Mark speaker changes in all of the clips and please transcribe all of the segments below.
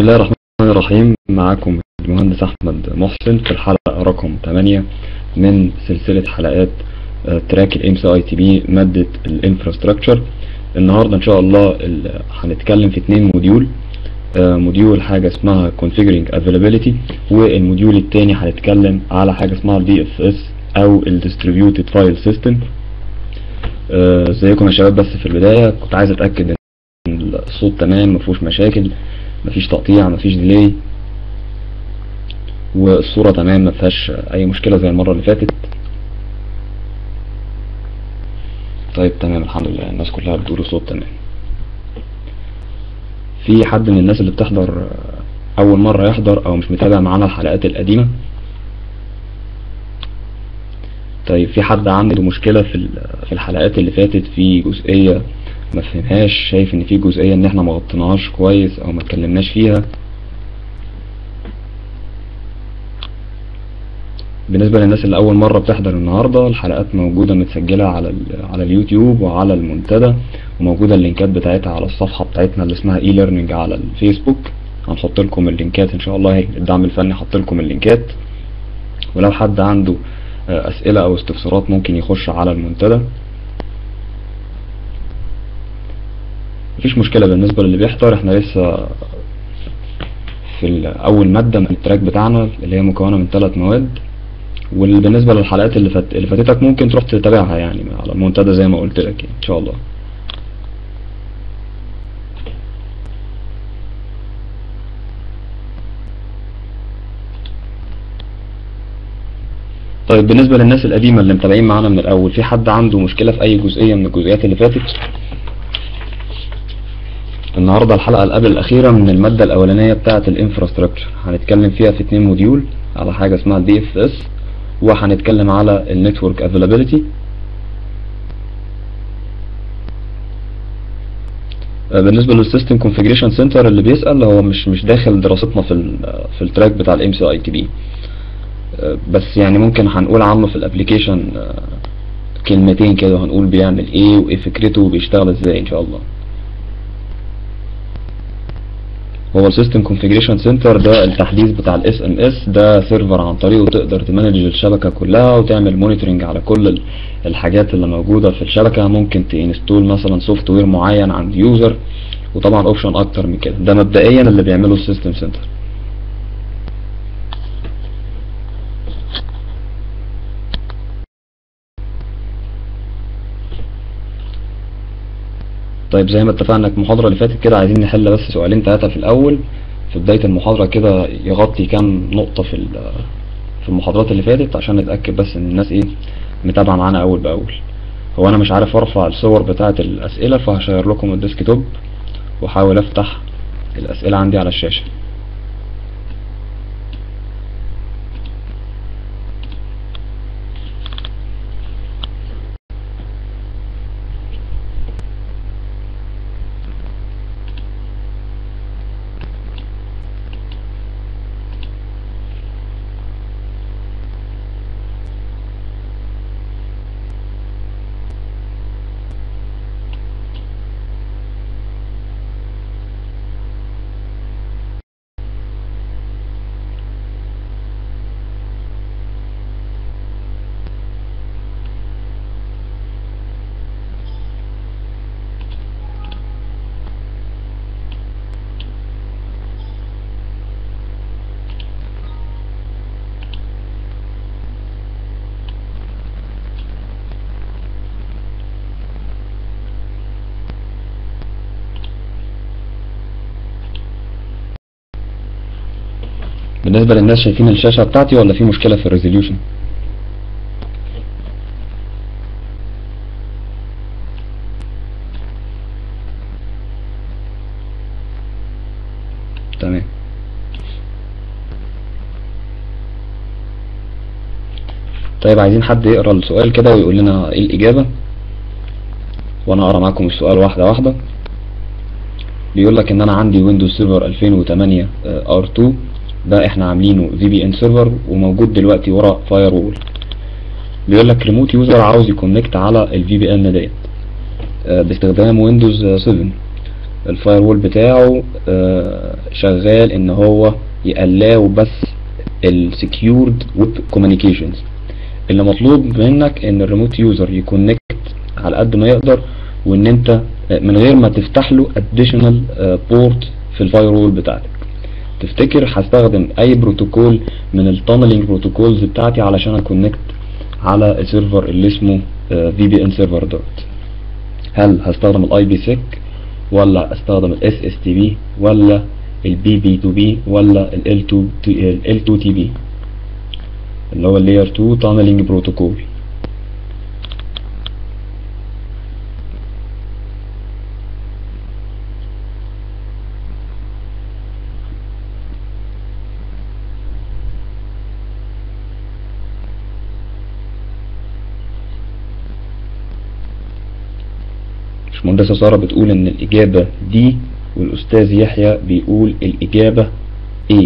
Speaker 1: الله الرحمن الرحيم معاكم المهندس أحمد محسن في الحلقة رقم 8 من سلسلة حلقات آه، تراك الام سي اي تي بي مادة الانفراستراكشر النهاردة ان شاء الله ال- هنتكلم في اتنين موديول آه، موديول حاجة اسمها configuring availability والموديول التاني هنتكلم على حاجة اسمها DFS او ال distributed file system آه، ازيكم يا شباب بس في البداية كنت عايز اتأكد ان الصوت تمام مفيهوش مشاكل مفيش تقطيع مفيش ديلي والصورة تمام مفيهاش اي مشكلة زي المرة اللي فاتت طيب تمام الحمد لله الناس كلها بتقول الصوت تمام في حد من الناس اللي بتحضر اول مرة يحضر او مش متابع معانا الحلقات القديمة طيب في حد عنده مشكلة في ال- في الحلقات اللي فاتت في جزئية ما فهمهاش شايف ان في جزئية ان احنا ما غطيناهاش كويس او ما اتكلمناش فيها بالنسبة للناس اللي أول مرة بتحضر النهاردة الحلقات موجودة متسجلة على ال- على اليوتيوب وعلى المنتدى وموجودة اللينكات بتاعتها على الصفحة بتاعتنا اللي اسمها اي ليرنينج على الفيسبوك هنحط لكم اللينكات ان شاء الله هيك الدعم الفني حط لكم اللينكات ولو حد عنده آه، أسئلة أو استفسارات ممكن يخش على المنتدى مفيش مشكلة بالنسبة للي بيحضر احنا لسه في ال- أول مادة من التراك بتاعنا اللي هي مكونة من ثلاث مواد وبالنسبة للحلقات اللي, فات... اللي فاتتك ممكن تروح تتابعها يعني على المنتدى زي ما قلت لك يعني ان شاء الله طيب بالنسبة للناس القديمة اللي متابعين معانا من الأول في حد عنده مشكلة في أي جزئية من الجزئيات اللي فاتت النهاردة الحلقة اللي قبل الأخيرة من المادة الأولانية بتاعة الانفراستراكشر هنتكلم فيها في اتنين موديول على حاجة اسمها الدي اف اس وهنتكلم على النتورك افيلابيلتي بالنسبة للسيستم كونفيجريشن سنتر اللي بيسأل هو مش مش داخل دراستنا في ال في التراك بتاع الام سي اي تي بي بس يعني ممكن هنقول عنه في الابليكيشن كلمتين كده وهنقول بيعمل ايه وايه فكرته وبيشتغل ازاي ان شاء الله هو السيستم كونفيجريشن سنتر ده التحديث بتاع الاس ام اس ده سيرفر عن طريقه تقدر تمانج الشبكه كلها وتعمل مونيتورنج على كل ال- الحاجات اللي موجوده في الشبكه ممكن تنستول مثلا سوفت وير معين عند يوزر وطبعا اوبشن اكتر من كده ده مبدئيا اللي بيعمله السيستم سنتر طيب زي ما اتفقنا في المحاضرة اللي فاتت كده عايزين نحل بس سؤالين ثلاثة في الأول في بداية المحاضرة كده يغطي كام نقطة في ال- في المحاضرات اللي فاتت عشان نتأكد بس إن الناس إيه متابعة معانا أول بأول هو أنا مش عارف أرفع الصور بتاعة الأسئلة فهشير لكم الديسك توب وأحاول أفتح الأسئلة عندي على الشاشة بالنسبة للناس شايفين الشاشة بتاعتي ولا في مشكلة في الريزوليوشن تمام طيب عايزين حد يقرا السؤال كده ويقول لنا ايه الإجابة وانا اقرا معاكم السؤال واحدة واحدة بيقول لك ان انا عندي ويندوز سيرفر 2008 ار 2 ده احنا عاملينه في بي ان سيرفر وموجود دلوقتي ورا فاير وول بيقول لك ريموت يوزر عاوز يكونكت على الفي بي ان ديت آه، باستخدام ويندوز 7 الفاير وول بتاعه آه، شغال ان هو يقلاو بس السكيورد ويب كوميونيكيشنز اللي مطلوب منك ان الريموت يوزر يكونكت على قد ما يقدر وان انت آه، من غير ما تفتح له additional بورت في الفاير وول بتاعتك تفتكر هستخدم اي بروتوكول من التانلينج بروتوكولز بتاعتي علشان اكونكت على السيرفر اللي اسمه في بي ان سيرفر دوت هل هستخدم الاي بي سيك ولا استخدم الاس اس تي بي ولا البي بي تو بي ولا ال 2 ال 2 تي بي اللي هو اللاير 2 تانلينج بروتوكول باشمهندسة سارة بتقول ان الاجابة دي والاستاذ يحيى بيقول الاجابة ايه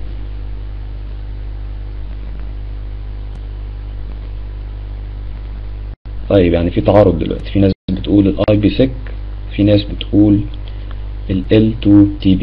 Speaker 1: طيب يعني في تعارض دلوقتي في ناس بتقول الاي بي سيك في ناس بتقول ال L2 TB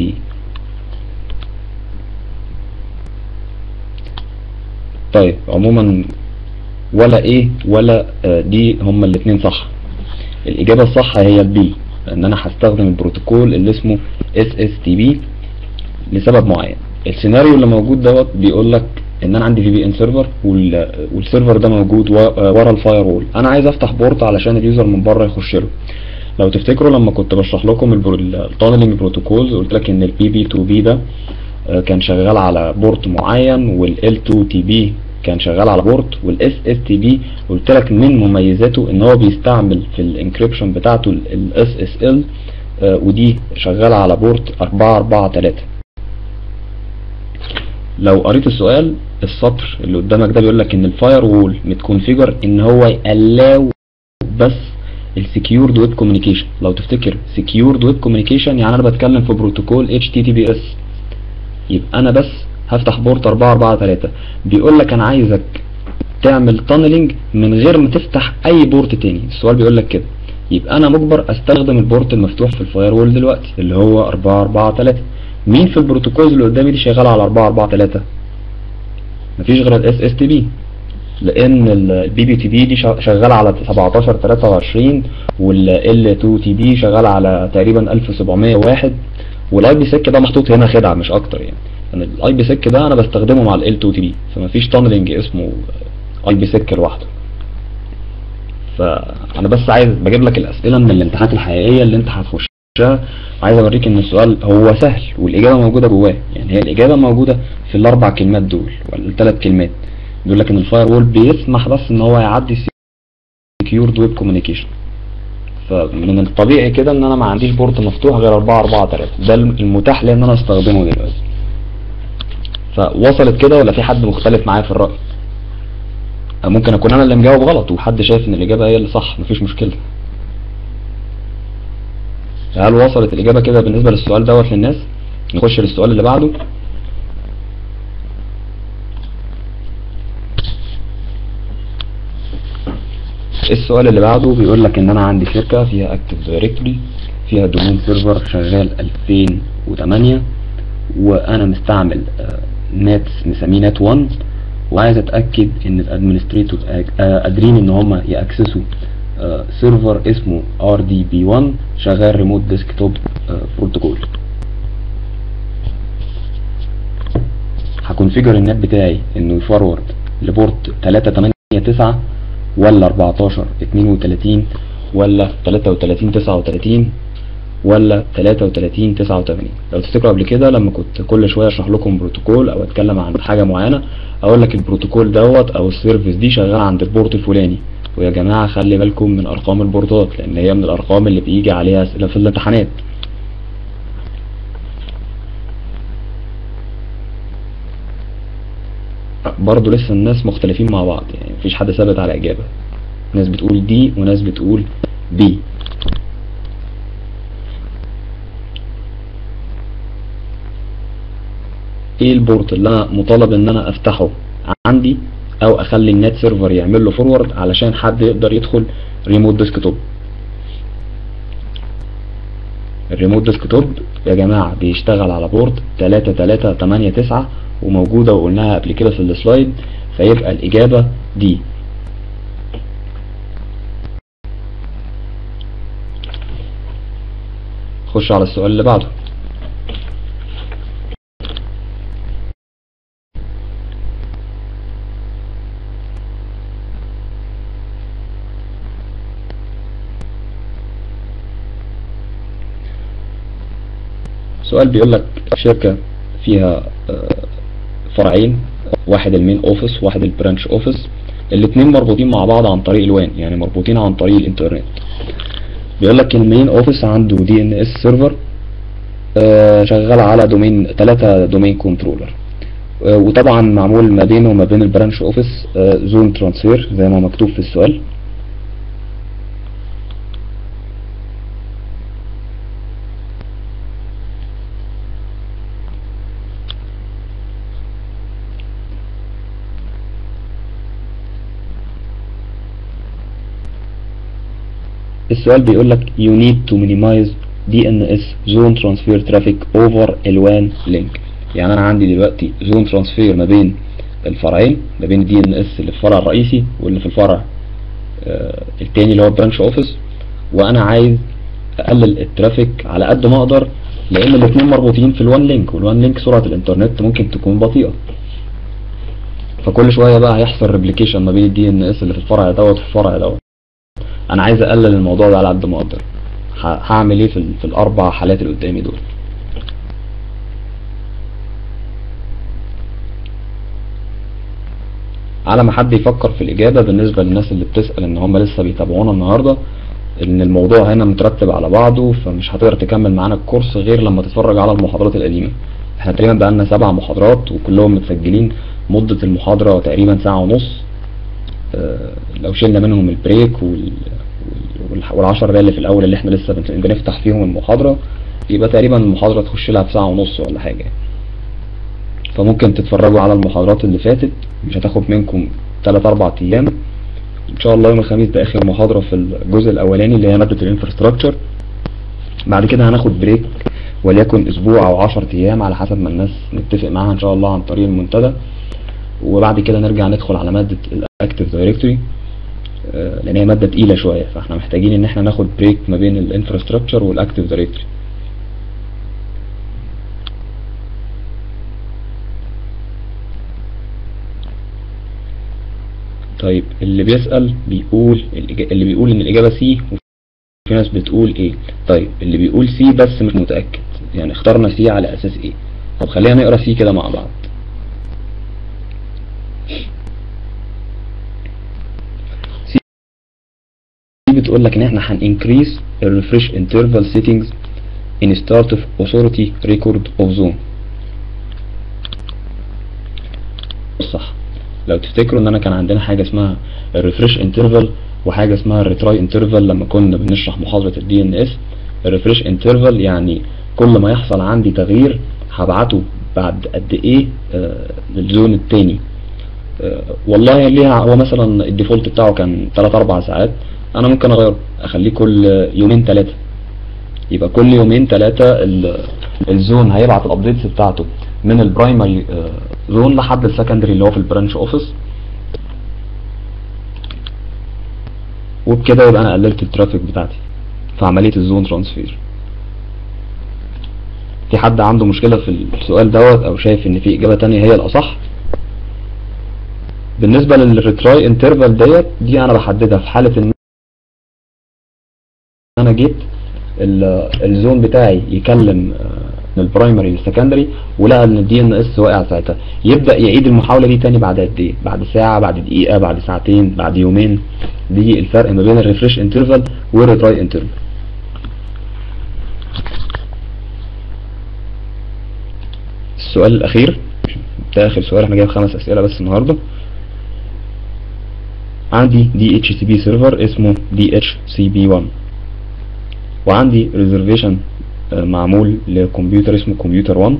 Speaker 1: طيب عموما ولا ايه ولا آه، دي هما الاتنين صح الاجابة الصح هي البي ان انا هستخدم البروتوكول اللي اسمه SSTB لسبب معين السيناريو اللي موجود دوت بيقول لك ان انا عندي في بي ان سيرفر والسيرفر ده موجود و- ورا الفاير وول انا عايز افتح بورت علشان اليوزر من بره يخش له لو تفتكروا لما كنت بشرح لكم التانلينج بروتوكولز قلت لك ان البي بي تو بي ده آه، كان شغال على بورت معين وال L2 تي بي كان شغال على بورت والاس اس تي بي قلت لك من مميزاته ان هو بيستعمل في الانكريبشن بتاعته الاس اس ال ودي شغاله على بورت 443 لو قريت السؤال السطر اللي قدامك ده بيقول لك ان الفاير وول متكونفيجر ان هو يقلاو بس السكيورد ويب كوميونيكيشن لو تفتكر سكيورد ويب كوميونيكيشن يعني انا بتكلم في بروتوكول اتش تي تي بي اس يبقى انا بس هفتح بورت 443 بيقول لك انا عايزك تعمل تانلينج من غير ما تفتح اي بورت تاني السؤال بيقول لك كده يبقى انا مجبر استخدم البورت المفتوح في الفاير وول دلوقتي اللي هو 443 مين في البروتوكولز اللي قدامي دي شغاله على 443 مفيش غير الاس اس تي بي لان البي بي تي بي دي شا- شغاله على 17 23 والال 2 تي بي شغاله على تقريبا 1701 والاي بي سيك ده محطوط هنا خدعه مش اكتر يعني يعني الاي بي سيك ده انا بستخدمه مع ال 2 تي بي فمفيش تانلينج اسمه اي بي سيك لوحده فانا بس عايز بجيب لك الاسئله من الامتحانات الحقيقيه اللي انت هتخشها عايز اوريك ان السؤال هو سهل والاجابه موجوده جواه يعني هي الاجابه موجوده في الاربع كلمات دول ولا الثلاث كلمات بيقول لك ان الفاير وول بيسمح بس ان هو يعدي سكيورد ويب كوميونيكيشن فمن الطبيعي كده ان انا ما عنديش بورت مفتوح غير 4 4 3 ده المتاح لي ان انا استخدمه دلوقتي فوصلت كده ولا في حد مختلف معايا في الرأي أو ممكن اكون انا اللي مجاوب غلط وحد شايف ان الاجابه هي اللي صح مفيش مشكله هل وصلت الاجابه كده بالنسبه للسؤال دوت للناس نخش للسؤال اللي بعده السؤال اللي بعده بيقول لك ان انا عندي شركه فيها اكتف دايركتوري فيها دومين سيرفر شغال 2008 وانا مستعمل آه، نت مسميه نت 1 وعايز اتاكد ان الادمنستريتور قادرين ان هم ياكسسوا آه، سيرفر اسمه ار دي بي 1 شغال ريموت ديسكتوب بروتوكول هكونفيجر النت بتاعي انه يفورورد لبورت 389 ولا 14 32 ولا 33 39 ولا 33 89 لو تفتكروا قبل كده لما كنت كل شويه اشرح لكم بروتوكول او اتكلم عن حاجه معينه اقول لك البروتوكول دوت او السيرفيس دي شغال عند البورت الفلاني ويا جماعه خلي بالكم من ارقام البورتات لان هي من الارقام اللي بيجي عليها اسئله في الامتحانات برضه لسه الناس مختلفين مع بعض يعني مفيش حد ثابت على اجابه ناس بتقول دي وناس بتقول بي ايه البورت اللي انا مطالب ان انا افتحه عندي او اخلي النت سيرفر يعمل له فورورد علشان حد يقدر يدخل ريموت ديسكتوب الريموت ديسكتوب يا جماعة بيشتغل على بورد 3389 وموجودة وقلناها قبل كده في السلايد فيبقى الإجابة دي خش على السؤال اللي بعده سؤال بيقول لك شركة فيها آه، فرعين واحد المين اوفيس واحد البرانش اوفيس الاتنين مربوطين مع بعض عن طريق الوان يعني مربوطين عن طريق الانترنت بيقول لك المين اوفيس عنده دي ان اس سيرفر شغال على دومين ثلاثة دومين كنترولر وطبعا معمول ما بينه وما بين البرانش اوفيس زون ترانسفير زي ما مكتوب في السؤال السؤال بيقول لك you need to minimize DNS zone transfer traffic over ال1 link يعني انا عندي دلوقتي zone transfer ما بين الفرعين ما بين دي ان اس اللي في الفرع الرئيسي واللي في الفرع آه التاني اللي هو برانش اوفيس وانا عايز اقلل الترافيك على قد ما اقدر لان الاثنين مربوطين في الوان لينك والوان لينك سرعه الانترنت ممكن تكون بطيئه فكل شويه بقى هيحصل ريبليكيشن ما بين الدي ان اس اللي في الفرع دوت وفي الفرع دوت انا عايز اقلل الموضوع ده على قد ما اقدر هعمل ايه في, في الاربع حالات اللي قدامي دول على ما حد يفكر في الاجابه بالنسبه للناس اللي بتسال ان هم لسه بيتابعونا النهارده ان الموضوع هنا مترتب على بعضه فمش هتقدر تكمل معانا الكورس غير لما تتفرج على المحاضرات القديمه احنا تقريبا بقالنا سبع محاضرات وكلهم متسجلين مده المحاضره تقريبا ساعه ونص اه لو شلنا منهم البريك وال والعشر دقايق اللي في الاول اللي احنا لسه بنفتح فيهم المحاضره يبقى تقريبا المحاضره تخش لها في ساعه ونص ولا حاجه فممكن تتفرجوا على المحاضرات اللي فاتت مش هتاخد منكم 3 4 ايام ان شاء الله يوم الخميس ده اخر محاضره في الجزء الاولاني اللي هي ماده الانفراستراكشر بعد كده هناخد بريك وليكن اسبوع او 10 ايام على حسب ما الناس نتفق معاها ان شاء الله عن طريق المنتدى وبعد كده نرجع ندخل على ماده الاكتيف دايركتوري لان هي ماده تقيله شويه فاحنا محتاجين ان احنا ناخد بريك ما بين الانفراستراكشر والاكتيف دايركتوري طيب اللي بيسأل بيقول اللي بيقول ان الاجابة سي وفي ناس بتقول ايه طيب اللي بيقول سي بس مش متأكد يعني اخترنا سي على اساس ايه طب خلينا نقرا سي كده مع بعض سي بتقول لك ان احنا هن increase the refresh interval settings in start of authority record of zone صح لو تفتكروا ان انا كان عندنا حاجه اسمها الريفريش انترفال وحاجه اسمها الريتراي انترفال لما كنا بنشرح محاضره الدي ان اس الريفريش انترفال يعني كل ما يحصل عندي تغيير هبعته بعد قد ايه آه للزون التاني آه والله ليها هو مثلا الديفولت بتاعه كان 3 4 ساعات انا ممكن اغيره اخليه كل يومين ثلاثه يبقى كل يومين ثلاثه الزون هيبعت الابديتس بتاعته من البرايمري زون لحد السكندري اللي هو في البرانش اوفيس وبكده يبقى انا قللت الترافيك بتاعتي في عمليه الزون ترانسفير في حد عنده مشكله في السؤال دوت او شايف ان في اجابه تانية هي الاصح بالنسبه للريتراي انترفال ديت دي انا بحددها في حاله ان انا جيت الزون بتاعي يكلم من البرايمري للسكندري ولقى ان الدي ان اس واقع ساعتها يبدا يعيد المحاوله دي تاني بعد قد ايه بعد ساعه بعد دقيقه بعد ساعتين بعد يومين دي الفرق ما بين الريفريش انترفال والريتراي انترفال السؤال الاخير ده اخر سؤال احنا جايب خمس اسئله بس النهارده عندي دي اتش سي بي سيرفر اسمه دي اتش سي بي 1 وعندي ريزرفيشن معمول لكمبيوتر اسمه كمبيوتر 1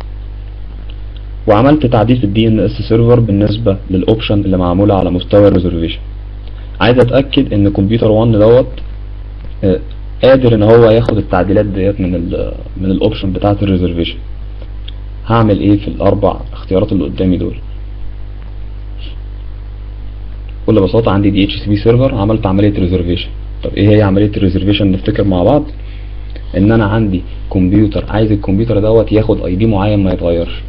Speaker 1: وعملت تعديل في الدي ان اس سيرفر بالنسبه للاوبشن اللي معموله على مستوى الريزرفيشن عايز اتاكد ان كمبيوتر 1 دوت قادر ان هو ياخد التعديلات ديت من ال من الاوبشن بتاعه الريزرفيشن هعمل ايه في الاربع اختيارات اللي قدامي دول بكل بساطه عندي دي اتش سي بي سيرفر عملت عمليه ريزرفيشن طب ايه هي عمليه الريزرفيشن نفتكر مع بعض ان انا عندي كمبيوتر عايز الكمبيوتر دوت ياخد اي بي معين ما يتغيرش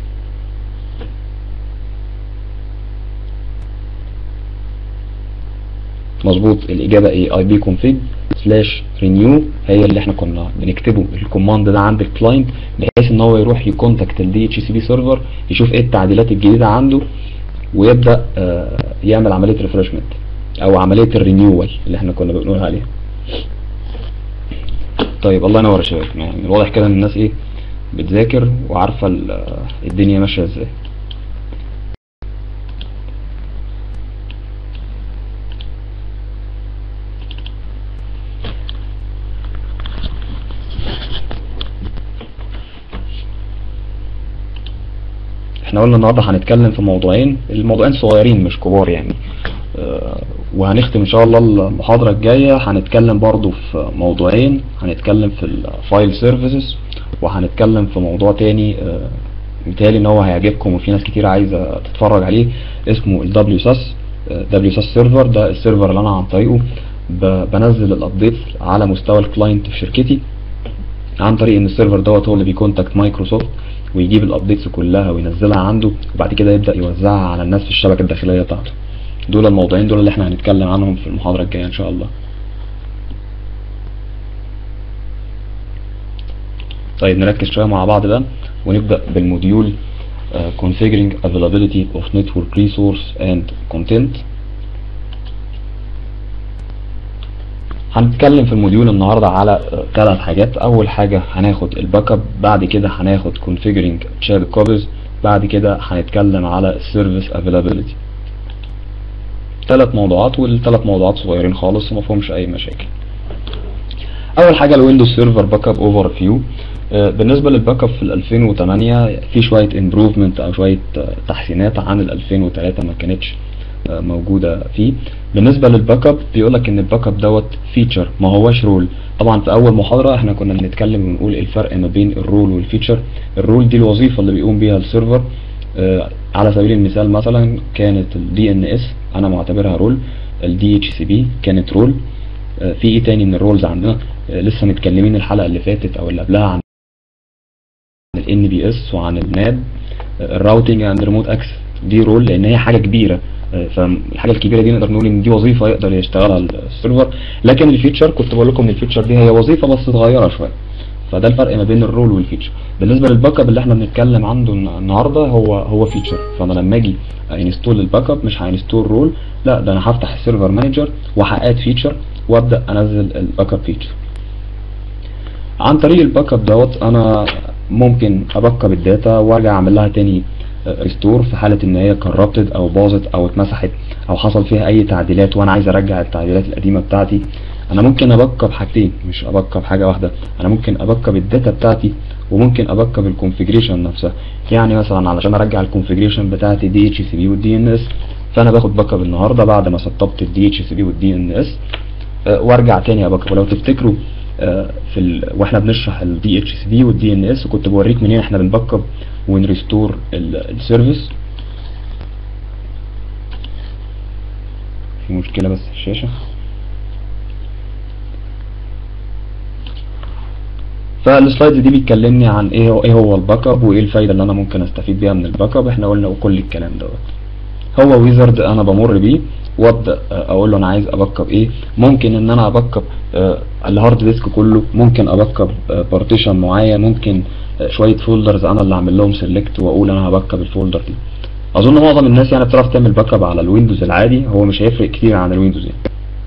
Speaker 1: مظبوط الاجابه ايه اي بي config سلاش رينيو هي اللي احنا كنا بنكتبه الكوماند ده عند الكلاينت بحيث ان هو يروح يكونتاكت الدي اتش سي بي سيرفر يشوف ايه التعديلات الجديده عنده ويبدا آه يعمل عمليه ريفرشمنت او عمليه الرينيوال اللي احنا كنا بنقول عليها طيب الله ينور يا شباب يعني الواضح كده ان الناس ايه بتذاكر وعارفه الدنيا ماشيه ازاي احنا قلنا النهارده هنتكلم في موضوعين الموضوعين صغيرين مش كبار يعني اه وهنختم ان شاء الله المحاضره الجايه هنتكلم برضو في موضوعين هنتكلم في الفايل سيرفيسز وهنتكلم في موضوع تاني اه متهيألي ان هو هيعجبكم وفي ناس كتير عايزه تتفرج عليه اسمه ال WSAS دبليو ساس سيرفر ده السيرفر اللي انا عن طريقه بنزل الابديت على مستوى الكلاينت في شركتي عن طريق ان السيرفر دوت هو اللي بيكونتاكت مايكروسوفت ويجيب الابديتس كلها وينزلها عنده وبعد كده يبدا يوزعها على الناس في الشبكه الداخليه بتاعته دول الموضوعين دول اللي احنا هنتكلم عنهم في المحاضره الجايه ان شاء الله طيب نركز شويه مع بعض بقى ونبدا بالموديول uh, configuring availability of network resource and content هنتكلم في الموديول النهاردة على ثلاث حاجات اول حاجة هناخد الباك اب بعد كده هناخد configuring shared copies بعد كده هنتكلم على السيرفيس availability ثلاث موضوعات والثلاث موضوعات صغيرين خالص وما فيهمش اي مشاكل اول حاجة الويندوز سيرفر باك اب اوفر فيو بالنسبة للباك اب في 2008 في شوية امبروفمنت او شوية تحسينات عن ال 2003 ما كانتش موجودة فيه بالنسبة للباك اب بيقول لك ان الباك اب دوت فيتشر ما هوش رول طبعا في اول محاضرة احنا كنا بنتكلم ونقول الفرق ما بين الرول والفيتشر الرول دي الوظيفة اللي بيقوم بيها السيرفر آه على سبيل المثال مثلا كانت الدي ان اس انا معتبرها رول الدي اتش سي بي كانت رول آه في ايه تاني من الرولز عندنا آه لسه متكلمين الحلقة اللي فاتت او اللي قبلها عن الان بي اس وعن الناب الراوتنج اند ريموت اكسس دي رول لان هي حاجة كبيرة فالحاجه الكبيره دي نقدر نقول ان دي وظيفه يقدر يشتغلها السيرفر لكن الفيتشر كنت بقول لكم ان الفيتشر دي هي وظيفه بس صغيره شويه فده الفرق ما بين الرول والفيتشر بالنسبه للباك اب اللي احنا بنتكلم عنه النهارده هو هو فيتشر فانا لما اجي انستول الباك اب مش هانستول رول لا ده انا هفتح السيرفر مانجر وهاد فيتشر وابدا انزل الباك اب فيتشر عن طريق الباك اب دوت انا ممكن اباك اب الداتا وارجع اعمل لها تاني ريستور في حالة ان هي كربتد او باظت او اتمسحت او حصل فيها اي تعديلات وانا عايز ارجع التعديلات القديمة بتاعتي انا ممكن ابكب حاجتين مش ابكب حاجة واحدة انا ممكن ابكب الداتا بتاعتي وممكن ابكب الكونفيجريشن نفسها يعني مثلا علشان ارجع الكونفيجريشن بتاعتي دي اتش سي بي والدي ان اس فانا باخد باك اب النهارده بعد ما سطبت الدي اتش سي بي والدي ان اس وارجع تاني ابكب ولو تفتكروا في ال... واحنا بنشرح الدي اتش سي بي والدي ان اس كنت بوريك منين احنا بنبكب ونريستور السيرفيس في مشكلة بس في الشاشة فالسلايدز دي بتكلمني عن ايه هو ايه هو الباك اب وايه الفايده اللي انا ممكن استفيد بيها من الباك اب احنا قلنا وكل الكلام دوت هو ويزرد انا بمر بيه وابدا اقول له انا عايز ابكب ايه ممكن ان انا ابكب الهارد ديسك كله ممكن ابكب بارتيشن معين ممكن شويه فولدرز انا اللي اعمل لهم سيلكت واقول انا هبكب الفولدر دي اظن معظم الناس يعني بتعرف تعمل باك اب على الويندوز العادي هو مش هيفرق كتير عن الويندوز يعني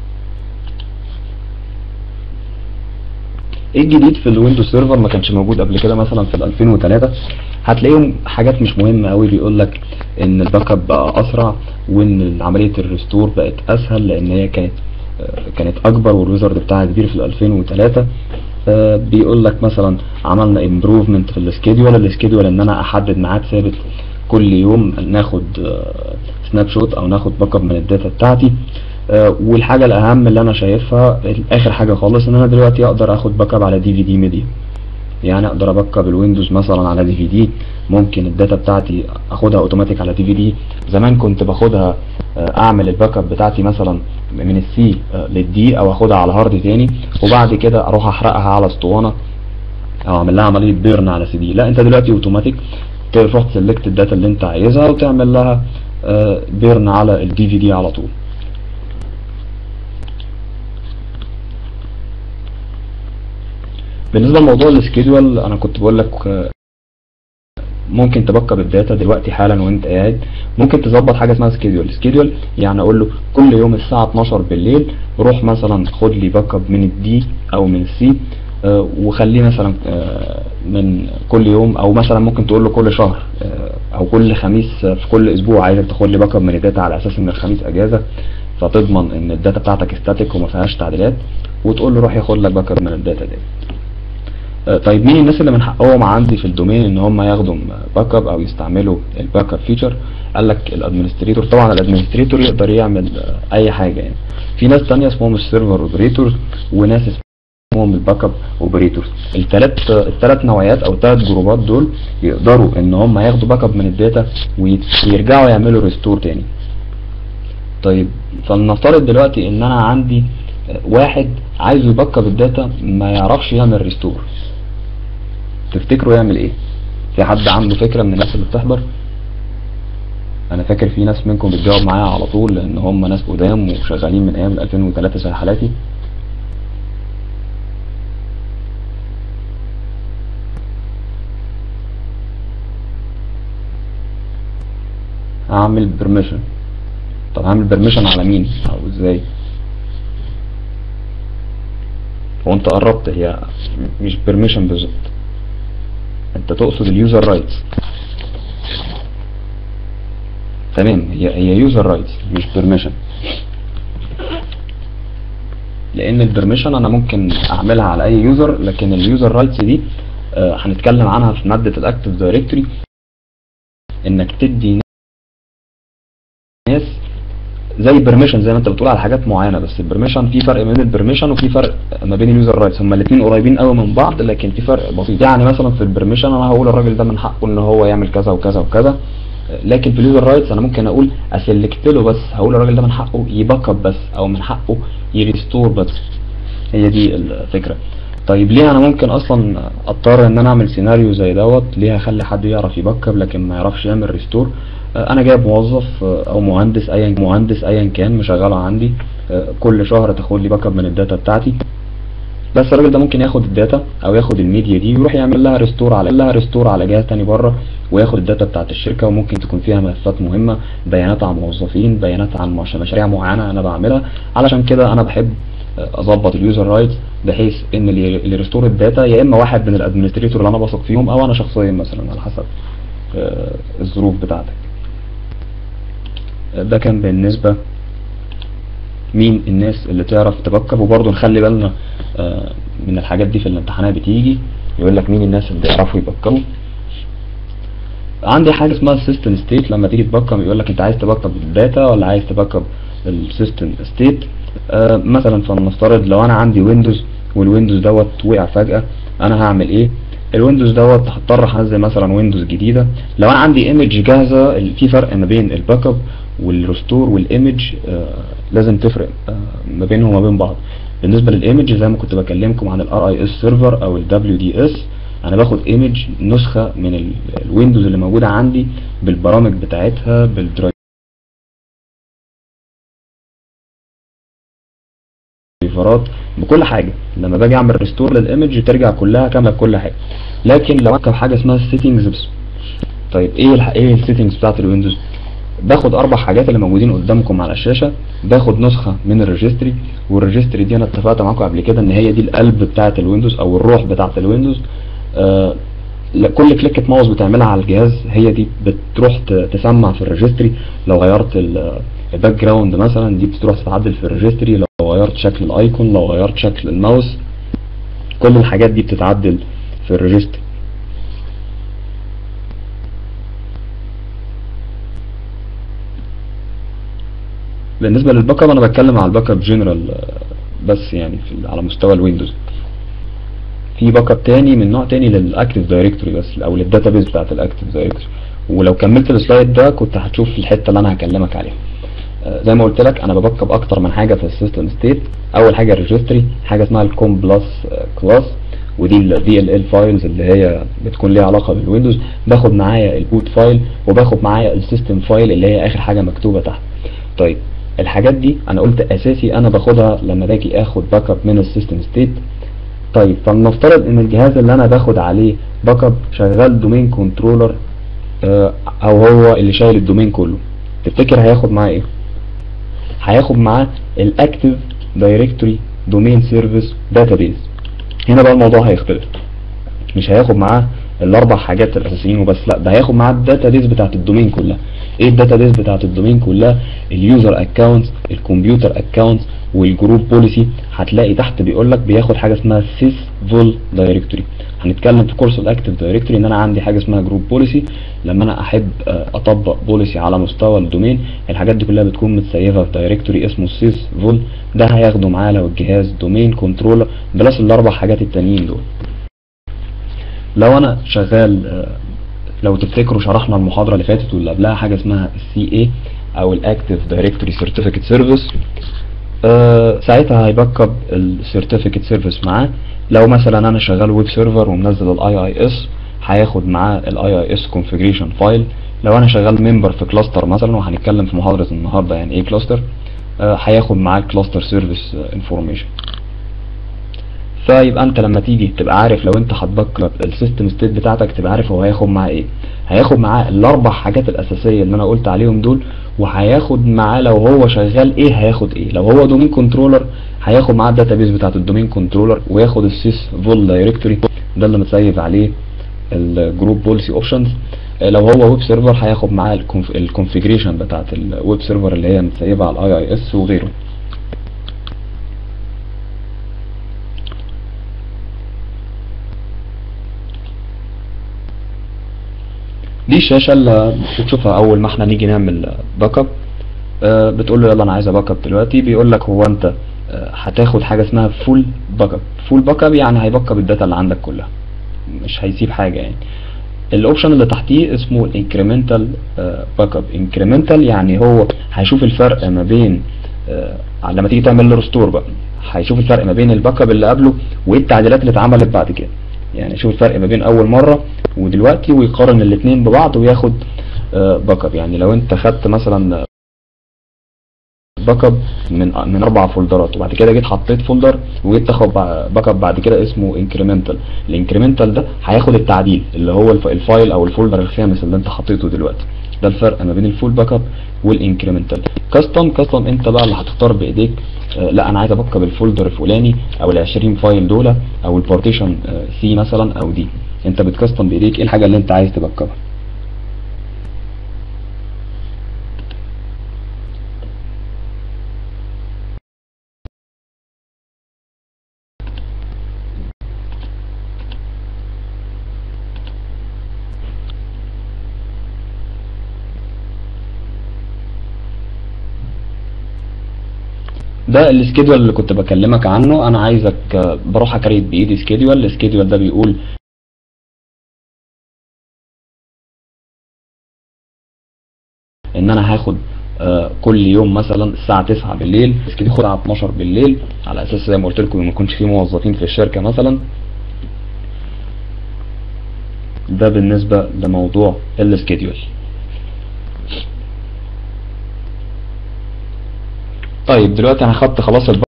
Speaker 1: ايه الجديد في الويندوز سيرفر ما كانش موجود قبل كده مثلا في 2003 هتلاقيهم حاجات مش مهمه قوي بيقول لك ان الباك اب بقى اسرع وان عمليه الريستور بقت اسهل لان هي كانت كانت اكبر والويزرد بتاعها كبير في 2003 بيقول لك مثلا عملنا امبروفمنت في السكيدول السكيدول ان انا احدد ميعاد ثابت كل يوم ناخد سناب شوت او ناخد باك اب من الداتا بتاعتي آه، والحاجه الاهم اللي انا شايفها اخر حاجه خالص ان انا دلوقتي اقدر اخد باك اب على دي في دي ميديا يعني اقدر اباك اب الويندوز مثلا على دي في دي ممكن الداتا بتاعتي اخدها اوتوماتيك على دي في دي زمان كنت باخدها آه، اعمل الباك اب بتاعتي مثلا من السي للدي او اخدها على هارد تاني وبعد كده اروح احرقها على اسطوانه او اعمل لها عمليه بيرن على سي دي لا انت دلوقتي اوتوماتيك تروح تسلكت الداتا اللي انت عايزها وتعمل لها بيرن على الدي في دي على طول بالنسبه لموضوع السكيدول انا كنت بقول لك آه، ممكن تبقى بالداتا دلوقتي حالا وانت قاعد ممكن تظبط حاجه اسمها سكيدول سكيدول يعني اقول له كل يوم الساعه 12 بالليل روح مثلا خد لي باك اب من الدي او من السي آه، وخليه مثلا آه، من كل يوم او مثلا ممكن تقول له كل شهر آه، او كل خميس آه، في كل اسبوع عايزك تاخد لي باك اب من الداتا على اساس ان الخميس اجازه فتضمن ان الداتا بتاعتك ستاتيك وما فيهاش تعديلات وتقول له روح ياخد لك باك اب من الداتا دي آه، طيب مين الناس اللي من حقهم عندي في الدومين ان هم ياخدوا باك اب او يستعملوا الباك اب فيتشر قال لك الادمنستريتور طبعا الادمنستريتور يقدر يعمل آه، اي حاجه يعني في ناس تانية اسمهم السيرفر اوبريتورز وناس اسمهم الباك اب اوبريتورز الثلاث الثلاث نوعيات او الثلاث جروبات دول يقدروا ان هم ياخدوا باك اب من الداتا ويرجعوا يعملوا ريستور تاني طيب فلنفترض دلوقتي ان انا عندي آه، واحد عايز يباك اب الداتا ما يعرفش يعمل ريستور تفتكروا يعمل ايه في حد عنده فكرة من الناس اللي بتحضر انا فاكر في ناس منكم بتجاوب معايا على طول لان هم ناس قدام وشغالين من ايام 2003 زي حالاتي هعمل بيرميشن طب هعمل بيرميشن على مين او ازاي هو انت قربت هي مش بيرميشن بالظبط انت تقصد اليوزر رايتس تمام هي هي يوزر رايتس مش بيرميشن لان البرميشن انا ممكن اعملها على اي يوزر لكن اليوزر رايتس دي آه، هنتكلم عنها في ماده الاكتف دايركتوري انك تدي ناس زي البرميشن زي ما انت بتقول على حاجات معينه بس البرميشن في فرق بين البرميشن وفي فرق ما بين اليوزر رايتس هما الاثنين قريبين قوي من بعض لكن في فرق بسيط يعني مثلا في البرميشن انا هقول الراجل ده من حقه ان هو يعمل كذا وكذا وكذا لكن في اليوزر رايتس انا ممكن اقول اسلكت له بس هقول الراجل ده من حقه يباك اب بس او من حقه يريستور بس هي دي الفكره طيب ليه انا ممكن اصلا اضطر ان انا اعمل سيناريو زي دوت ليه اخلي حد يعرف يباك اب لكن ما يعرفش يعمل ريستور انا جايب موظف او مهندس ايا مهندس ايا كان مشغله عندي كل شهر تاخد لي باك اب من الداتا بتاعتي بس الراجل ده ممكن ياخد الداتا او ياخد الميديا دي ويروح يعمل لها ريستور على لها ريستور على جهاز تاني بره وياخد الداتا بتاعت الشركه وممكن تكون فيها ملفات مهمه بيانات عن موظفين بيانات عن مش- مشاريع معينه انا بعملها علشان كده انا بحب اظبط اليوزر رايتس بحيث ان اللي اللي ريستور الداتا يا اما واحد من الادمنستريتور اللي انا بثق فيهم او انا شخصيا مثلا على حسب آه، الظروف بتاعتك ده كان بالنسبة مين الناس اللي تعرف تبكر وبرضه نخلي بالنا آه، من الحاجات دي في الامتحانات بتيجي يقول لك مين الناس اللي يعرفوا يبكروا عندي حاجة اسمها السيستم ستيت لما تيجي تبكر يقول لك انت عايز تبكر الداتا ولا عايز تبكر السيستم ستيت آه مثلا فلنفترض لو انا عندي ويندوز والويندوز دوت وقع فجأة انا هعمل ايه الويندوز دوت هضطر انزل مثلا ويندوز جديده لو انا عندي ايمج جاهزه ال- في فرق ما بين الباك اب والريستور والايمج آه لازم تفرق آه ما بينهم وما بين بعض بالنسبه للايمج زي ما كنت بكلمكم عن الار اي اس سيرفر او الدبليو دي اس انا باخد ايمج نسخه من ال- الويندوز اللي موجوده عندي بالبرامج بتاعتها بالدرايفرات بكل حاجه لما باجي اعمل ريستور للايمج بترجع كلها كامله بكل حاجه لكن لو اركب حاجه اسمها السيتنجز بس طيب ايه الح... ايه السيتنجز بتاعت الويندوز باخد اربع حاجات اللي موجودين قدامكم على الشاشه باخد نسخه من الريجستري والريجستري دي انا اتفقت معاكم قبل كده ان هي دي القلب بتاعت الويندوز او الروح بتاعت الويندوز آه ل- كل كليكة ماوس بتعملها على الجهاز هي دي بتروح ت- تسمع في الريجستري لو غيرت ال- الباك جراوند مثلا دي بتروح تتعدل في الريجستري لو غيرت شكل الايكون لو غيرت شكل الماوس كل الحاجات دي بتتعدل في الريجستري بالنسبه للباك اب انا بتكلم على الباك اب جنرال بس يعني في على مستوى الويندوز في باك اب تاني من نوع تاني للاكتيف دايركتوري بس او للداتابيز بتاعت الاكتيف دايركتوري ولو كملت السلايد ده كنت هتشوف الحته اللي انا هكلمك عليها آه، زي ما قلت لك انا بباك اب اكتر من حاجه في السيستم ستيت اول حاجه الريجستري حاجه اسمها الكوم بلس كلاس ودي ال DLL فايلز اللي هي بتكون ليها علاقه بالويندوز باخد معايا البوت فايل وباخد معايا السيستم فايل اللي هي اخر حاجه مكتوبه تحت طيب الحاجات دي انا قلت اساسي انا باخدها لما باجي اخد باك اب من السيستم ستيت طيب فلنفترض ان الجهاز اللي انا باخد عليه باك اب شغال دومين كنترولر او هو اللي شايل الدومين كله تفتكر هياخد معاه ايه هياخد معاه الاكتيف دايركتوري دومين سيرفيس داتابيز هنا بقى الموضوع هيختلف مش هياخد معاه الاربع حاجات الاساسيين وبس لا ده هياخد معاه الداتابيز بتاعت الدومين كلها ايه الداتابيز بتاعت الدومين كلها اليوزر اكونتس الكمبيوتر اكونتس والجروب بوليسي هتلاقي تحت بيقول لك بياخد حاجه اسمها سيس فول دايركتوري هنتكلم في كورس الاكتيف دايركتوري ان انا عندي حاجه اسمها جروب بوليسي لما انا احب آه، اطبق بوليسي على مستوى الدومين الحاجات دي كلها بتكون متسيفه في دايركتوري اسمه سيس فول ده هياخده معاه لو الجهاز دومين كنترولر بلس الاربع حاجات التانيين دول لو انا شغال آه، لو تفتكروا شرحنا المحاضره اللي فاتت واللي قبلها حاجه اسمها السي اي او الاكتيف دايركتوري سيرتيفيكت سيرفيس ساعتها هيباك اب السيرتيفيكت سيرفيس معاه لو مثلا انا شغال ويب سيرفر ومنزل الاي اي اس هياخد معاه الاي اي اس كونفيجريشن فايل لو انا شغال ممبر في كلاستر مثلا وهنتكلم في محاضره النهارده يعني ايه كلاستر هياخد معاه الكلاستر سيرفيس انفورميشن فيبقى انت لما تيجي تبقى عارف لو انت هتباك اب السيستم ستيت بتاعتك تبقى عارف هو هياخد معاه ايه هياخد معاه الاربع حاجات الاساسيه اللي انا قلت عليهم دول وهياخد معاه لو هو شغال ايه هياخد ايه لو هو دومين كنترولر هياخد معاه الداتابيز بتاعت الدومين كنترولر وياخد السيس فول دايركتوري ده اللي متسيف عليه الجروب بوليسي اوبشنز لو هو ويب سيرفر هياخد معاه الكونفيجريشن بتاعت الويب سيرفر اللي هي متسيبه على الاي اي اس وغيره دي الشاشة اللي بتشوفها أول ما احنا نيجي نعمل باك اب آه، بتقول له يلا أنا عايز باك اب دلوقتي بيقول لك هو أنت آه، هتاخد حاجة اسمها فول باك اب فول باك اب يعني هيباك اب الداتا اللي عندك كلها مش هيسيب حاجة يعني الاوبشن اللي تحتيه اسمه الانكريمنتال باك اب انكريمنتال يعني هو هيشوف الفرق ما بين آه، لما تيجي تعمل له ريستور بقى هيشوف الفرق ما بين الباك اب اللي قبله وايه التعديلات اللي اتعملت بعد كده يعني شوف الفرق ما بين اول مره ودلوقتي ويقارن الاثنين ببعض وياخد باك اب يعني لو انت خدت مثلا باك اب من من اربع فولدرات وبعد كده جيت حطيت فولدر وجيت تاخد باك اب بعد كده اسمه انكريمنتال الانكريمنتال ده هياخد التعديل اللي هو الف- الفايل او الفولدر الخامس اللي انت حطيته دلوقتي ده الفرق ما بين الفول باك اب والانكريمنتال كاستم كاستم انت بقى اللي هتختار بايديك آه، لا انا عايز اباك اب الفولدر الفلاني او ال 20 فايل دول او البارتيشن سي مثلا او دي انت بتكستم بايديك ايه الحاجه اللي انت عايز تباك ابها ده السكيدول اللي كنت بكلمك عنه انا عايزك آه، بروح اكريت بايدي سكيدول السكيدول ده بيقول ان انا هاخد آه، كل يوم مثلا الساعة 9 بالليل السكيدول الساعة 12 بالليل على اساس زي ما قلت لكم ما يكونش في موظفين في الشركة مثلا ده بالنسبة لموضوع السكيدول طيب دلوقتي انا خدت خلاص الباك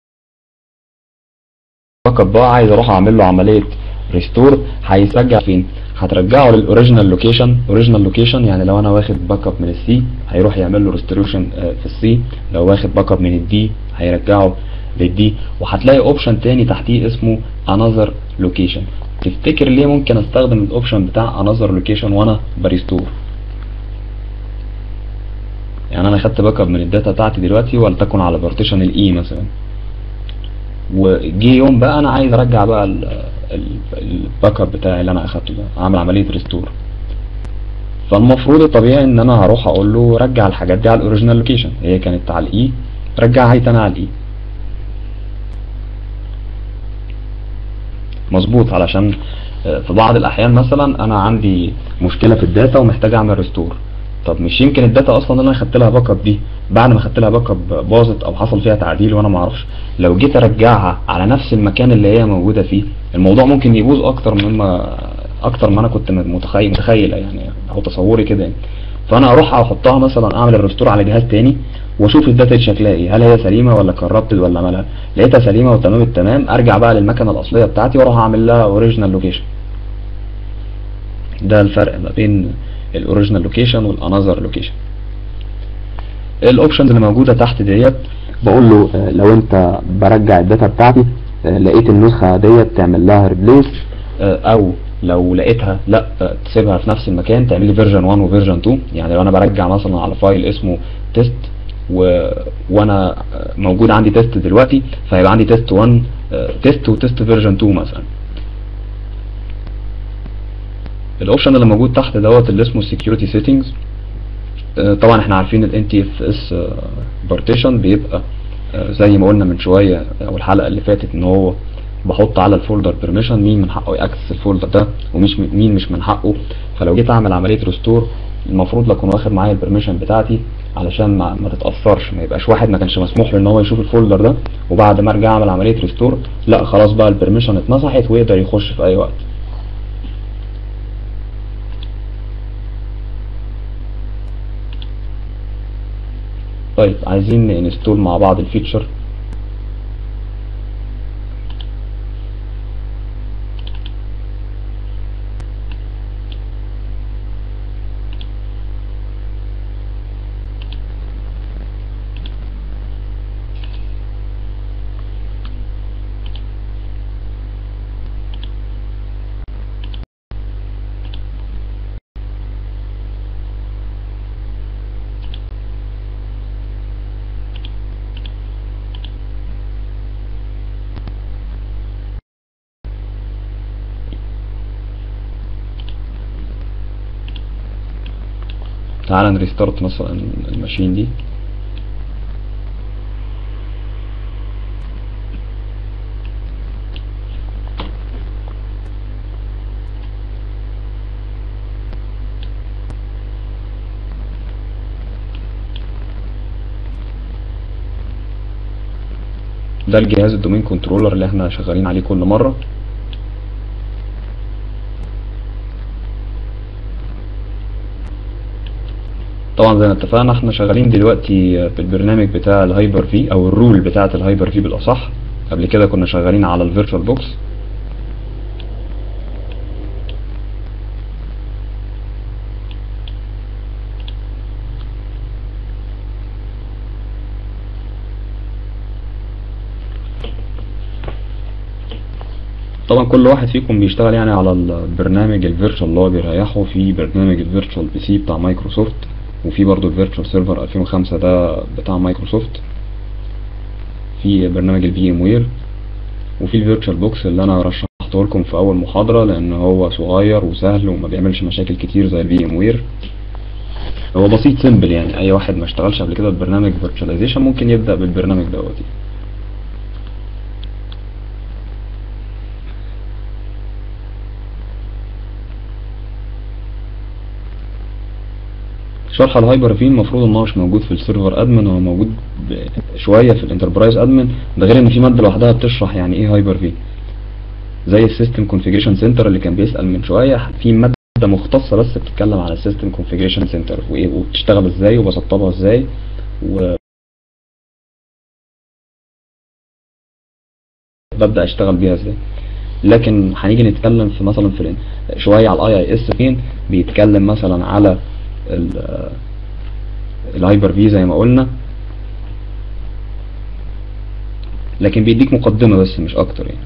Speaker 1: اب بقى عايز اروح اعمل له عمليه ريستور هيترجع فين هترجعه للاوريجينال لوكيشن اوريجينال لوكيشن يعني لو انا واخد باك اب من السي هيروح يعمل له ريستوريشن في السي لو واخد باك اب من الدي هيرجعه للدي وهتلاقي اوبشن تاني تحتيه اسمه another location تفتكر ليه ممكن استخدم الاوبشن بتاع another location وانا بريستور يعني انا خدت باك اب من الداتا بتاعتي دلوقتي ولتكن على بارتيشن الاي مثلا وجي يوم بقى انا عايز ارجع بقى ال- ال- الباك اب بتاعي اللي انا اخدته ده اعمل عمليه ريستور فالمفروض الطبيعي ان انا هروح اقول له رجع الحاجات دي على الاوريجينال لوكيشن هي كانت على الاي رجعها لي تاني على الاي مظبوط علشان آه، في بعض الاحيان مثلا انا عندي مشكله في الداتا ومحتاج اعمل ريستور طب مش يمكن الداتا اصلا اللي انا خدت لها باك اب دي بعد ما خدت لها باك اب باظت او حصل فيها تعديل وانا ما اعرفش لو جيت ارجعها على نفس المكان اللي هي موجوده فيه الموضوع ممكن يبوظ اكتر مما اكتر ما انا كنت متخيل متخيل يعني او تصوري كده يعني فانا اروح احطها مثلا اعمل الريستور على جهاز تاني واشوف الداتا دي شكلها ايه هل هي سليمه ولا كربتد ولا مالها لقيتها سليمه وتمام التمام ارجع بقى للمكنه الاصليه بتاعتي واروح اعمل لها اوريجينال لوكيشن ده الفرق ما بين الاوريجينال لوكيشن والانذر لوكيشن الاوبشنز اللي موجوده تحت ديت
Speaker 2: بقول له آه، لو انت برجع الداتا بتاعتي آه، لقيت النسخة ديت تعمل لها ريبليس
Speaker 1: آه، او لو لقيتها لا آه، تسيبها في نفس المكان تعمل لي فيرجن 1 وفيرجن 2 يعني لو انا برجع مثلا على فايل اسمه تيست و... وانا آه، موجود عندي تيست دلوقتي فهيبقى عندي تيست 1 تيست وتيست فيرجن 2 مثلا الاوبشن اللي موجود تحت دوت اللي اسمه security settings آه، طبعا احنا عارفين ال NTFS بارتيشن بيبقى آه، زي ما قلنا من شويه او الحلقه اللي فاتت ان هو بحط على الفولدر بيرميشن مين من حقه ياكسس الفولدر ده ومش مين مش من حقه فلو جيت اعمل عمليه ريستور المفروض اكون واخد معايا البرميشن بتاعتي علشان ما, ما تتاثرش ما يبقاش واحد ما كانش مسموح له ان هو يشوف الفولدر ده وبعد ما ارجع اعمل عمليه ريستور لا خلاص بقى البرميشن اتمسحت ويقدر يخش في اي وقت طيب عايزين نستول مع بعض الفيتشر تعال نريستارت مثلا الماشين دي ده الجهاز الدومين كنترولر اللي احنا شغالين عليه كل مرة طبعا زي ما اتفقنا احنا شغالين دلوقتي بالبرنامج بتاع الهايبر في او الرول بتاعة الهايبر في بالاصح قبل كده كنا شغالين على الفيرتشوال بوكس طبعا كل واحد فيكم بيشتغل يعني على البرنامج الفيرتشوال اللي هو بيريحه في برنامج الفيرتشوال بي سي بتاع مايكروسوفت وفي برضه الفيرتشوال سيرفر 2005 ده بتاع مايكروسوفت في برنامج الفي ام وير وفي الفيرتشوال بوكس اللي انا رشحته لكم في اول محاضرة لان هو صغير وسهل وما بيعملش مشاكل كتير زي الفي ام وير هو بسيط سيمبل يعني اي واحد ما اشتغلش قبل كده ببرنامج فيرتشواليزيشن ممكن يبدأ بالبرنامج دوت شرح الهايبر في المفروض ان هو مش موجود في السيرفر ادمن هو موجود ب- شويه في الانتربرايز ادمن ده غير ان في ماده لوحدها بتشرح يعني ايه هايبر في زي السيستم كونفيجريشن سنتر اللي كان بيسال من شويه في ماده مختصه بس بتتكلم على السيستم كونفيجريشن سنتر وايه وبتشتغل ازاي وبسطبها ازاي و ببدا اشتغل بيها ازاي لكن هنيجي نتكلم في مثلا في ال- شويه على الاي اي اس فين بيتكلم مثلا على ال- الهايبر في زي ما قلنا لكن بيديك مقدمة بس مش اكتر يعني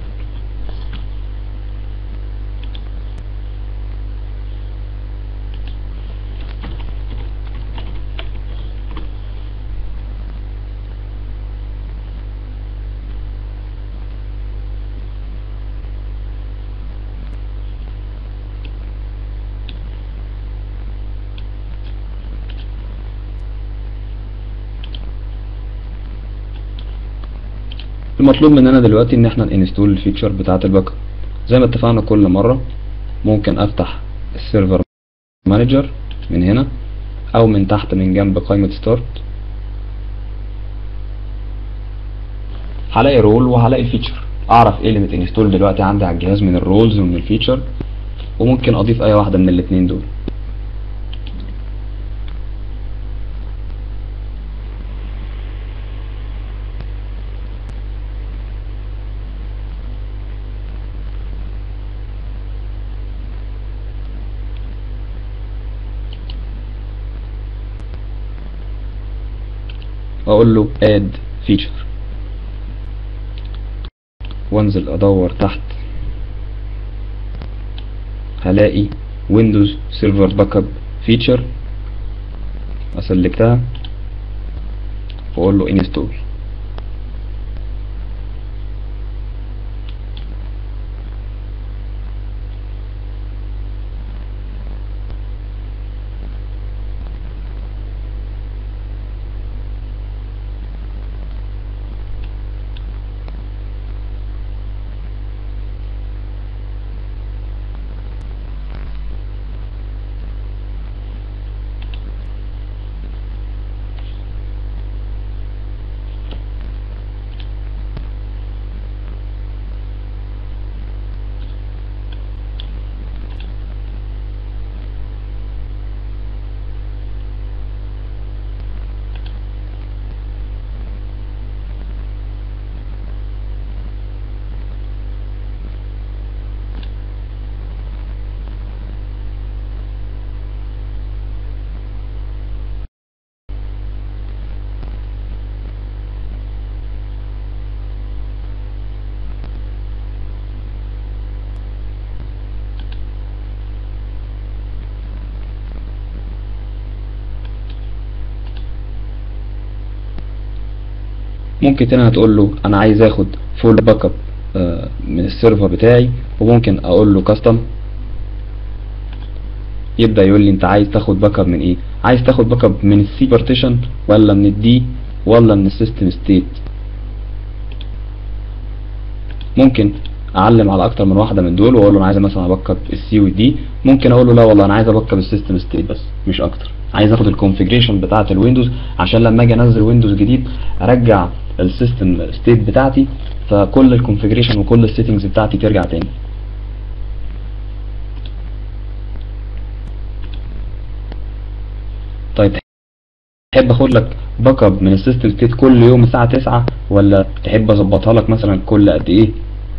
Speaker 1: المطلوب مننا دلوقتي ان احنا ننستول الفيتشر بتاعه الباك اب زي ما اتفقنا كل مره ممكن افتح السيرفر مانجر من هنا او من تحت من جنب قائمه ستارت هلاقي رول وهلاقي الفيتشر اعرف ايه اللي متنستول دلوقتي عندي على الجهاز من الرولز ومن الفيتشر وممكن اضيف اي واحده من الاتنين دول اقول له add feature وانزل ادور تحت هلاقي ويندوز سيرفر باك اب فيتشر اسلكتها واقول له انستول ممكن هنا هتقول له انا عايز اخد فول باك اب من السيرفر بتاعي وممكن اقول له كاستم يبدا يقول لي انت عايز تاخد باك اب من ايه عايز تاخد باك اب من السي بارتيشن ولا من الدي ولا من السيستم ستيت ممكن اعلم على اكتر من واحده من دول واقول له انا عايز مثلا ابكب السي والدي ممكن اقول له لا والله انا عايز ابكب السيستم ستيت بس مش اكتر عايز اخد الكونفيجريشن بتاعه الويندوز عشان لما اجي انزل ويندوز جديد ارجع السيستم ستيت بتاعتي فكل الكونفيجريشن وكل السيتنجز بتاعتي ترجع تاني طيب تحب اخد لك باك اب من السيستم ستيت كل يوم الساعه 9 ولا تحب اظبطها لك مثلا كل قد ايه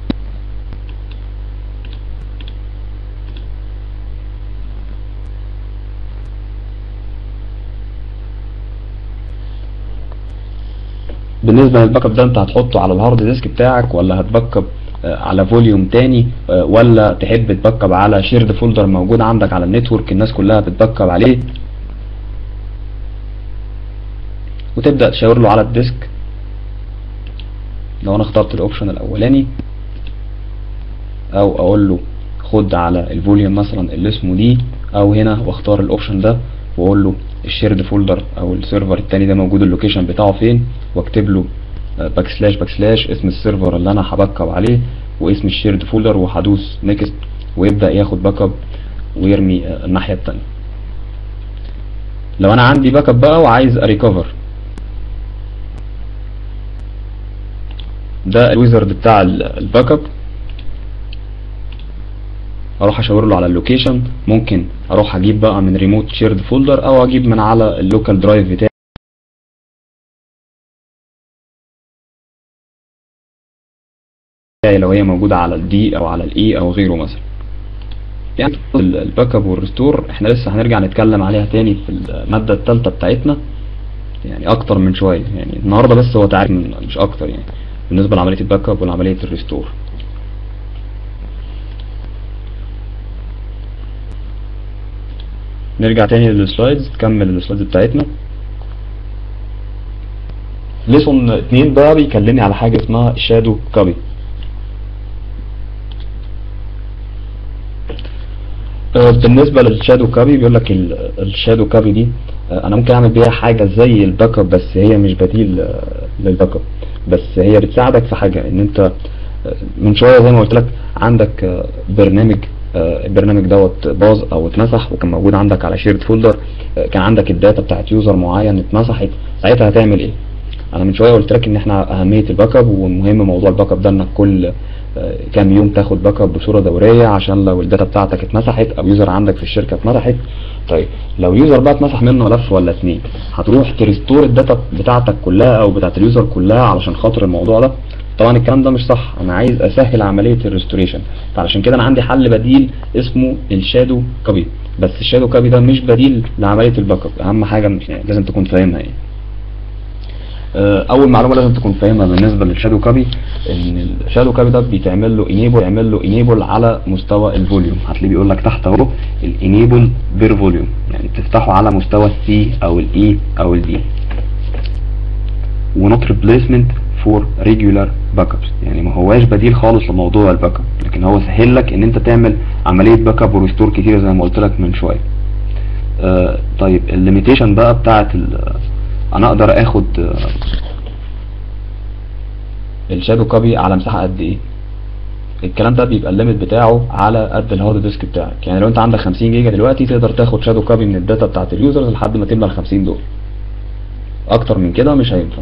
Speaker 1: بالنسبه للباك اب ده انت هتحطه على الهارد ديسك بتاعك ولا هتباك اب على فوليوم تاني آه، ولا تحب تباك اب على شيرد فولدر موجود عندك على النتورك الناس كلها بتباك اب عليه وتبدا تشاور له على الديسك لو انا اخترت الاوبشن الاولاني او اقول له خد على الفوليوم مثلا اللي اسمه دي او هنا واختار الاوبشن ده واقول له الشيرد فولدر او السيرفر التاني ده موجود اللوكيشن بتاعه فين واكتب له باك سلاش باك سلاش اسم السيرفر اللي انا هباك اب عليه واسم الشيرد فولدر وهدوس نيكست ويبدا ياخد باك اب ويرمي آه، الناحيه التانيه لو انا عندي باك اب بقى وعايز اريكفر ده الويزرد بتاع ال- الباك اب اروح اشاور له على اللوكيشن ممكن اروح اجيب بقى من ريموت شيرد فولدر او اجيب من على اللوكال درايف بتاعي لو هي موجودة على الدي او على الاي او غيره مثلا يعني ال- الباك اب والريستور احنا لسه هنرجع نتكلم عليها تاني في المادة التالتة بتاعتنا يعني اكتر من شوية يعني النهاردة بس هو تعريف من- مش اكتر يعني بالنسبة لعملية الباك اب وعملية الريستور نرجع تاني للسلايدز تكمل السلايدز بتاعتنا ليسون اتنين بقى بيكلمني على حاجة اسمها شادو كوبي آه، بالنسبه للشادو كابي بيقول لك ال- الشادو كابي دي آه، انا ممكن اعمل بيها حاجه زي الباك اب بس هي مش بديل آه، للباك اب بس هي بتساعدك في حاجه ان انت آه، من شويه زي ما قلت لك عندك آه، برنامج آه، البرنامج دوت باظ او اتمسح وكان موجود عندك على شيرد فولدر كان عندك الداتا بتاعت يوزر معين اتمسحت ساعتها هتعمل ايه انا من شويه قلت لك ان احنا اهميه الباك اب ومهم موضوع الباك اب ده انك كل آه، كام يوم تاخد باك اب بصوره دوريه عشان لو الداتا بتاعتك اتمسحت او يوزر عندك في الشركه اتمسحت طيب لو يوزر بقى اتمسح منه ملف ولا اتنين هتروح تريستور الداتا بتاعتك كلها او بتاعت اليوزر كلها علشان خاطر الموضوع ده طبعا الكلام ده مش صح انا عايز اسهل عمليه الريستوريشن فعلشان كده انا عندي حل بديل اسمه الشادو كابي بس الشادو كابي ده مش بديل لعمليه الباك اب اهم حاجه يعني لازم تكون فاهمها يعني آه، اول معلومه لازم تكون فاهمها بالنسبه للشادو كابي ان الشادو كابي ده بيتعمل له انيبل يعمل له انيبل على مستوى الفوليوم هتلاقيه بيقول لك تحت اهو الانيبل بير فوليوم يعني بتفتحه على مستوى السي او الاي او الدي ونوت ريبليسمنت فور ريجولار باك ابس يعني ما هواش بديل خالص لموضوع الباك اب لكن هو سهل لك ان انت تعمل عمليه باك اب وريستور كتير زي ما قلت لك من شويه آه طيب الليميتيشن بقى بتاعت ال- انا اقدر اخد آه، الشادو كوبي على مساحه قد ايه الكلام ده بيبقى الليميت بتاعه على قد الهارد ديسك بتاعك يعني لو انت عندك 50 جيجا دلوقتي تقدر تاخد شادو كوبي من الداتا بتاعت اليوزرز لحد ما تملى ال 50 دول اكتر من كده مش هينفع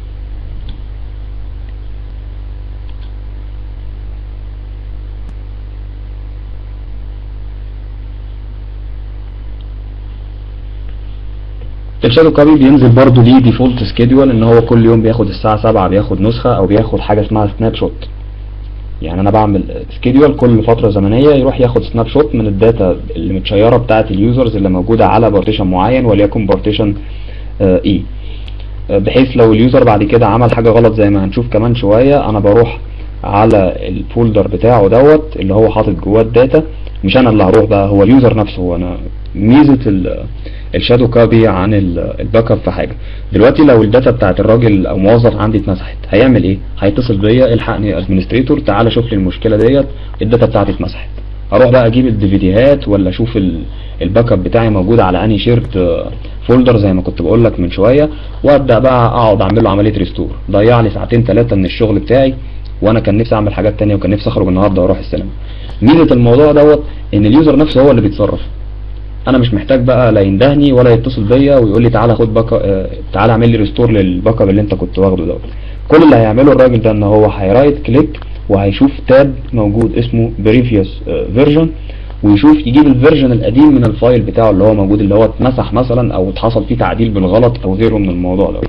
Speaker 1: الشادو كوبي بينزل برضه ليه ديفولت سكيدول ان هو كل يوم بياخد الساعه 7 بياخد نسخه او بياخد حاجه اسمها سناب شوت يعني انا بعمل سكيدول كل فتره زمنيه يروح ياخد سناب شوت من الداتا اللي متشيره بتاعه اليوزرز اللي موجوده على بارتيشن معين وليكن بارتيشن اي بحيث لو اليوزر بعد كده عمل حاجه غلط زي ما هنشوف كمان شويه انا بروح على الفولدر بتاعه دوت اللي هو حاطط جواه الداتا مش انا اللي هروح بقى هو اليوزر نفسه هو انا ميزه ال- الشادو كوبي عن ال- الباك اب في حاجه دلوقتي لو الداتا بتاعت الراجل او موظف عندي اتمسحت هيعمل ايه هيتصل بيا الحقني ادمنستريتور تعالى شوف لي المشكله ديت الداتا بتاعتي اتمسحت اروح بقى اجيب الديفيديهات ولا اشوف ال- الباك اب بتاعي موجود على انهي شيرت فولدر زي ما كنت بقول لك من شويه وابدا بقى اقعد اعمل له عمليه ريستور ضيع لي ساعتين ثلاثه من الشغل بتاعي وانا كان نفسي اعمل حاجات تانية وكان نفسي اخرج النهارده واروح السينما ميزه الموضوع دوت ان اليوزر نفسه هو اللي بيتصرف انا مش محتاج بقى لا يندهني ولا يتصل بيا ويقول لي تعالى خد باك آه، تعالى اعمل لي ريستور للباك اب اللي انت كنت واخده دوت كل اللي هيعمله الراجل ده ان هو هيرايت كليك وهيشوف تاب موجود اسمه بريفيوس فيرجن ويشوف يجيب الفيرجن القديم من الفايل بتاعه اللي هو موجود اللي هو اتمسح مثلا او اتحصل فيه تعديل بالغلط او غيره من الموضوع دوت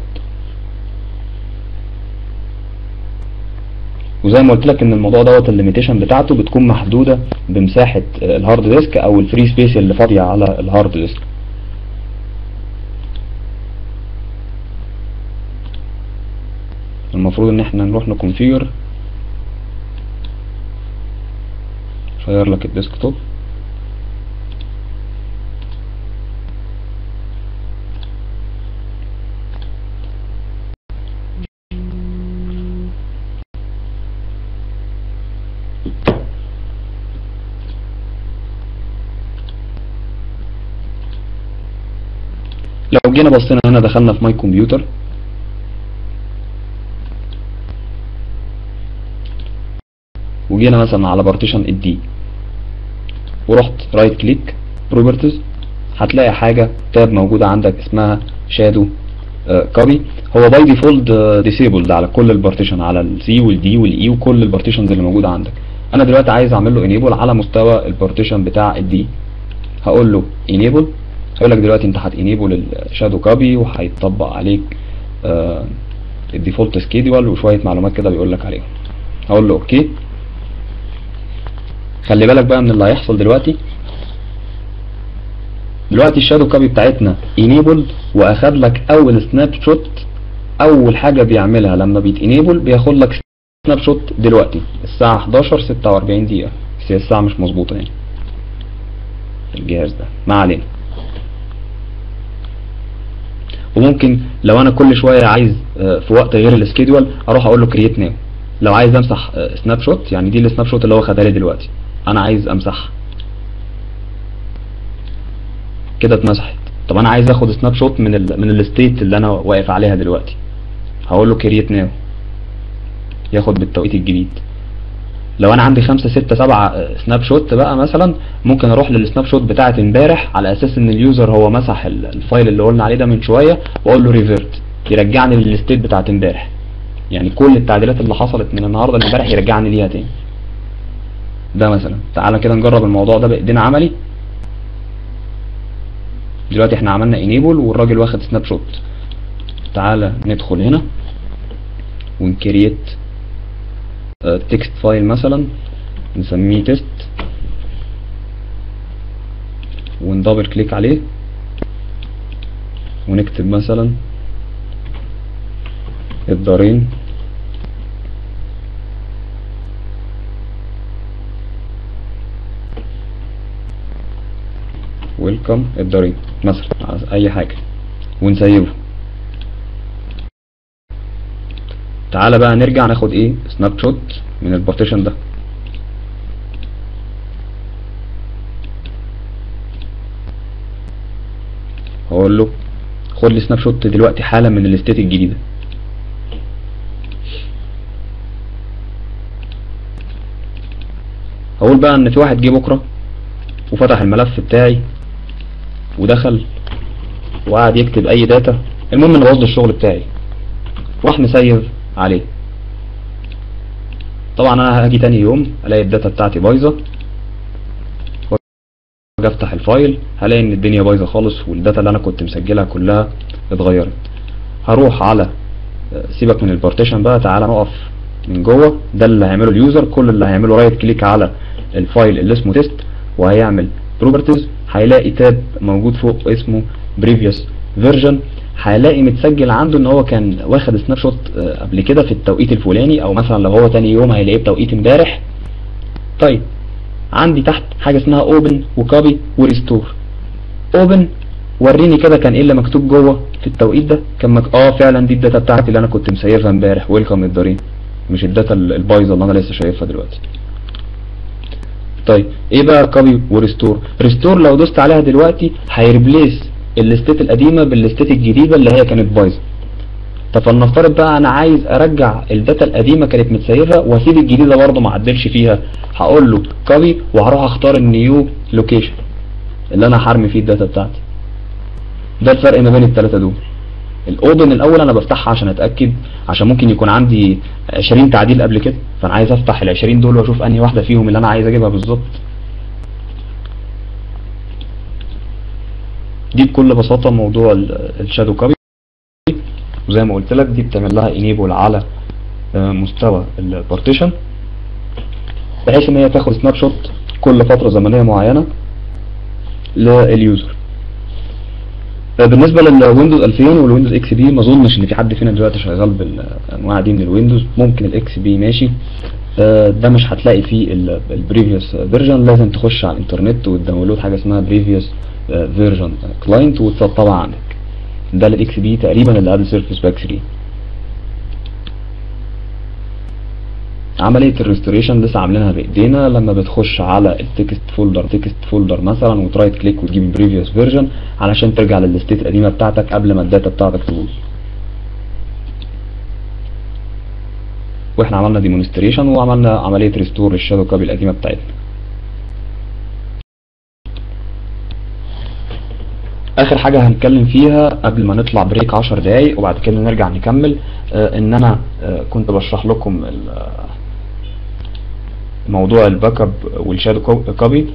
Speaker 1: وزي ما قلت لك ان الموضوع دوت الليميتيشن بتاعته بتكون محدوده بمساحه آه، الهارد ديسك او الفري سبيس اللي فاضيه على الهارد ديسك المفروض ان احنا نروح نكونفيجر شير لك الديسك توب لو جينا بصينا هنا دخلنا في ماي كمبيوتر وجينا مثلا على بارتيشن الدي ورحت رايت كليك بروبرتيز هتلاقي حاجة تاب موجودة عندك اسمها شادو كوبي هو باي ديفولت ديسيبلد على كل البارتيشن على السي والدي والاي وكل البارتيشنز اللي موجودة عندك انا دلوقتي عايز اعمل له انيبل على مستوى البارتيشن بتاع الدي هقول له انيبل هيقول لك دلوقتي انت هتنيبل الشادو كوبي وهيطبق عليك آه الديفولت سكيدول وشويه معلومات كده بيقول لك عليهم هقول له اوكي خلي بالك بقى من اللي هيحصل دلوقتي دلوقتي الشادو كوبي بتاعتنا انيبل واخد لك اول سناب شوت اول حاجه بيعملها لما بيتانيبل بياخد لك سناب شوت دلوقتي الساعه 11 46 دقيقه بس هي الساعه مش مظبوطه يعني الجهاز ده ما علينا وممكن لو انا كل شويه عايز آه، في وقت غير السكيدول اروح اقول له كرييت ناو لو عايز امسح سناب شوت يعني دي السناب شوت اللي هو خدها لي دلوقتي انا عايز امسحها كده اتمسحت طب انا عايز اخد سناب شوت من ال من الستيت اللي انا واقف عليها دلوقتي هقول له كرييت ناو ياخد بالتوقيت الجديد لو انا عندي خمسة ستة سبعة سناب شوت بقى مثلا ممكن اروح للسناب شوت بتاعت امبارح على اساس ان اليوزر هو مسح ال- الفايل اللي قلنا عليه ده من شوية واقول له ريفيرت يرجعني للستيت بتاعت امبارح يعني كل التعديلات اللي حصلت من النهارده لامبارح يرجعني ليها تاني ده مثلا تعالى كده نجرب الموضوع ده بايدينا عملي دلوقتي احنا عملنا انيبل والراجل واخد سناب شوت تعالى ندخل هنا ونكريت تكست فايل مثلا نسميه تيست وندبل كليك عليه ونكتب مثلا الدارين ويلكم الدارين مثلا اي حاجة ونسيبه تعالى بقى نرجع ناخد ايه سناب شوت من البارتيشن ده هقول له خد لي سناب شوت دلوقتي حالا من الاستيت الجديده هقول بقى ان في واحد جه بكره وفتح الملف بتاعي ودخل وقعد يكتب اي داتا المهم ان بوظ الشغل بتاعي راح مسيف عليه طبعا انا هاجي تاني يوم الاقي الداتا بتاعتي بايظه واجي افتح الفايل هلاقي ان الدنيا بايظه خالص والداتا اللي انا كنت مسجلها كلها اتغيرت هروح على سيبك من البارتيشن بقى تعالى نقف من جوه ده اللي هيعمله اليوزر كل اللي هيعمله رايت كليك على الفايل اللي اسمه تيست وهيعمل بروبرتيز هيلاقي تاب موجود فوق اسمه بريفيوس فيرجن هيلاقي متسجل عنده ان هو كان واخد سناب شوت آه، قبل كده في التوقيت الفلاني او مثلا لو هو تاني يوم هيلاقيه بتوقيت امبارح طيب عندي تحت حاجه اسمها اوبن وكوبي وريستور اوبن وريني كده كان ايه اللي مكتوب جوه في التوقيت ده كان مك... اه فعلا دي الداتا بتاعتي اللي انا كنت مسيفها امبارح ويلكم الدارين مش الداتا ال- البايظه اللي انا لسه شايفها دلوقتي طيب ايه بقى كوبي وريستور ريستور لو دوست عليها دلوقتي هيربليس الاستيت القديمه بالاستيت الجديده اللي هي كانت بايظه طب فلنفترض بقى انا عايز ارجع الداتا القديمه كانت متسيفه واسيب الجديده برضه ما اعدلش فيها هقول له كوبي وهروح اختار النيو لوكيشن اللي انا هرمي فيه الداتا بتاعتي ده الفرق ما بين الثلاثه دول الاوبن الاول انا بفتحها عشان اتاكد عشان ممكن يكون عندي 20 تعديل قبل كده فانا عايز افتح ال 20 دول واشوف انهي واحده فيهم اللي انا عايز اجيبها بالظبط دي بكل بساطه موضوع الشادو كوبي وزي ما قلت لك دي بتعمل لها انيبل على آه، مستوى البارتيشن بحيث ان هي تاخد سناب شوت كل فتره زمنيه معينه لليوزر آه، بالنسبه للويندوز 2000 والويندوز اكس بي ما اظنش ان في حد فينا دلوقتي شغال بالانواع دي من الويندوز ممكن الاكس بي ماشي آه، ده مش هتلاقي فيه البريفيوس فيرجن لازم تخش على الانترنت وتداونلود حاجه اسمها بريفيوس فيرجن كلاينت وتسطبها عندك ده للاكس بي تقريبا اللي قبل سيرفيس باك 3 عملية الريستوريشن لسه عاملينها بايدينا لما بتخش على التكست فولدر تكست فولدر مثلا وترايت كليك وتجيب بريفيوس فيرجن علشان ترجع للستيت القديمة بتاعتك قبل ما الداتا بتاعتك تبوظ واحنا عملنا ديمونستريشن وعملنا عملية ريستور للشادو كوبي القديمة بتاعتنا اخر حاجة هنتكلم فيها قبل ما نطلع بريك 10 دقايق وبعد كده نرجع نكمل آه ان انا آه كنت بشرح لكم ال- آه، موضوع الباك اب والشادو كوبي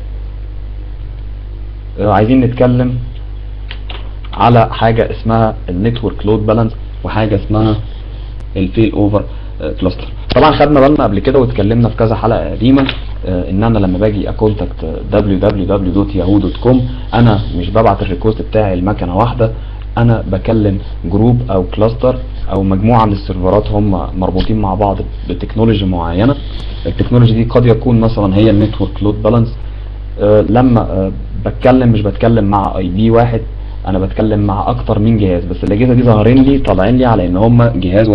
Speaker 1: آه عايزين نتكلم على حاجة اسمها النتورك لود بالانس وحاجة اسمها الفيل اوفر كلاستر طبعا خدنا بالنا قبل كده واتكلمنا في كذا حلقه قديمه آه، ان انا لما باجي اكونتاكت www.yahoo.com انا مش ببعت الريكوست بتاعي لمكنه واحده انا بكلم جروب او كلاستر او مجموعه من السيرفرات هم مربوطين مع بعض بتكنولوجي معينه التكنولوجي دي قد يكون مثلا هي النتورك لود بالانس لما آه، بتكلم مش بتكلم مع اي بي واحد انا بتكلم مع اكتر من جهاز بس الاجهزه دي ظاهرين لي طالعين لي على ان هم جهاز واحد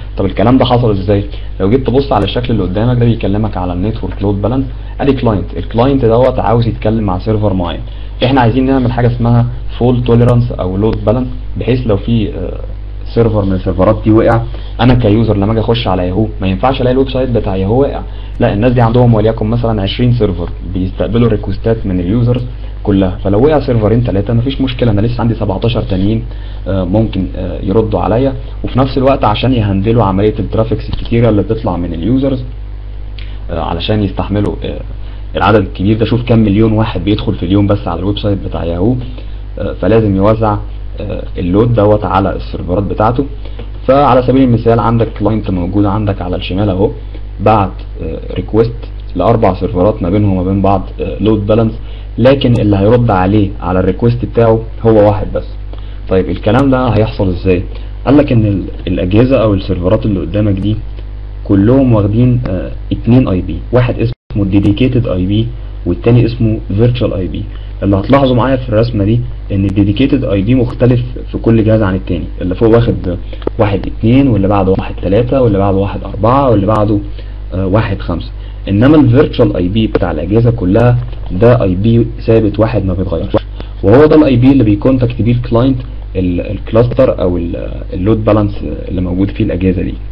Speaker 1: طب الكلام ده حصل ازاي لو جيت تبص على الشكل اللي قدامك ده بيكلمك على النتورك لود بالانس ادي كلاينت الكلاينت دوت عاوز يتكلم مع سيرفر معين احنا عايزين نعمل حاجه اسمها فول توليرانس او لود بالانس بحيث لو في سيرفر من السيرفرات دي وقع انا كيوزر لما اجي اخش على ياهو ما ينفعش الاقي الويب سايت بتاع ياهو وقع لا الناس دي عندهم وليكن مثلا 20 سيرفر بيستقبلوا ريكوستات من اليوزرز كلها فلو وقع سيرفرين ثلاثه مفيش مشكله انا لسه عندي 17 تانيين ممكن يردوا عليا وفي نفس الوقت عشان يهندلوا عمليه الترافيكس الكتيره اللي بتطلع من اليوزرز علشان يستحملوا العدد الكبير ده شوف كام مليون واحد بيدخل في اليوم بس على الويب سايت بتاع ياهو فلازم يوزع اللود دوت على السيرفرات بتاعته فعلى سبيل المثال عندك كلاينت موجود عندك على الشمال اهو بعت ريكوست لاربع سيرفرات ما بينهم وما بين بعض لود بالانس لكن اللي هيرد عليه على الريكوست بتاعه هو واحد بس طيب الكلام ده هيحصل ازاي قال لك ان الاجهزه او السيرفرات اللي قدامك دي كلهم واخدين اه اتنين اي بي واحد اسمه ديديكيتد اي بي والتاني اسمه فيرتشوال اي بي اللي هتلاحظوا معايا في الرسمه دي ان الديديكيتد اي بي مختلف في كل جهاز عن التاني اللي فوق واخد واحد اتنين واللي بعده واحد تلاتة واللي بعده واحد اربعة واللي بعده اه واحد خمسة انما الفيرتشوال اي بي بتاع الاجهزه كلها ده اي بي ثابت واحد ما بيتغيرش وهو ده الاي بي اللي بيكونتاكت بيه الكلاينت الكلاستر او اللود بالانس اللي موجود فيه الاجهزه دي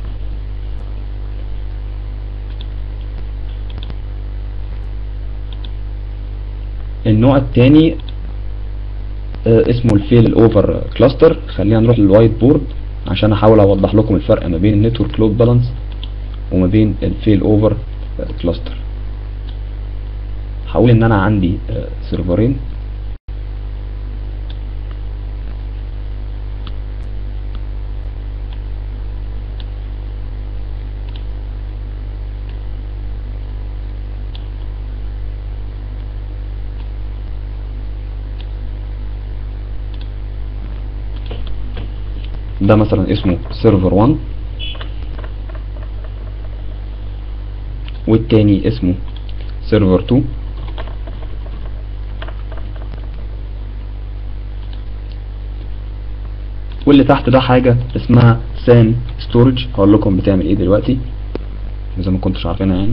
Speaker 1: النوع الثاني اسمه الفيل اوفر كلاستر خلينا نروح للوايت بورد عشان احاول اوضح لكم الفرق ما بين النتورك لود بالانس وما بين الفيل اوفر كلاستر هقول ان انا عندي سيرفرين ده مثلا اسمه سيرفر 1 والتاني اسمه سيرفر 2 واللي تحت ده حاجة اسمها سان ستورج هقول لكم بتعمل ايه دلوقتي اذا ما كنتش عارفينها يعني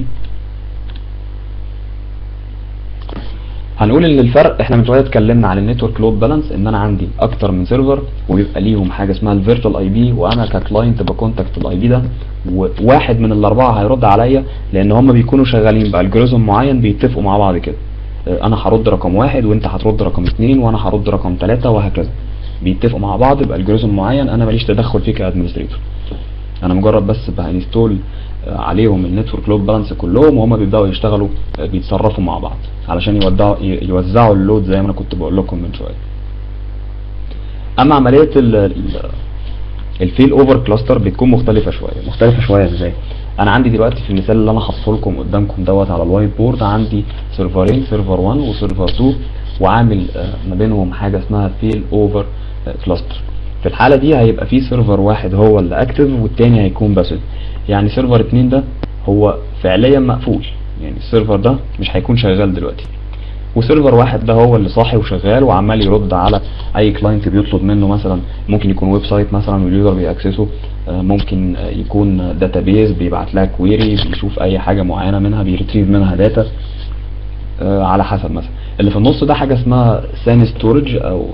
Speaker 1: هنقول ان الفرق احنا من شويه اتكلمنا على النتورك لود بالانس ان انا عندي اكتر من سيرفر ويبقى ليهم حاجه اسمها الفيرتوال اي بي وانا ككلاينت بكونتاكت الاي بي ده وواحد من الاربعه هيرد عليا لان هم بيكونوا شغالين بالجوريزم معين بيتفقوا مع بعض كده انا هرد رقم واحد وانت هترد رقم اثنين وانا هرد رقم ثلاثة وهكذا بيتفقوا مع بعض بالجوريزم معين انا ماليش تدخل فيه كادمنستريتور انا مجرد بس بانستول عليهم النتورك لود بالانس كلهم وهم بيبداوا يشتغلوا بيتصرفوا مع بعض علشان يودعوا يوزعوا اللود زي ما انا كنت بقول لكم من شويه اما عمليه الفيل اوفر كلاستر بتكون مختلفه شويه مختلفه شويه ازاي انا عندي دلوقتي في المثال اللي انا حاطه لكم قدامكم دوت على الوايت بورد عندي سيرفرين سيرفر 1 وسيرفر 2 وعامل ما بينهم حاجه اسمها فيل اوفر كلاستر في الحاله دي هيبقى في سيرفر واحد هو اللي اكتف والتاني هيكون باسيف يعني سيرفر 2 ده هو فعليا مقفول يعني السيرفر ده مش هيكون شغال دلوقتي وسيرفر واحد ده هو اللي صاحي وشغال وعمال يرد على اي كلاينت بيطلب منه مثلا ممكن يكون ويب سايت مثلا واليوزر بيأكسسه ممكن يكون داتابيز بيبعت لها كويري بيشوف اي حاجه معينه منها بيريتريف منها داتا على حسب مثلا اللي في النص ده حاجه اسمها سان ستورج او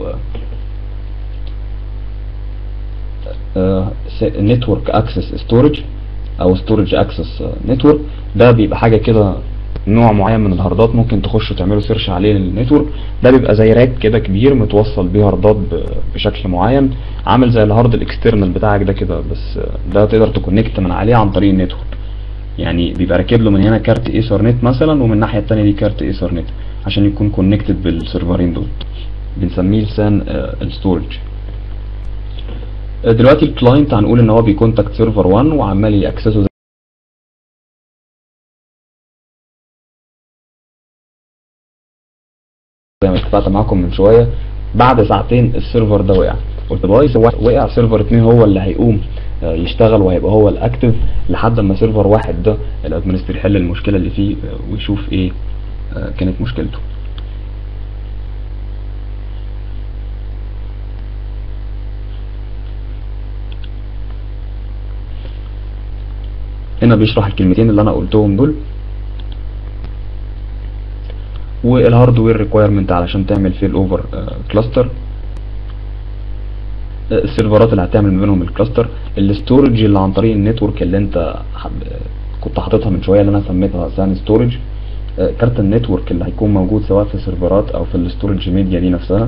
Speaker 1: نتورك اكسس ستورج او ستورج اكسس نتورك ده بيبقى حاجه كده نوع معين من الهاردات ممكن تخشوا تعملوا سيرش عليه للنتورك ده بيبقى زي راك كده كبير متوصل بيه هاردات بشكل معين عامل زي الهارد الاكسترنال بتاعك ده كده بس ده تقدر تكونكت من عليه عن طريق النتورك يعني بيبقى راكب له من هنا كارت ايثر نت مثلا ومن الناحيه الثانيه دي كارت ايثر نت عشان يكون كونكتد بالسيرفرين دول بنسميه لسان الستورج دلوقتي الكلاينت هنقول ان هو بيكونتاكت سيرفر 1 وعمال ياكسسه زي ما اتفقت معاكم من شويه بعد ساعتين السيرفر ده وقع قلت بايظ وقع سيرفر 2 هو اللي هيقوم يشتغل وهيبقى هو الاكتف لحد ما سيرفر واحد ده الادمنستريتور يحل المشكله اللي فيه ويشوف ايه كانت مشكلته هنا بيشرح الكلمتين اللي انا قلتهم دول والهاردوير ريكويرمنت علشان تعمل فيل اوفر كلاستر السيرفرات اللي هتعمل ما بينهم الكلاستر الاستورج اللي عن طريق النتورك اللي انت حب... كنت حاططها من شويه اللي انا سميتها سان ستورج كارت النتورك اللي هيكون موجود سواء في السيرفرات او في الاستورج ميديا دي نفسها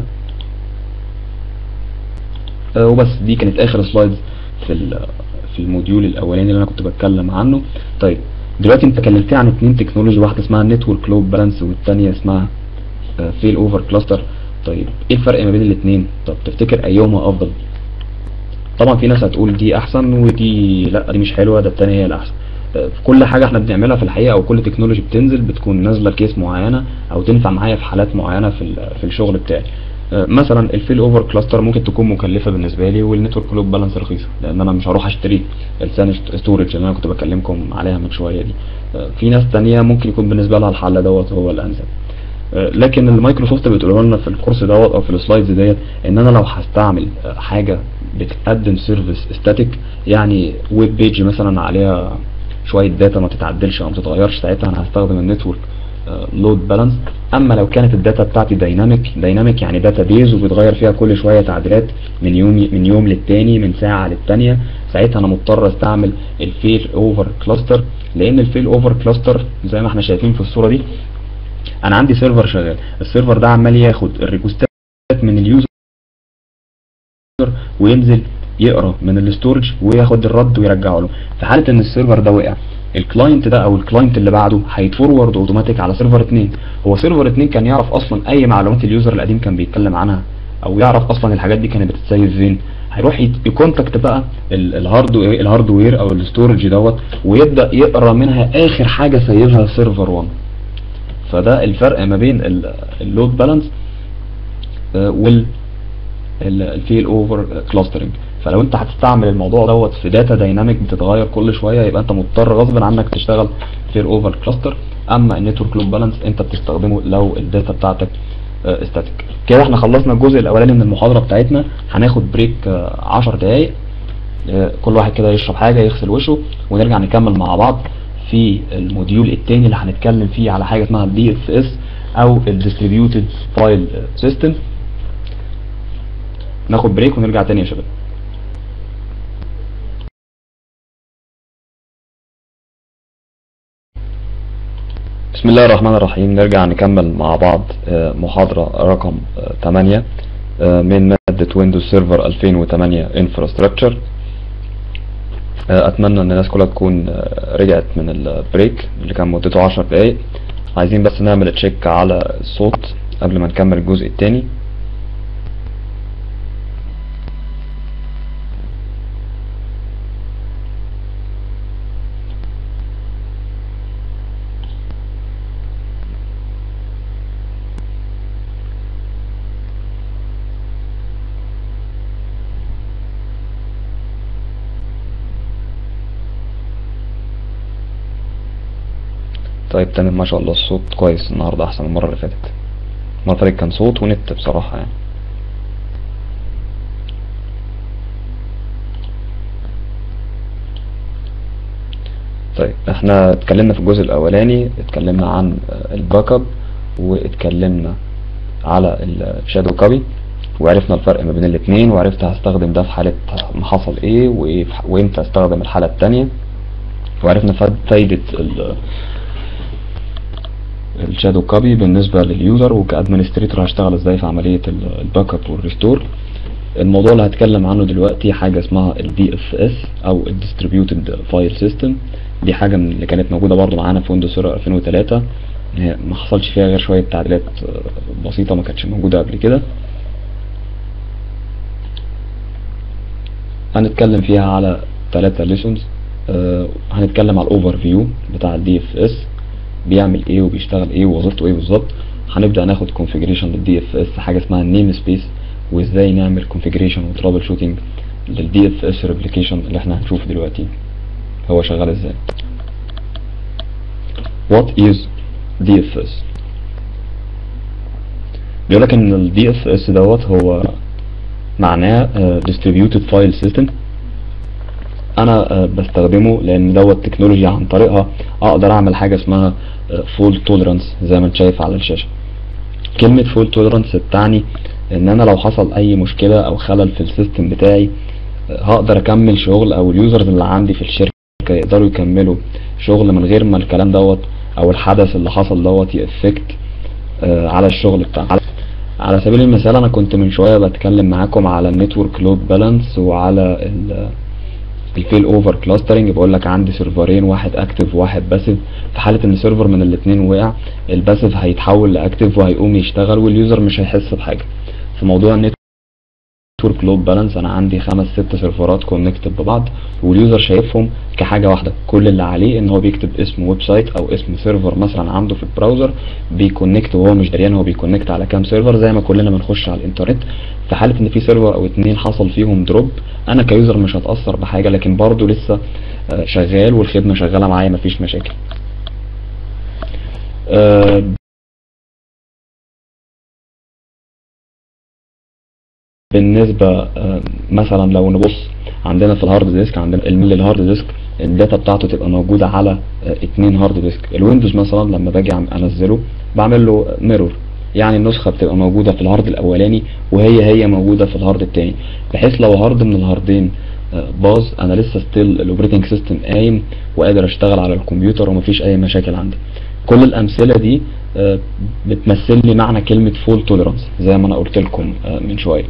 Speaker 1: آه، وبس دي كانت اخر سلايدز في ال- في الموديول الاولاني اللي انا كنت بتكلم عنه طيب دلوقتي انت كلمتني عن اتنين تكنولوجي واحده اسمها نتورك لود بالانس والتانيه اسمها فيل اوفر كلاستر طيب ايه الفرق ما بين الاتنين طب تفتكر ايهما افضل طبعا في ناس هتقول دي احسن ودي لا دي مش حلوه ده التانية هي الاحسن آه، في كل حاجه احنا بنعملها في الحقيقه او كل تكنولوجي بتنزل بتكون نازله كيس معينه او تنفع معايا في حالات معينه في ال- في الشغل بتاعي آه، مثلا الفيل اوفر كلاستر ممكن تكون مكلفه بالنسبه لي والنتورك لود بالانس رخيصه لان انا مش هروح اشتري السان ستورج اللي انا كنت بكلمكم عليها من شويه دي آه، في ناس تانية ممكن يكون بالنسبه لها الحل دوت هو الانسب آه، لكن المايكروسوفت بتقوله لنا في الكورس دوت او في السلايدز ديت ان انا لو هستعمل آه، حاجه بتقدم سيرفيس ستاتيك يعني ويب بيج مثلا عليها شويه داتا ما تتعدلش او ما تتغيرش ساعتها انا هستخدم النتورك لود بالانس اما لو كانت الداتا بتاعتي دايناميك دايناميك يعني داتا بيز وبيتغير فيها كل شويه تعديلات من يوم من يوم للتاني من ساعه للتانيه ساعتها انا مضطر استعمل الفيل اوفر كلاستر لان الفيل اوفر كلاستر زي ما احنا شايفين في الصوره دي انا عندي سيرفر شغال السيرفر ده عمال ياخد الريكوستات من اليوزر وينزل يقرا من الاستورج وياخد الرد ويرجعه له في حاله ان السيرفر ده وقع الكلاينت ده او الكلاينت اللي بعده هيتفورورد اوتوماتيك على سيرفر 2 هو سيرفر 2 كان يعرف اصلا اي معلومات اليوزر القديم كان بيتكلم عنها او يعرف اصلا الحاجات دي كانت بتتسيف فين هيروح يت- يكونتاكت بقى ال- الهاردوير الهاردوير او الاستورج دوت ويبدا يقرا منها اخر حاجه سيفها سيرفر 1 فده الفرق ما بين ال- اللود بالانس آه، وال الفيل اوفر كلاسترنج فلو انت هتستعمل الموضوع دوت في داتا دايناميك بتتغير كل شويه يبقى انت مضطر غصب عنك تشتغل فيل اوفر كلاستر اما النتورك لود بالانس انت بتستخدمه لو الداتا بتاعتك استاتيك كده احنا خلصنا الجزء الاولاني من المحاضره بتاعتنا هناخد بريك 10 دقائق كل واحد كده يشرب حاجه يغسل وشه ونرجع نكمل مع بعض في الموديول التاني اللي هنتكلم فيه على حاجه اسمها الدي اف اس او الديستريبيوتد فايل سيستم ناخد بريك ونرجع تاني يا شباب بسم الله الرحمن الرحيم نرجع نكمل مع بعض آه، محاضرة رقم 8 من مادة ويندوز سيرفر 2008 انفراستراكشر اتمنى ان الناس كلها تكون آه، رجعت من البريك اللي كان مدته 10 دقايق عايزين بس نعمل تشيك على الصوت قبل ما نكمل الجزء التاني طيب تمام ما شاء الله الصوت كويس النهارده احسن من المره اللي فاتت المره اللي فاتت كان صوت ونت بصراحه يعني طيب احنا اتكلمنا في الجزء الاولاني اتكلمنا عن آه، الباك اب واتكلمنا على الشادو كوبي وعرفنا الفرق ما بين الاثنين وعرفت هستخدم ده في حالة ما حصل ايه وايه في ح- وامتى استخدم الحالة التانية وعرفنا فاد- فايدة ال- الشادو كوبي بالنسبة لليوزر وكادمنستريتور هشتغل ازاي في عملية ال- الباك اب والريستور الموضوع اللي هتكلم عنه دلوقتي حاجة اسمها ال DFS او ال Distributed File System دي حاجة من اللي كانت موجودة برضو معانا في ويندوز سيرفر 2003 هي ما حصلش فيها غير شوية تعديلات آه، بسيطة ما كانتش موجودة قبل كده هنتكلم فيها على ثلاثة ليسونز هنتكلم على الاوفر فيو بتاع الدي اف اس بيعمل ايه وبيشتغل ايه ووظيفته ايه بالظبط هنبدا ناخد كونفيجريشن للدي اف اس حاجه اسمها النيم سبيس وازاي نعمل كونفيجريشن وترابل شوتنج للدي اف اس ريبليكيشن اللي احنا هنشوفه دلوقتي هو شغال ازاي what is DFS بيقول لك ان ال DFS دوت هو معناه آه، distributed file system انا آه، بستخدمه لان دوت تكنولوجيا عن طريقها اقدر اعمل حاجه اسمها فول توليرانس زي ما انت شايف على الشاشه كلمه فول توليرانس بتعني ان انا لو حصل اي مشكله او خلل في السيستم بتاعي آه، هقدر اكمل شغل او اليوزرز اللي عندي في الشركه يقدروا يكملوا شغل من غير ما الكلام دوت او الحدث اللي حصل دوت يأفكت آه، على الشغل بتاعي على سبيل المثال انا كنت من شويه بتكلم معاكم على النتورك لود بالانس وعلى ال الفيل اوفر كلاسترنج بقول لك عندي سيرفرين واحد اكتف وواحد باسيف في حاله ان سيرفر من الاثنين وقع الباسيف هيتحول لاكتف وهيقوم يشتغل واليوزر مش هيحس بحاجه في موضوع النتورك لود بالانس انا عندي خمس ست سيرفرات كونكتد ببعض واليوزر شايفهم كحاجه واحده كل اللي عليه ان هو بيكتب اسم ويب سايت او اسم سيرفر مثلا عنده في البراوزر بيكونكت وهو مش دريان هو بيكونكت على كام سيرفر زي ما كلنا بنخش على الانترنت في حاله ان في سيرفر او اتنين حصل فيهم دروب انا كيوزر مش هتاثر بحاجه لكن برضه لسه آه، شغال والخدمه شغاله معايا مفيش مشاكل آه، بالنسبة آه، مثلا لو نبص عندنا في الهارد ديسك عندنا الميل الهارد ديسك الداتا بتاعته تبقى موجودة على آه، اتنين هارد ديسك الويندوز مثلا لما باجي عم- انزله بعمل له ميرور يعني النسخة بتبقى موجودة في الهارد الاولاني وهي هي موجودة في الهارد التاني بحيث لو هارد من الهاردين آه، باظ انا لسه ستيل الاوبريتنج سيستم قايم وقادر اشتغل على الكمبيوتر ومفيش اي مشاكل عندي كل الامثله دي آه، بتمثل لي معنى كلمه فول توليرانس زي ما انا قلت لكم آه، من شويه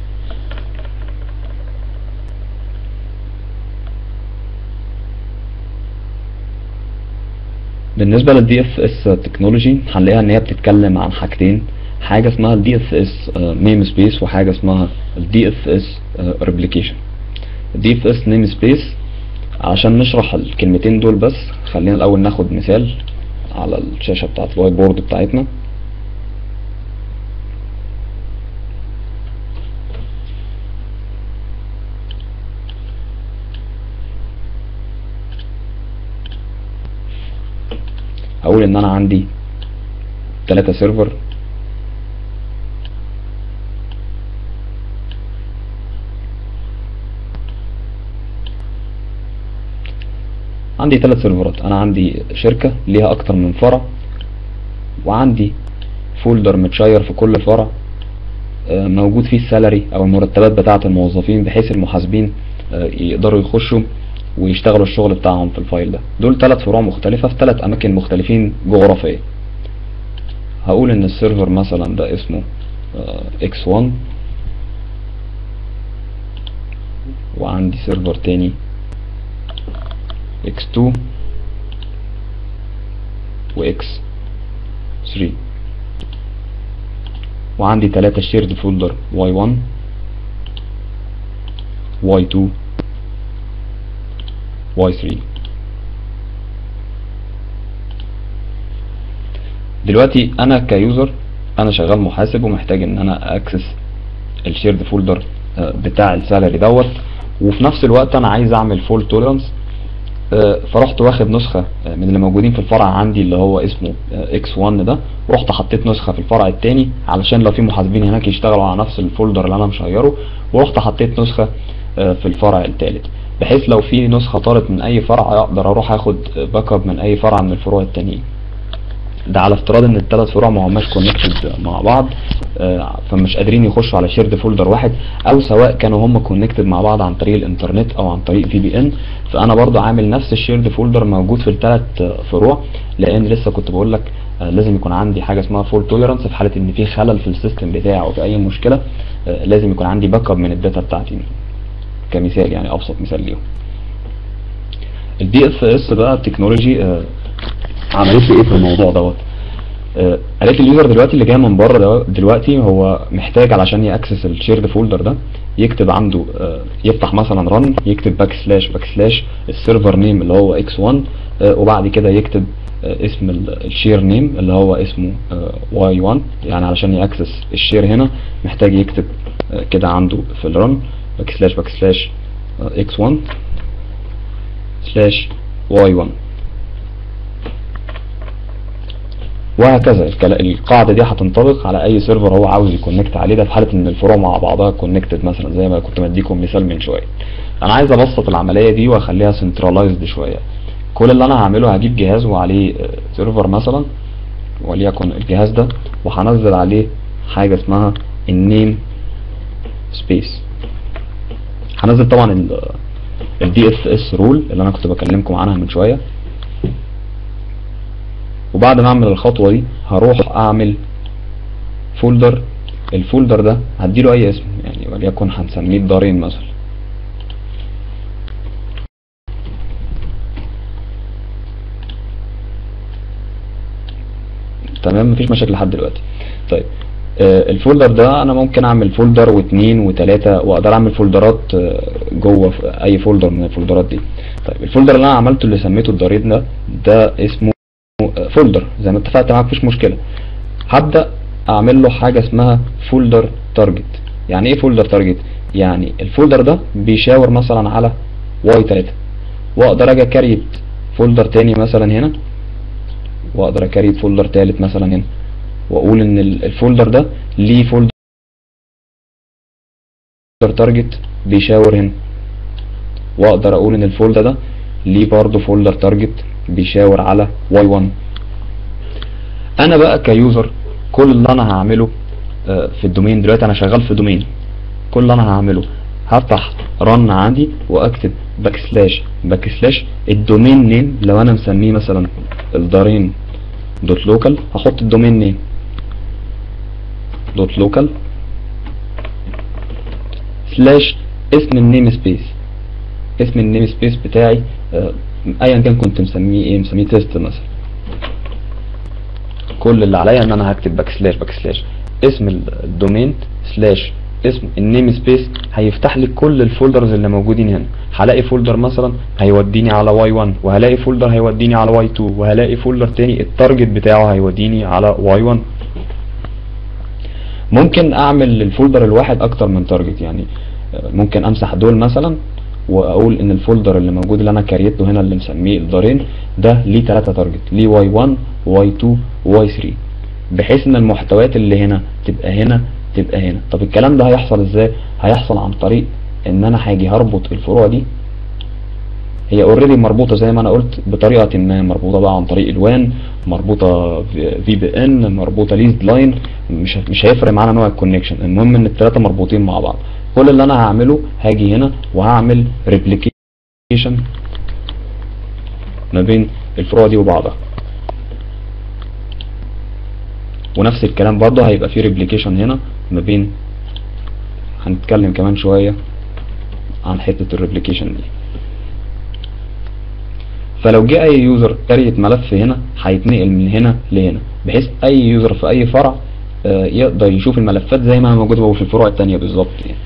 Speaker 1: بالنسبه للدي اف اس تكنولوجي هنلاقيها ان هي بتتكلم عن حاجتين حاجه اسمها الدي اف اس نيم سبيس وحاجه اسمها الدي اف اس ريبليكيشن الدي اف اس نيم سبيس عشان نشرح الكلمتين دول بس خلينا الاول ناخد مثال على الشاشه بتاعت الوايت بورد بتاعتنا هقول ان انا عندي ثلاثة سيرفر عندي ثلاث سيرفرات انا عندي شركة ليها اكتر من فرع وعندي فولدر متشير في كل فرع آه، موجود فيه السالري او المرتبات بتاعة الموظفين بحيث المحاسبين آه، يقدروا يخشوا ويشتغلوا الشغل بتاعهم في الفايل ده دول ثلاث فروع مختلفة في ثلاث اماكن مختلفين جغرافيا هقول ان السيرفر مثلا ده اسمه اكس 1 وعندي سيرفر تاني x2 و x3 وعندي تلاتة شيرد فولدر y1 y2 y3 دلوقتي انا كيوزر انا شغال محاسب ومحتاج ان انا اكسس الشيرد فولدر بتاع السالري دوت وفي نفس الوقت انا عايز اعمل فول توليرانس فرحت واخد نسخة آه، من اللي موجودين في الفرع عندي اللي هو اسمه اكس 1 ده ورحت حطيت نسخة في الفرع التاني علشان لو في محاسبين هناك يشتغلوا على نفس الفولدر اللي انا مشيره ورحت حطيت نسخة آه، في الفرع التالت بحيث لو في نسخة طارت من اي فرع اقدر اروح اخد باك اب من اي فرع من الفروع التانيين ده على افتراض ان الثلاث فروع ما هماش كونكتد مع بعض آه، فمش قادرين يخشوا على شيرد فولدر واحد او سواء كانوا هم كونكتد مع بعض عن طريق الانترنت او عن طريق في بي ان فانا برضو عامل نفس الشيرد فولدر موجود في الثلاث فروع لان لسه كنت بقول لك آه، لازم يكون عندي حاجه اسمها فول توليرانس في حاله ان في خلل في السيستم بتاعي او في اي مشكله آه، لازم يكون عندي باك اب من الداتا بتاعتي كمثال يعني ابسط مثال ليهم الدي اف اس بقى التكنولوجي آه، عملت لي ايه في الموضوع دوت آه، قالت لي اليوزر دلوقتي اللي جاي من بره دو- دلوقتي هو محتاج علشان ياكسس الشيرد فولدر ده يكتب عنده آه، يفتح مثلا رن يكتب باك سلاش باك سلاش السيرفر نيم اللي هو اكس 1 وبعد كده يكتب آه، اسم ال- الشير نيم اللي هو اسمه واي 1 يعني علشان ياكسس الشير هنا محتاج يكتب آه، كده عنده في الرن باك سلاش باك سلاش اكس 1 سلاش واي 1 وهكذا الكلا- القاعده دي هتنطبق على اي سيرفر هو عاوز يكونكت عليه ده في حاله ان الفروع مع بعضها كونكتد مثلا زي ما كنت مديكم مثال من شويه انا عايز ابسط العمليه دي واخليها سنترلايزد شويه كل اللي انا هعمله هجيب جهاز وعليه سيرفر مثلا وليكن الجهاز ده وهنزل عليه حاجه اسمها النيم سبيس هنزل طبعا الدي اف اس رول اللي انا كنت بكلمكم عنها من شويه وبعد ما اعمل الخطوه دي هروح اعمل فولدر الفولدر ده هديله اي اسم يعني وليكن هنسميه الدارين مثلا تمام مفيش مشاكل لحد دلوقتي طيب آه الفولدر ده انا ممكن اعمل فولدر واثنين وثلاثة واقدر اعمل فولدرات آه جوه في اي فولدر من الفولدرات دي طيب الفولدر اللي انا عملته اللي سميته الدارين ده ده اسمه آه فولدر زي ما اتفقت معاك مفيش مشكلة هبدأ اعمل له حاجة اسمها فولدر تارجت يعني ايه فولدر تارجت يعني الفولدر ده بيشاور مثلا على واي 3 واقدر اجي كريت فولدر تاني مثلا هنا واقدر اكريت فولدر تالت مثلا هنا واقول ان الفولدر ده ليه فولدر تارجت بيشاور هنا واقدر اقول ان الفولدر ده ليه برضه فولدر تارجت بيشاور على واي 1 انا بقى كيوزر كل اللي انا هعمله في الدومين دلوقتي انا شغال في دومين كل اللي انا هعمله هفتح رن عندي واكتب باك سلاش باك سلاش الدومين نيم لو انا مسميه مثلا الدارين دوت لوكال هحط الدومين نيم دوت لوكال سلاش اسم النيم سبيس اسم النيم سبيس بتاعي آه ايا كان كنت مسميه ايه مسميه تيست مثلا كل اللي عليا ان انا هكتب باك سلاش باك سلاش اسم الدومين سلاش اسم النيم سبيس هيفتح لي كل الفولدرز اللي موجودين هنا هلاقي فولدر مثلا هيوديني على واي 1 وهلاقي فولدر هيوديني على واي 2 وهلاقي فولدر تاني التارجت بتاعه هيوديني على واي 1 ممكن اعمل للفولدر الواحد اكتر من تارجت يعني ممكن امسح دول مثلا واقول ان الفولدر اللي موجود اللي انا كريته هنا اللي مسميه الدارين ده ليه 3 تارجت ليه واي 1 واي 2 واي 3 بحيث ان المحتويات اللي هنا تبقى هنا تبقى هنا طب الكلام ده هيحصل ازاي هيحصل عن طريق ان انا هاجي هربط الفروع دي هي اوريدي مربوطه زي ما انا قلت بطريقه ما مربوطه بقى عن طريق الوان مربوطه في بي ان مربوطه ليزد لاين مش مش هيفرق معانا نوع الكونكشن المهم ان الثلاثه مربوطين مع بعض كل اللي انا هعمله هاجي هنا وهعمل ريبليكيشن ما بين الفروع دي وبعضها ونفس الكلام برضه هيبقى فيه ريبليكيشن هنا ما بين هنتكلم كمان شوية عن حتة الريبليكيشن دي فلو جه اي يوزر كريت ملف هنا هيتنقل من هنا لهنا بحيث اي يوزر في اي فرع يقدر يشوف الملفات زي ما موجودة في الفروع التانية بالظبط يعني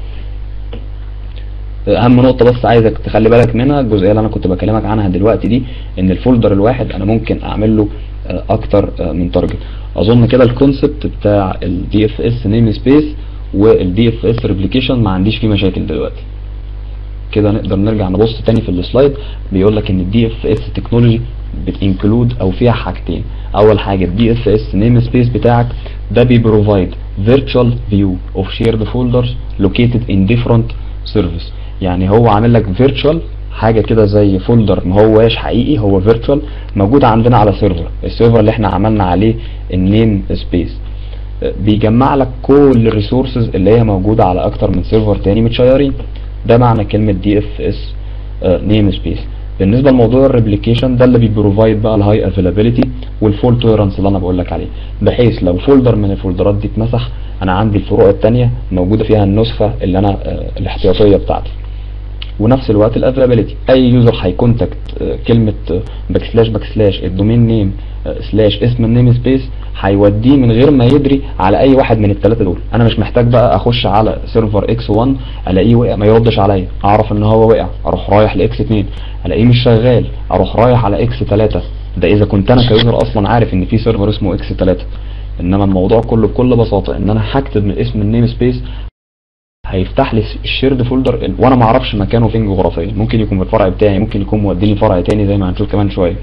Speaker 1: اهم نقطة بس عايزك تخلي بالك منها الجزئية اللي انا كنت بكلمك عنها دلوقتي دي ان الفولدر الواحد انا ممكن اعمل له اكتر من تارجت اظن كده الكونسبت بتاع الدي اف اس نيم سبيس والدي اف اس ريبليكيشن ما عنديش فيه مشاكل دلوقتي كده نقدر نرجع نبص تاني في السلايد بيقول لك ان الدي اف اس تكنولوجي بتنكلود او فيها حاجتين اول حاجه الدي اف اس نيم سبيس بتاعك ده بيبروفايد virtual view of shared folders located in different service يعني هو عامل لك virtual حاجه كده زي فولدر ما هواش حقيقي هو فيرتشوال موجود عندنا على سيرفر السيرفر اللي احنا عملنا عليه النيم سبيس بيجمع لك كل الريسورسز اللي هي موجوده على اكتر من سيرفر تاني متشيرين ده معنى كلمه دي اف اس نيم سبيس بالنسبه لموضوع الريبليكيشن ده اللي بيبروفايد بقى الهاي افيلابيلتي والفول توليرانس اللي انا بقول لك عليه بحيث لو فولدر من الفولدرات دي اتمسح انا عندي الفروع الثانيه موجوده فيها النسخه اللي انا الاحتياطيه بتاعتي ونفس الوقت الافيلابيلتي اي يوزر هيكونتاكت كلمه باك سلاش باك سلاش الدومين نيم سلاش اسم النيم سبيس هيوديه من غير ما يدري على اي واحد من الثلاثه دول انا مش محتاج بقى اخش على سيرفر اكس 1 الاقيه وقع ما يردش عليا اعرف ان هو وقع اروح رايح لاكس 2 الاقيه مش شغال اروح رايح على اكس 3 ده اذا كنت انا كيوزر اصلا عارف ان في سيرفر اسمه اكس 3 انما الموضوع كله بكل بساطه ان انا هكتب من اسم النيم سبيس هيفتح لي الشيرد فولدر وانا ما اعرفش مكانه فين جغرافيا ممكن يكون في الفرع بتاعي ممكن يكون موديني فرع تاني زي ما هنشوف كمان شويه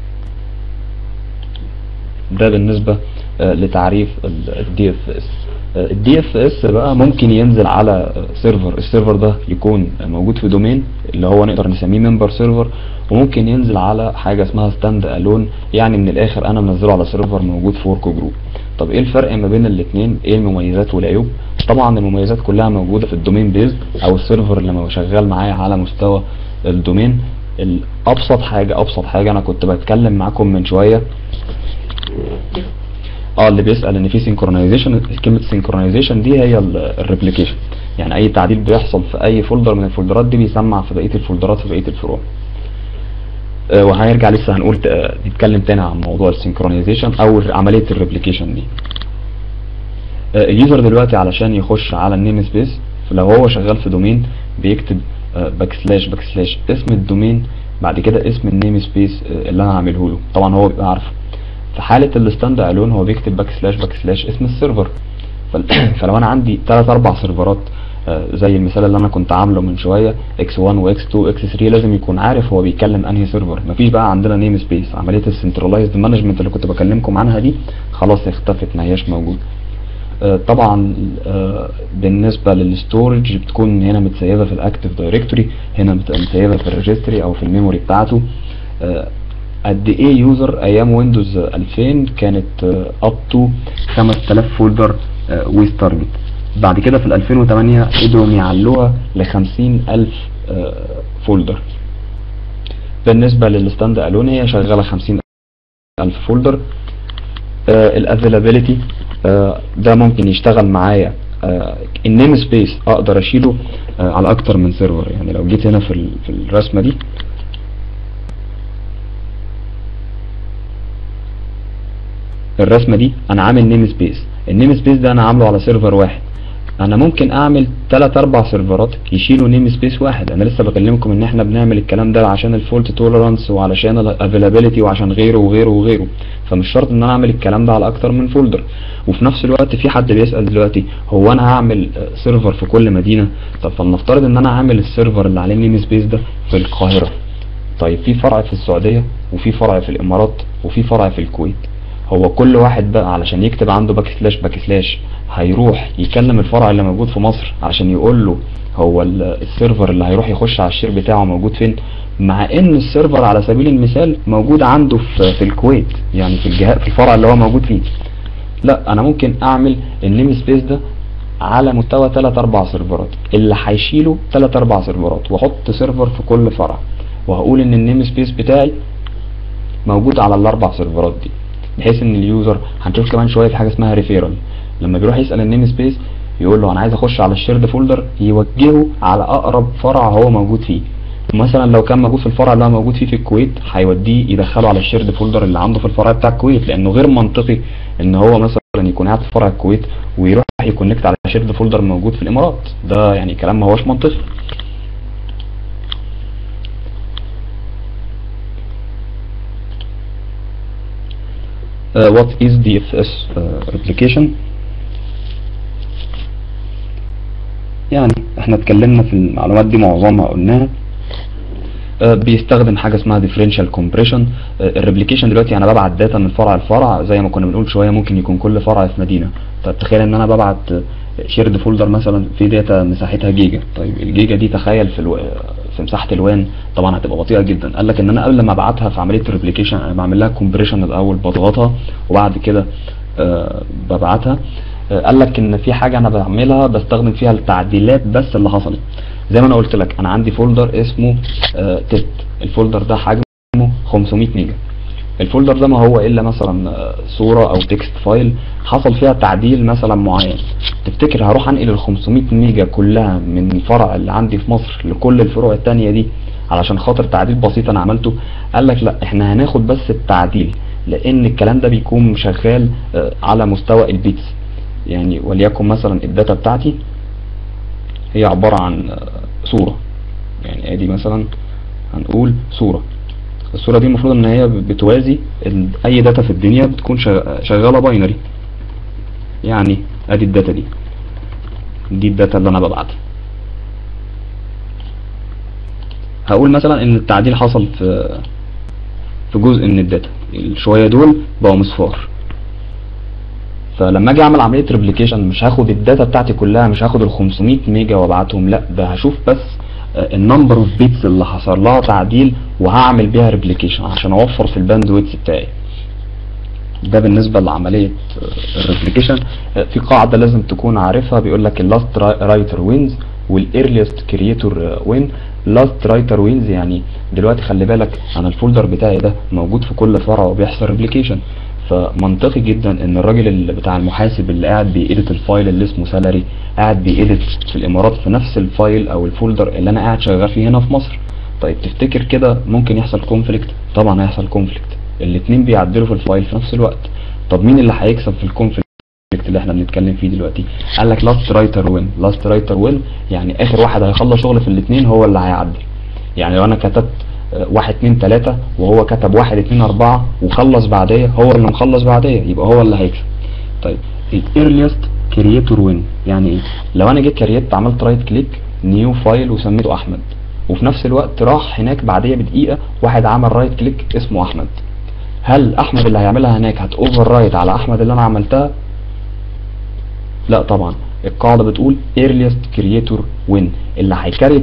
Speaker 1: ده بالنسبه لتعريف الدي اف اس الدي اف اس بقى ممكن ينزل على سيرفر السيرفر ده يكون موجود في دومين اللي هو نقدر نسميه ممبر سيرفر وممكن ينزل على حاجه اسمها ستاند الون يعني من الاخر انا منزله على سيرفر موجود في ورك جروب طب ايه الفرق ما بين الاثنين ايه المميزات والعيوب طبعا المميزات كلها موجوده في الدومين بيز او السيرفر اللي هو شغال معايا على مستوى الدومين الابسط حاجه ابسط حاجه انا كنت بتكلم معاكم من شويه اه اللي بيسال ان في سينكرونايزيشن كلمه سينكرونايزيشن دي هي الريبليكيشن يعني اي تعديل بيحصل في اي فولدر من الفولدرات دي بيسمع في بقيه الفولدرات في بقيه الفروع آه وهنرجع لسه هنقول نتكلم تاني عن موضوع السينكرونايزيشن او عمليه الريبليكيشن دي آه اليوزر دلوقتي علشان يخش على النيم سبيس لو هو شغال في دومين بيكتب باك سلاش باك سلاش اسم الدومين بعد كده اسم النيم سبيس اللي انا هعمله له طبعا هو بيبقى عارفه في حالة الستاند الون هو بيكتب باك سلاش باك سلاش اسم السيرفر فلو انا عندي 3 4 سيرفرات زي المثال اللي انا كنت عامله من شويه x1 وx2 x3 لازم يكون عارف هو بيتكلم انهي سيرفر مفيش بقى عندنا نيم سبيس عمليه السنترلايزد مانجمنت اللي كنت بكلمكم عنها دي خلاص اختفت ما هياش موجوده طبعا بالنسبه للستورج بتكون هنا متسيبه في الاكتف دايركتوري هنا متسيبه في الريجستري او في الميموري بتاعته قد ايه يوزر ايام ويندوز 2000 كانت اب تو 5000 فولدر ويز تارجت بعد كده في ال 2008 قدروا يعلوها ل 50000 فولدر بالنسبة للستاند الون هي شغالة 50000 فولدر الافيلابيلتي ده ممكن يشتغل معايا النيم سبيس اقدر اشيله على اكتر من سيرفر يعني لو جيت هنا في في الرسمه دي الرسمه دي انا عامل نيم سبيس النيم سبيس ده انا عامله على سيرفر واحد انا ممكن اعمل 3 4 سيرفرات يشيلوا نيم سبيس واحد انا لسه بكلمكم ان احنا بنعمل الكلام ده عشان الفولت توليرانس وعلشان الافيلابيلتي وعشان غيره وغيره وغيره فمش شرط ان انا اعمل الكلام ده على اكتر من فولدر وفي نفس الوقت في حد بيسال دلوقتي هو انا هعمل سيرفر في كل مدينه طب فلنفترض ان انا عامل السيرفر اللي عليه نيم سبيس ده في القاهره طيب في فرع في السعوديه وفي فرع في الامارات وفي فرع في الكويت هو كل واحد بقى علشان يكتب عنده باك سلاش باك سلاش هيروح يكلم الفرع اللي موجود في مصر علشان يقول له هو السيرفر اللي هيروح يخش على الشير بتاعه موجود فين مع ان السيرفر على سبيل المثال موجود عنده في, في الكويت يعني في الجهاز في الفرع اللي هو موجود فيه لا انا ممكن اعمل النيم سبيس ده على مستوى 3 4 سيرفرات اللي هيشيله 3 4 سيرفرات واحط سيرفر في كل فرع وهقول ان النيم سبيس بتاعي موجود على الاربع سيرفرات دي بحيث ان اليوزر هنشوف كمان شويه في حاجه اسمها ريفيرال لما بيروح يسال النيم سبيس يقول له انا عايز اخش على الشيرد فولدر يوجهه على اقرب فرع هو موجود فيه مثلا لو كان موجود في الفرع اللي هو موجود فيه في الكويت هيوديه يدخله على الشيرد فولدر اللي عنده في الفرع بتاع الكويت لانه غير منطقي ان هو مثلا يكون قاعد في فرع الكويت ويروح يكونكت على شيرد فولدر موجود في الامارات ده يعني كلام ما هوش منطقي uh, what is DFS uh, replication يعني احنا اتكلمنا في المعلومات دي معظمها قلناها uh, بيستخدم حاجه اسمها differential compression الريبليكيشن دلوقتي انا ببعت داتا من فرع لفرع زي ما كنا بنقول شويه ممكن يكون كل فرع في مدينه طب تخيل ان انا ببعت شيرد فولدر مثلا في داتا مساحتها جيجا طيب الجيجا دي تخيل في الو... في مساحه الوان طبعا هتبقى بطيئه جدا قال لك ان انا قبل ما ابعتها في عمليه الريبليكيشن انا بعمل لها كومبريشن الاول بضغطها وبعد كده آه ببعتها آه قال لك ان في حاجه انا بعملها بستخدم فيها التعديلات بس اللي حصلت زي ما انا قلت لك انا عندي فولدر اسمه آه تيست الفولدر ده حجمه 500 ميجا الفولدر ده ما هو الا مثلا صوره او تكست فايل حصل فيها تعديل مثلا معين تفتكر هروح انقل ال 500 ميجا كلها من الفرع اللي عندي في مصر لكل الفروع التانية دي علشان خاطر تعديل بسيط انا عملته قال لك لا احنا هناخد بس التعديل لان الكلام ده بيكون شغال على مستوى البيتس يعني وليكن مثلا الداتا بتاعتي هي عبارة عن صورة يعني ادي مثلا هنقول صورة الصورة دي المفروض ان هي بتوازي اي داتا في الدنيا بتكون شغالة باينري يعني ادي الداتا دي دي الداتا اللي انا ببعتها هقول مثلا ان التعديل حصل في في جزء من الداتا الشوية دول بقوا مصفار فلما اجي اعمل عمليه ريبليكيشن مش هاخد الداتا بتاعتي كلها مش هاخد ال 500 ميجا وابعتهم لا ده هشوف بس النمبر اوف بيتس اللي حصل لها تعديل وهعمل بيها ريبليكيشن عشان اوفر في الباند ويدث بتاعي ده بالنسبه لعمليه الريبليكيشن في قاعده لازم تكون عارفها بيقول لك اللاست رايتر وينز والايرليست كرييتور وين لاست رايتر وينز يعني دلوقتي خلي بالك انا الفولدر بتاعي ده موجود في كل فرع وبيحصل ريبليكيشن فمنطقي جدا ان الراجل اللي بتاع المحاسب اللي قاعد بيأديت الفايل اللي اسمه سالري قاعد بيأديت في الامارات في نفس الفايل او الفولدر اللي انا قاعد شغال فيه هنا في مصر طيب تفتكر كده ممكن يحصل كونفليكت طبعا هيحصل كونفليكت الاتنين بيعدلوا في الفايل في نفس الوقت طب مين اللي هيكسب في الكونفليكت اللي احنا بنتكلم فيه دلوقتي قال لك لاست رايتر وين لاست رايتر وين يعني اخر واحد هيخلص شغل في الاثنين هو اللي هيعدل يعني لو انا كتبت واحد اتنين تلاتة وهو كتب واحد اتنين اربعة وخلص بعدية هو اللي مخلص بعدية يبقى هو اللي هيكسب طيب الايرليست كرييتور وين يعني ايه لو انا جيت كريت عملت رايت كليك نيو فايل وسميته احمد وفي نفس الوقت راح هناك بعدية بدقيقة واحد عمل رايت كليك اسمه احمد هل احمد اللي هيعملها هناك هت اوفر رايت على احمد اللي انا عملتها لا طبعا القاعدة بتقول earliest creator win اللي هيكريت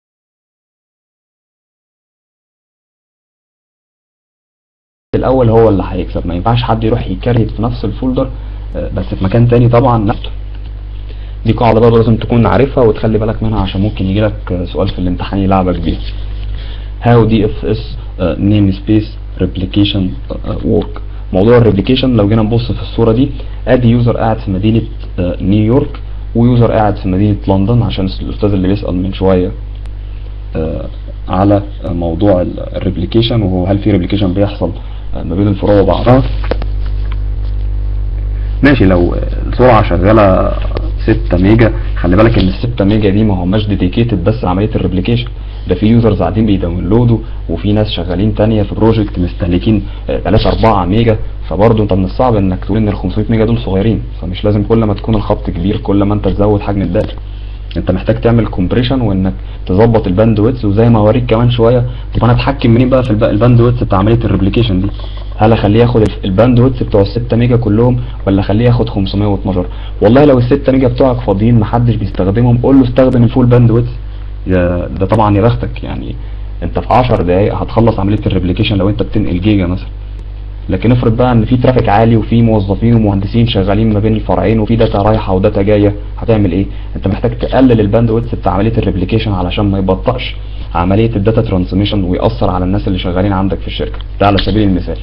Speaker 1: الاول هو اللي هيكسب ما ينفعش حد يروح يكريت في نفس الفولدر بس في مكان تاني طبعا نفسه دي قاعدة برضه لازم تكون عارفها وتخلي بالك منها عشان ممكن يجيلك سؤال في الامتحان يلعبك بيها how DFS uh, namespace replication uh, work موضوع الريبليكيشن لو جينا نبص في الصوره دي ادي يوزر قاعد في مدينه نيويورك ويوزر قاعد في مدينه لندن عشان الاستاذ اللي بيسال من شويه على موضوع الريبليكيشن وهو هل في ريبليكيشن بيحصل ما بين الفروع وبعضها ماشي لو السرعه شغاله 6 ميجا خلي بالك ان ال 6 ميجا دي ما هماش ديديكيتد بس لعمليه الريبليكيشن ده في يوزرز قاعدين بيداونلودوا وفي ناس شغالين تانية في بروجكت مستهلكين 3 4 ميجا فبرضه انت من الصعب انك تقول ان ال 500 ميجا دول صغيرين فمش لازم كل ما تكون الخط كبير كل ما انت تزود حجم الداتا انت محتاج تعمل كومبريشن وانك تظبط الباند ويدث وزي ما اوريك كمان شويه طب انا اتحكم منين بقى في الباند ويدث بتاع عمليه الريبليكيشن دي هل اخليه ياخد الباند ويدث بتوع ال 6 ميجا كلهم ولا اخليه ياخد 512 والله لو ال 6 ميجا بتوعك فاضيين محدش بيستخدمهم قول له استخدم الفول باند ويدث ده طبعا يا بختك يعني انت في 10 دقايق هتخلص عمليه الريبليكيشن لو انت بتنقل جيجا مثلا لكن افرض بقى ان في ترافيك عالي وفي موظفين ومهندسين شغالين ما بين الفرعين وفي داتا رايحه وداتا جايه هتعمل ايه انت محتاج تقلل الباند ويدث بتاع عمليه الريبليكيشن علشان ما يبطئش عمليه الداتا ترانسميشن ويأثر على الناس اللي شغالين عندك في الشركه ده على سبيل المثال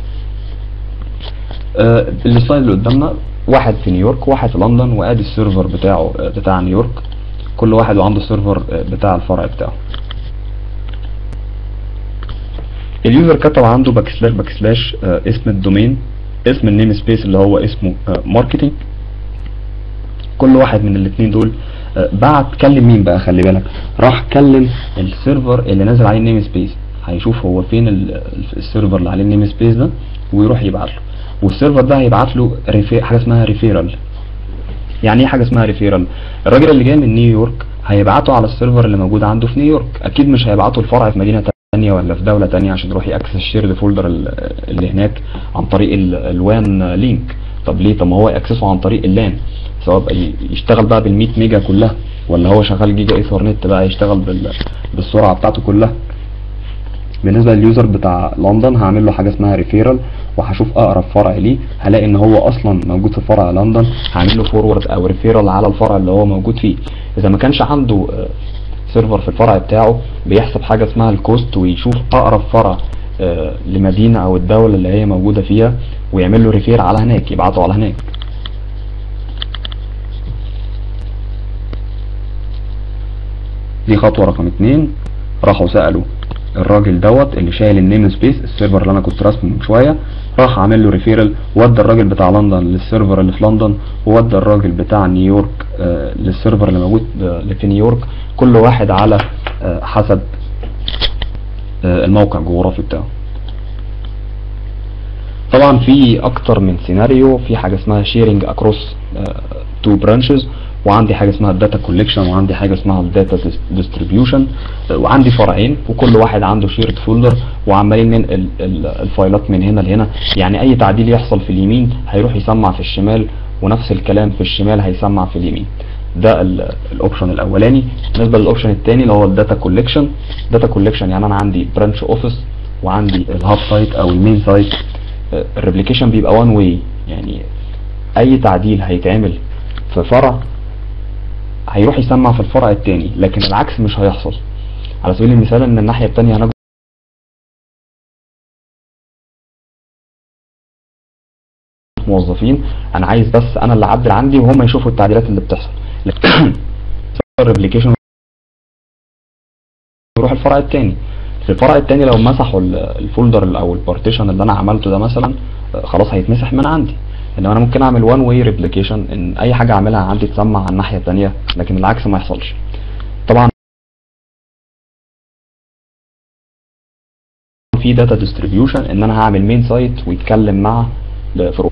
Speaker 1: آه السلايد اللي قدامنا واحد في نيويورك واحد في لندن وادي السيرفر بتاعه بتاع نيويورك كل واحد وعنده السيرفر بتاع الفرع بتاعه اليوزر كتب عنده باك سلاش باك سلاش اسم الدومين اسم النيم سبيس اللي هو اسمه ماركتنج كل واحد من الاثنين دول آه بعت كلم مين بقى خلي بالك راح كلم السيرفر اللي نازل عليه النيم سبيس هيشوف هو فين السيرفر اللي عليه النيم سبيس ده ويروح يبعت له والسيرفر ده هيبعت له حاجه اسمها ريفيرال يعني ايه حاجه اسمها ريفيرال الراجل اللي جاي من نيويورك هيبعته على السيرفر اللي موجود عنده في نيويورك اكيد مش هيبعته الفرع في مدينه تانية ولا في دولة تانية عشان يروح ياكسس الشيرد فولدر اللي هناك عن طريق الوان لينك طب ليه طب ما هو ياكسسه عن طريق اللان سواء يشتغل بقى بال 100 ميجا كلها ولا هو شغال جيجا ايثرنت بقى يشتغل بالسرعه بتاعته كلها بالنسبه لليوزر بتاع لندن هعمل له حاجه اسمها ريفيرال وهشوف اقرب فرع ليه هلاقي ان هو اصلا موجود في فرع لندن هعمل له فورورد او ريفيرال على الفرع اللي هو موجود فيه اذا ما كانش عنده سيرفر في الفرع بتاعه بيحسب حاجه اسمها الكوست ويشوف اقرب فرع لمدينه او الدوله اللي هي موجوده فيها ويعمل له ريفير على هناك يبعته على هناك دي خطوه رقم اتنين راحوا سالوا الراجل دوت اللي شايل النيم سبيس السيرفر اللي انا كنت راسمه من شويه راح عامل له ريفيرال ودى الراجل بتاع لندن للسيرفر اللي في لندن وودى الراجل بتاع نيويورك آه للسيرفر اللي موجود اللي في نيويورك كل واحد على آه حسب آه الموقع الجغرافي بتاعه طبعا في اكتر من سيناريو في حاجه اسمها شيرنج اكروس تو برانشز وعندي حاجه اسمها الداتا كوليكشن وعندي حاجه اسمها الداتا ديستريبيوشن وعندي فرعين وكل واحد عنده شيرد فولدر وعمالين ننقل الفايلات من هنا لهنا يعني اي تعديل يحصل في اليمين هيروح يسمع في الشمال ونفس الكلام في الشمال هيسمع في اليمين ده ال- الاوبشن الاولاني بالنسبه للاوبشن الثاني اللي هو الداتا كوليكشن داتا كوليكشن يعني انا عندي برانش اوفيس وعندي الهاب سايت او المين سايت الريبليكيشن بيبقى وان واي يعني اي تعديل هيتعمل في فرع هيروح يسمع في الفرع الثاني لكن العكس مش هيحصل على سبيل المثال ان الناحيه الثانيه هناك موظفين انا عايز بس انا اللي اعدل عندي وهم يشوفوا التعديلات اللي بتحصل لكن الريبليكيشن يروح الفرع الثاني في الفرع الثاني لو مسحوا ال- الفولدر او البارتيشن اللي انا عملته ده مثلا آه، خلاص هيتمسح من عندي انما انا ممكن اعمل وان واي ريبليكيشن ان اي حاجه اعملها عندي تسمع على الناحيه الثانيه لكن العكس ما يحصلش طبعا في داتا ديستريبيوشن ان انا هعمل مين سايت ويتكلم مع فروع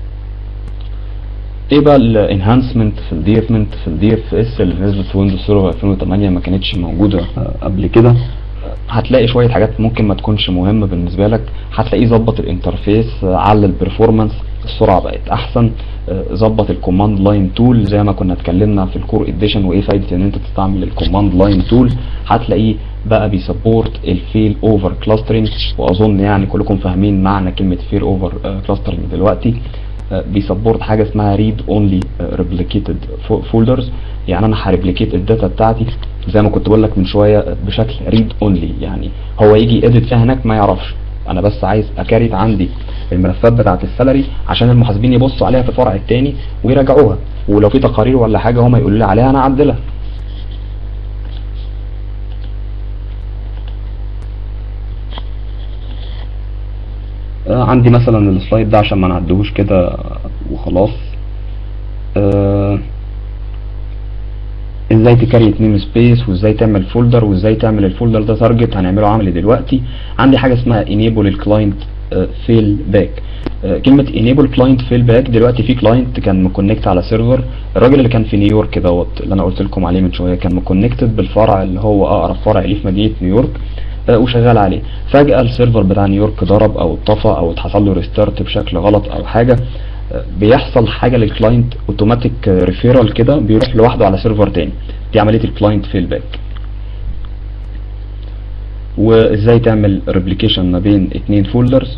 Speaker 1: ايه بقى الانهانسمنت في الديفمنت في الدي اف اس اللي نزلت في ويندوز سيرفر 2008 ما كانتش موجوده آه، قبل كده هتلاقي شويه حاجات ممكن ما تكونش مهمه بالنسبه لك هتلاقيه ظبط الانترفيس آه، على البرفورمانس السرعه بقت احسن آه، ظبط الكوماند لاين تول زي ما كنا اتكلمنا في الكور اديشن وايه فايده ان انت تستعمل الكوماند لاين تول هتلاقيه بقى بيسبورت الفيل اوفر كلاسترنج واظن يعني كلكم فاهمين معنى كلمه فيل اوفر كلاسترنج دلوقتي آه، بيسبورت حاجه اسمها ريد اونلي ريبليكيتد فولدرز يعني انا هريبليكيت الداتا بتاعتي زي ما كنت بقول لك من شويه آه، بشكل ريد اونلي يعني هو يجي اديت فيها هناك ما يعرفش انا بس عايز اكاريت عندي الملفات بتاعه السالري عشان المحاسبين يبصوا عليها في الفرع الثاني ويراجعوها ولو في تقارير ولا حاجه هم يقولوا لي عليها انا اعدلها آه، عندي مثلا السلايد ده عشان ما نعدهوش كده وخلاص آه، ازاي تكريت نيم سبيس وازاي تعمل فولدر وازاي تعمل الفولدر ده تارجت هنعمله عملي دلوقتي عندي حاجه اسمها enable الكلاينت فيل باك كلمه enable client fail back دلوقتي في كلاينت كان مكونكت على سيرفر الراجل اللي كان في نيويورك دوت اللي انا قلت لكم عليه من شويه كان مكونكتد بالفرع اللي هو اقرب فرع ليه في مدينه نيويورك آه، وشغال عليه فجأة السيرفر بتاع نيويورك ضرب او اتطفى او اتحصل له ريستارت بشكل غلط او حاجة آه، بيحصل حاجة للكلاينت اوتوماتيك ريفيرال كده بيروح لوحده على سيرفر تاني دي عملية الكلاينت فيل باك وازاي تعمل ريبليكيشن ما بين اتنين فولدرز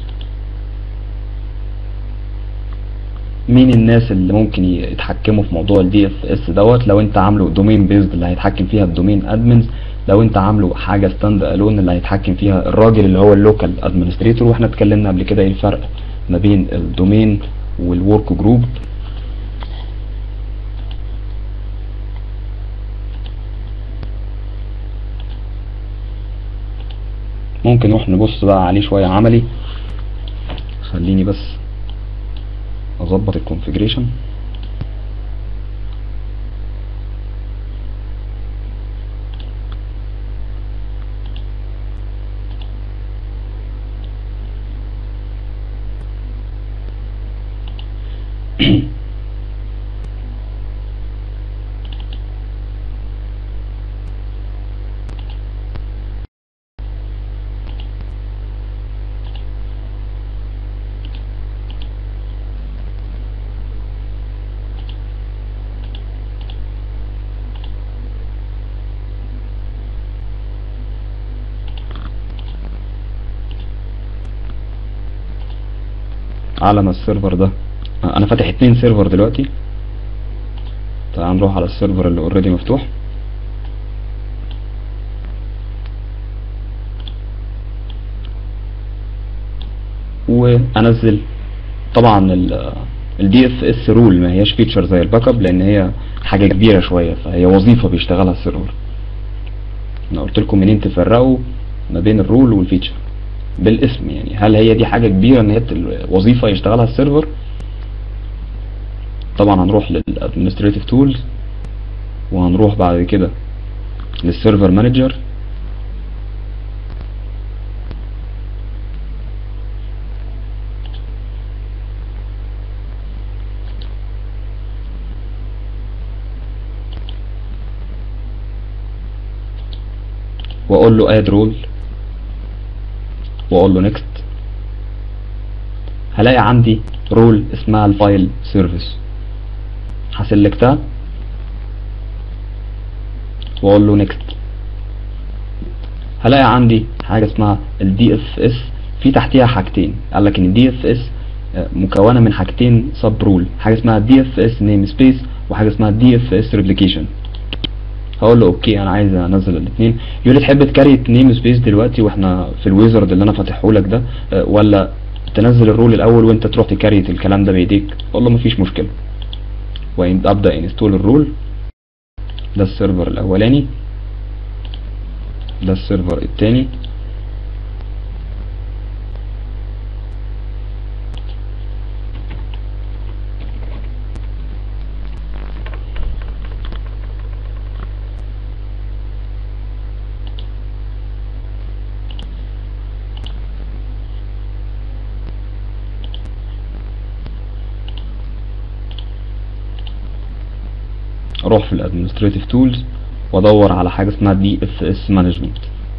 Speaker 1: مين الناس اللي ممكن يتحكموا في موضوع الدي اف اس دوت لو انت عامله دومين بيزد اللي هيتحكم فيها الدومين ادمنز لو انت عامله حاجه ستاند الون اللي هيتحكم فيها الراجل اللي هو اللوكال ادمنستريتور واحنا اتكلمنا قبل كده ايه الفرق ما بين الدومين والورك جروب ممكن نروح نبص بقى عليه شويه عملي خليني بس اظبط الكونفيجريشن على ما السيرفر ده انا فاتح اتنين سيرفر دلوقتي تعال نروح على السيرفر اللي اوريدي مفتوح وانزل طبعا الدي اف اس رول ما هياش فيتشر زي الباك اب لان هي حاجه كبيره شويه فهي وظيفه بيشتغلها السيرفر انا قلت لكم منين تفرقوا ما بين الرول والفيتشر بالاسم يعني هل هي دي حاجه كبيره ان هي تل- وظيفه يشتغلها السيرفر طبعا هنروح للادمنستريتيف تولز وهنروح بعد كده للسيرفر مانجر واقول له اد رول واقول له نيكست هلاقي عندي رول اسمها الفايل سيرفيس هسلكتها واقول له نيكست هلاقي عندي حاجه اسمها الدي اف اس في تحتيها حاجتين قال لك ان الدي اف اس مكونه من حاجتين سب رول حاجه اسمها دي اف اس نيم سبيس وحاجه اسمها دي اف اس ريبليكيشن هقول له اوكي انا عايز انزل الاثنين يقول لي تحب تكريت نيم سبيس دلوقتي واحنا في الويزرد اللي انا فاتحه لك ده أه، ولا تنزل الرول الاول وانت تروح تكريت الكلام ده بايديك اقول له مفيش مشكله وابدا انستول الرول ده السيرفر الاولاني ده السيرفر التاني اروح في الادمنستريتيف تولز وادور على حاجه اسمها دي اف اس مانجمنت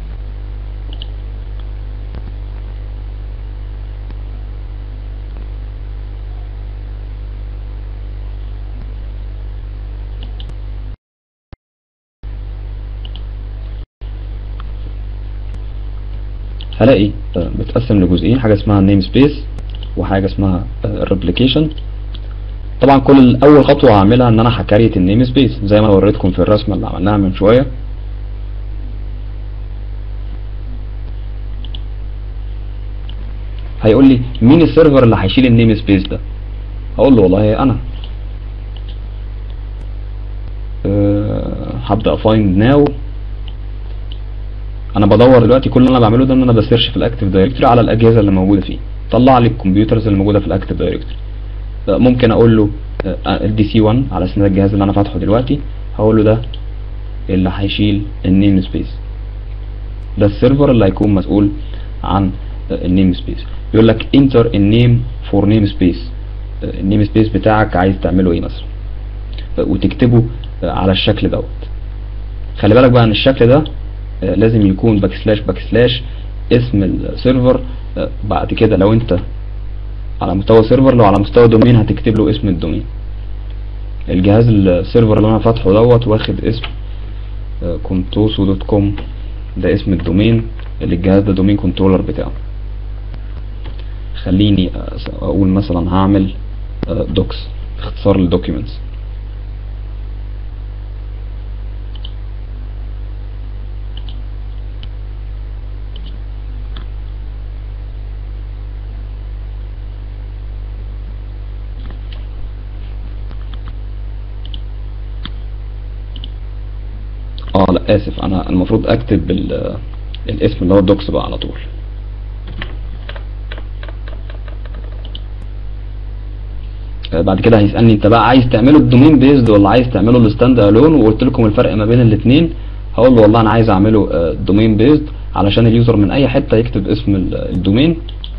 Speaker 1: هلاقي آه، متقسم لجزئين حاجه اسمها نيم سبيس وحاجه اسمها ريبليكيشن طبعا كل اول خطوه هعملها ان انا هكريت النيم سبيس زي ما وريتكم في الرسمه اللي عملناها من شويه هيقول لي مين السيرفر اللي هيشيل النيم سبيس ده هقول له والله انا أه هبدا افايند ناو انا بدور دلوقتي كل اللي انا بعمله ده ان انا بسيرش في الاكتيف دايركتوري على الاجهزه اللي موجوده فيه طلع لي الكمبيوترز اللي موجوده في الاكتيف دايركتوري ممكن اقول له الدي سي 1 على اساس الجهاز اللي انا فاتحه دلوقتي هقول له ده اللي هيشيل النيم سبيس ده السيرفر اللي هيكون مسؤول عن النيم سبيس يقول لك انتر النيم فور نيم سبيس النيم سبيس بتاعك عايز تعمله ايه مثلا وتكتبه على الشكل دوت خلي بالك بقى ان الشكل ده لازم يكون باك سلاش باك سلاش اسم السيرفر بعد كده لو انت على مستوى سيرفر لو على مستوى دومين هتكتب له اسم الدومين الجهاز السيرفر اللي انا فاتحه دوت واخد اسم كونتوسو دوت كوم ده اسم الدومين اللي الجهاز ده دومين كنترولر بتاعه خليني اقول مثلا هعمل دوكس اختصار للدوكيومنتس اه لا اسف انا المفروض اكتب الاسم اللي هو الدوكس بقى على طول بعد كده هيسالني انت بقى عايز تعمله الدومين بيزد ولا عايز تعمله الستاند الون وقلت لكم الفرق ما بين الاثنين هقول له والله انا عايز اعمله دومين بيزد علشان اليوزر من اي حته يكتب اسم الدومين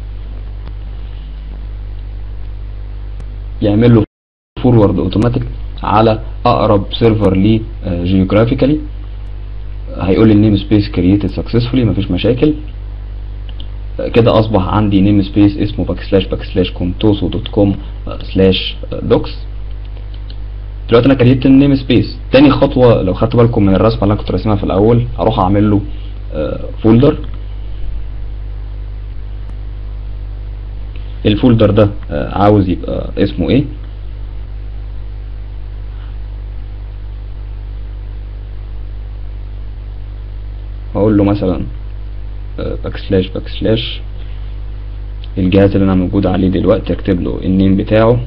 Speaker 1: يعمل له فورورد اوتوماتيك على اقرب سيرفر ليه جيوغرافيكالي هيقول لي النيم سبيس كرييتد سكسسفولي مفيش مشاكل كده اصبح عندي نيم سبيس اسمه باك سلاش باك سلاش كونتوسو دوت كوم سلاش دوكس دلوقتي انا كريت النيم سبيس تاني خطوه لو خدتوا بالكم من الرسمه اللي انا كنت راسمها في الاول هروح اعمل له فولدر الفولدر ده عاوز يبقى اسمه ايه هقول له مثلا باك سلاش باك سلاش الجهاز اللي انا موجود عليه دلوقتي اكتب له النيم بتاعه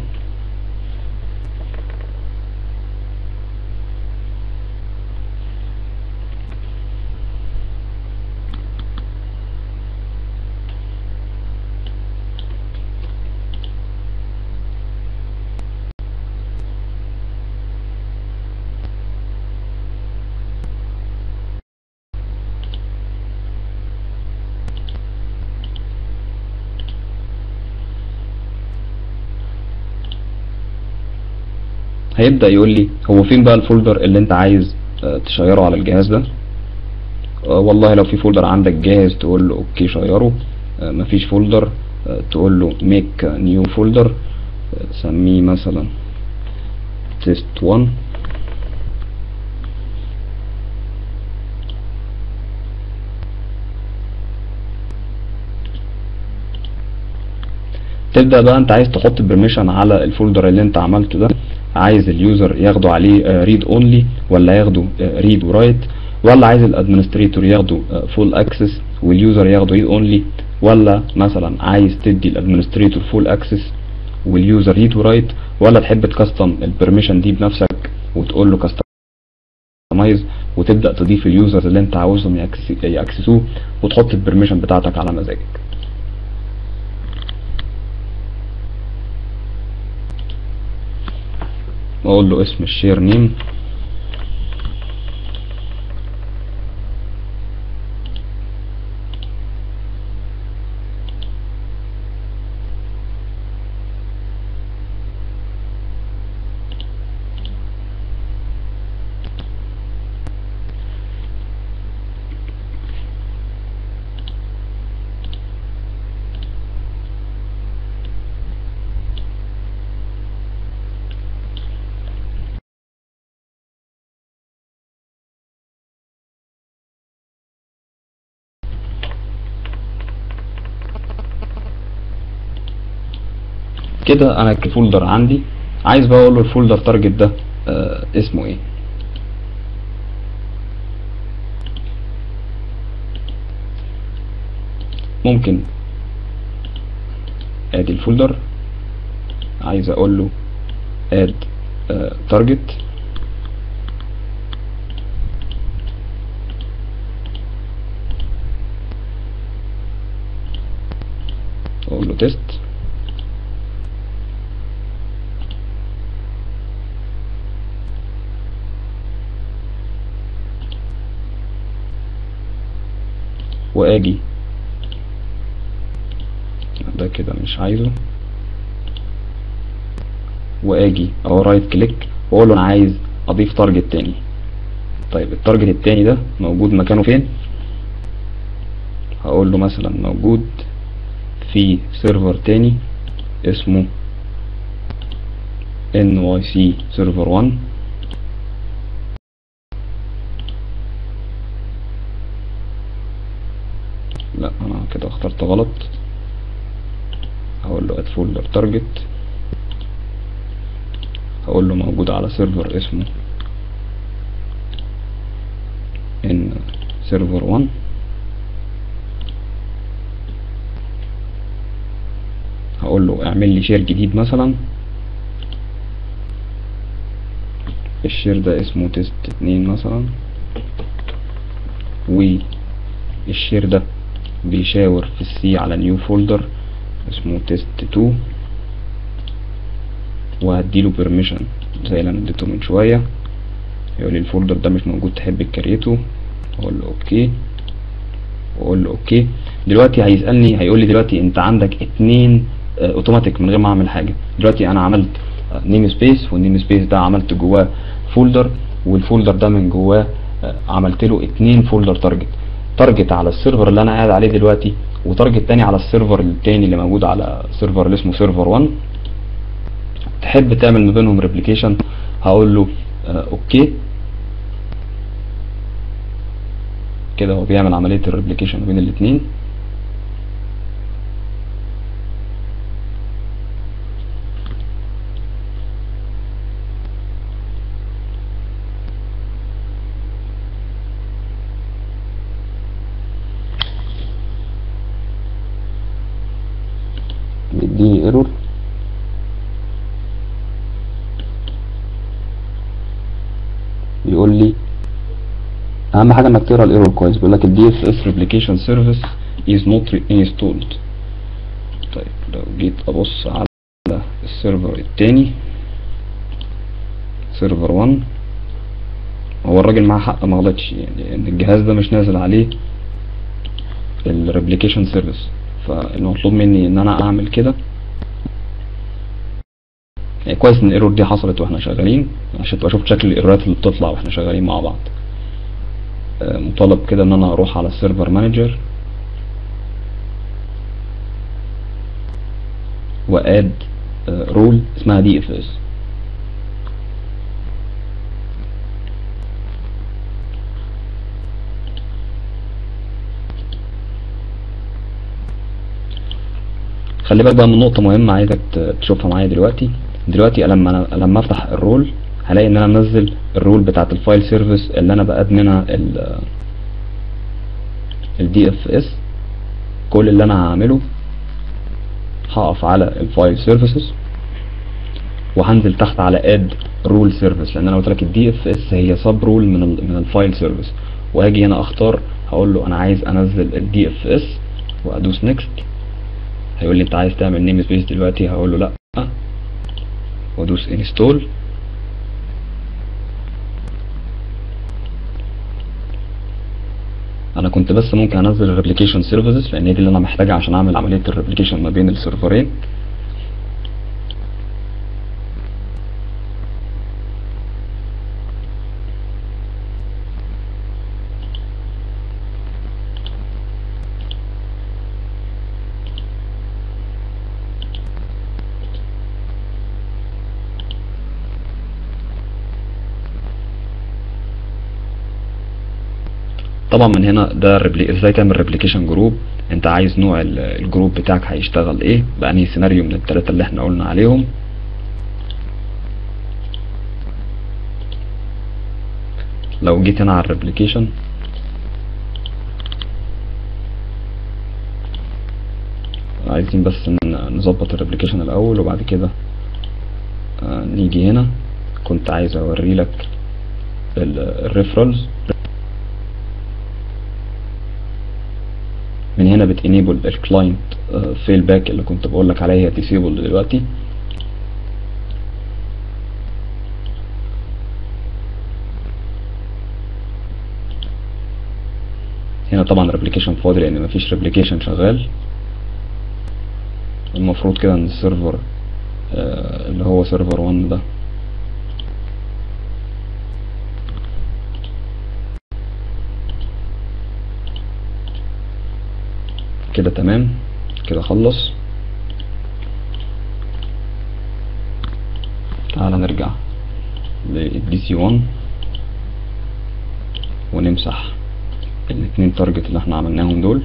Speaker 1: هيبدأ يقول لي هو فين بقى الفولدر اللي انت عايز تشيره على الجهاز ده والله لو في فولدر عندك جاهز تقول له اوكي شيره مفيش فولدر تقول له ميك نيو فولدر سميه مثلا test 1 تبدأ بقى انت عايز تحط بيرميشن على الفولدر اللي انت عملته ده عايز اليوزر ياخده عليه ريد اونلي ولا ياخده ريد ورايت ولا عايز الادمنستريتور ياخده فول اكسس واليوزر ياخده ريد اونلي ولا مثلا عايز تدي الادمنستريتور فول اكسس واليوزر ريد ورايت ولا تحب تكستم البرميشن دي بنفسك وتقول له كاستمايز وتبدا تضيف اليوزرز اللي انت عاوزهم يأكس- ياكسسوه وتحط البرميشن بتاعتك على مزاجك واقول له اسم الشير نيم كده انا الفولدر عندي عايز بقى اقول له الفولدر تارجت ده آه اسمه ايه ممكن ادي الفولدر عايز اقول له اد تارجت اقول له تيست واجي ده كده مش عايزه واجي او رايت كليك واقول له انا عايز اضيف تارجت تاني طيب التارجت التاني ده موجود مكانه فين هقول له مثلا موجود في سيرفر تاني اسمه NYC سيرفر 1 لا انا كده اخترت غلط هقول له add folder target هقول له موجود على سيرفر اسمه ان سيرفر 1 هقول له اعمل لي شير جديد مثلا الشير ده اسمه تيست 2 مثلا والشير ده بيشاور في السي على نيو فولدر اسمه تيست 2 وهديله بيرميشن زي اللي انا اديته من شويه يقول لي الفولدر ده مش موجود تحب تكريته اقول له اوكي واقول له اوكي دلوقتي هيسالني هيقول لي دلوقتي انت عندك اتنين اوتوماتيك من غير ما اعمل حاجه دلوقتي انا عملت نيم سبيس والنيم سبيس ده عملت جواه فولدر والفولدر ده من جواه آه، عملت له اتنين فولدر تارجت تارجت على السيرفر اللي انا قاعد عليه دلوقتي وتارجت تاني على السيرفر التاني اللي موجود على سيرفر اللي اسمه سيرفر 1 تحب تعمل ما بينهم ريبليكيشن هقول له آه اوكي كده هو بيعمل عملية الريبليكيشن بين الاتنين
Speaker 2: بيديني ايرور بيقول لي اهم حاجه انك تقرا الايرور كويس بيقول لك الدي اف
Speaker 1: this replication service is not installed طيب لو جيت ابص على السيرفر التاني سيرفر 1 هو الراجل معاه حق ما غلطش يعني ان الجهاز ده مش نازل عليه الريبليكيشن سيرفيس فالمطلوب مني ان انا اعمل كده يعني كويس ان الايرور دي حصلت واحنا شغالين عشان تبقى شفت شكل الايرورات اللي بتطلع واحنا شغالين مع بعض آه، مطالب كده ان انا اروح على السيرفر مانجر واد رول اسمها دي اف اس خلي بالك بقى من نقطة مهمة عايزك ت- تشوفها معايا دلوقتي دلوقتي لما انا لما افتح الرول هلاقي ان انا منزل الرول بتاعت الفايل سيرفيس اللي انا بقاد منها ال الدي اف اس كل اللي انا هعمله هقف على الفايل سيرفيسز وهنزل تحت على اد رول سيرفيس لان انا قلت لك الدي اف اس هي سب رول من ال من الفايل سيرفيس واجي هنا اختار هقول له انا عايز انزل الدي اف اس وادوس نيكست هيقول لي انت عايز تعمل نيم سبيس دلوقتي هقول له لا وادوس انستول انا كنت بس ممكن انزل الريبليكيشن سيرفيسز لان هي دي اللي انا محتاجها عشان اعمل عمليه الريبليكيشن ما بين السيرفرين طبعا من هنا ده الريبلي... ازاي تعمل ريبليكيشن جروب انت عايز نوع ال- الجروب بتاعك هيشتغل ايه بأنهي سيناريو من الثلاثه اللي احنا قلنا عليهم لو جيت هنا على الريبليكيشن عايزين بس ن- نظبط الريبليكيشن الاول وبعد كده آه، نيجي هنا كنت عايز اوري لك الريفرنس من هنا بتنيبل الكلاينت فيل باك اللي كنت بقول لك عليها تيسيبل دلوقتي هنا طبعا الريبليكيشن فاضي لان مفيش ريبليكيشن شغال المفروض كده ان السيرفر آه، اللي هو سيرفر 1 ده كده تمام كده خلص تعالى نرجع للدي سي 1 ونمسح الاتنين تارجت اللي احنا عملناهم دول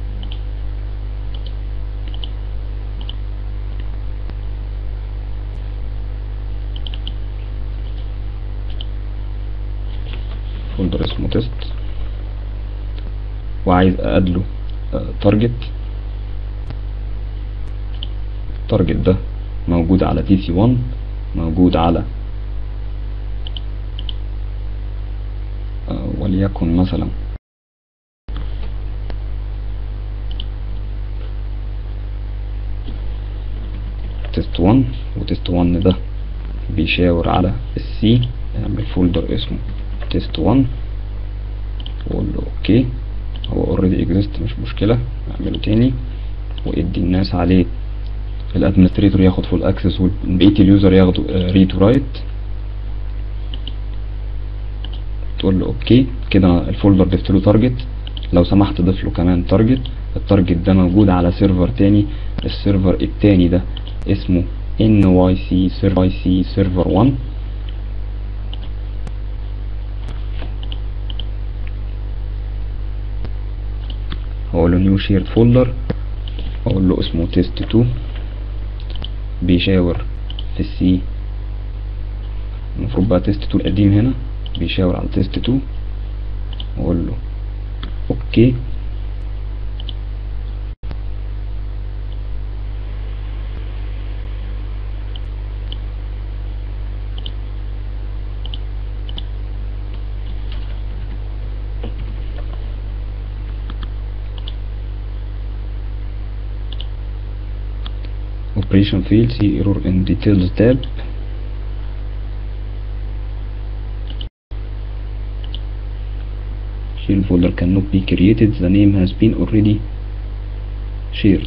Speaker 1: فولدر اسمه تيست وعايز اقادله تارجت التارجت ده موجود على تي سي 1 موجود على آه، وليكن مثلا تيست 1 وتيست 1 ده بيشاور على السي نعمل فولدر اسمه تيست 1 واقول له اوكي هو اوريدي اكزيست مش مشكلة اعمله تاني وادي الناس عليه الادمنستريتور ياخد فول اكسس وبقية اليوزر ياخدوا ريد ورايت تقول له اوكي كده الفولدر ضفت له تارجت لو سمحت ضيف له كمان تارجت التارجت ده موجود على سيرفر تاني السيرفر التاني ده اسمه NYC سيرفر سي سيرفر 1 هقول له نيو شيرد فولدر اقول له اسمه تيست 2 بيشاور في السي المفروض بقى تيست 2 القديم هنا بيشاور على تيست 2 واقول له اوكي operation failed see error in details tab shell folder cannot be created the name has been already shared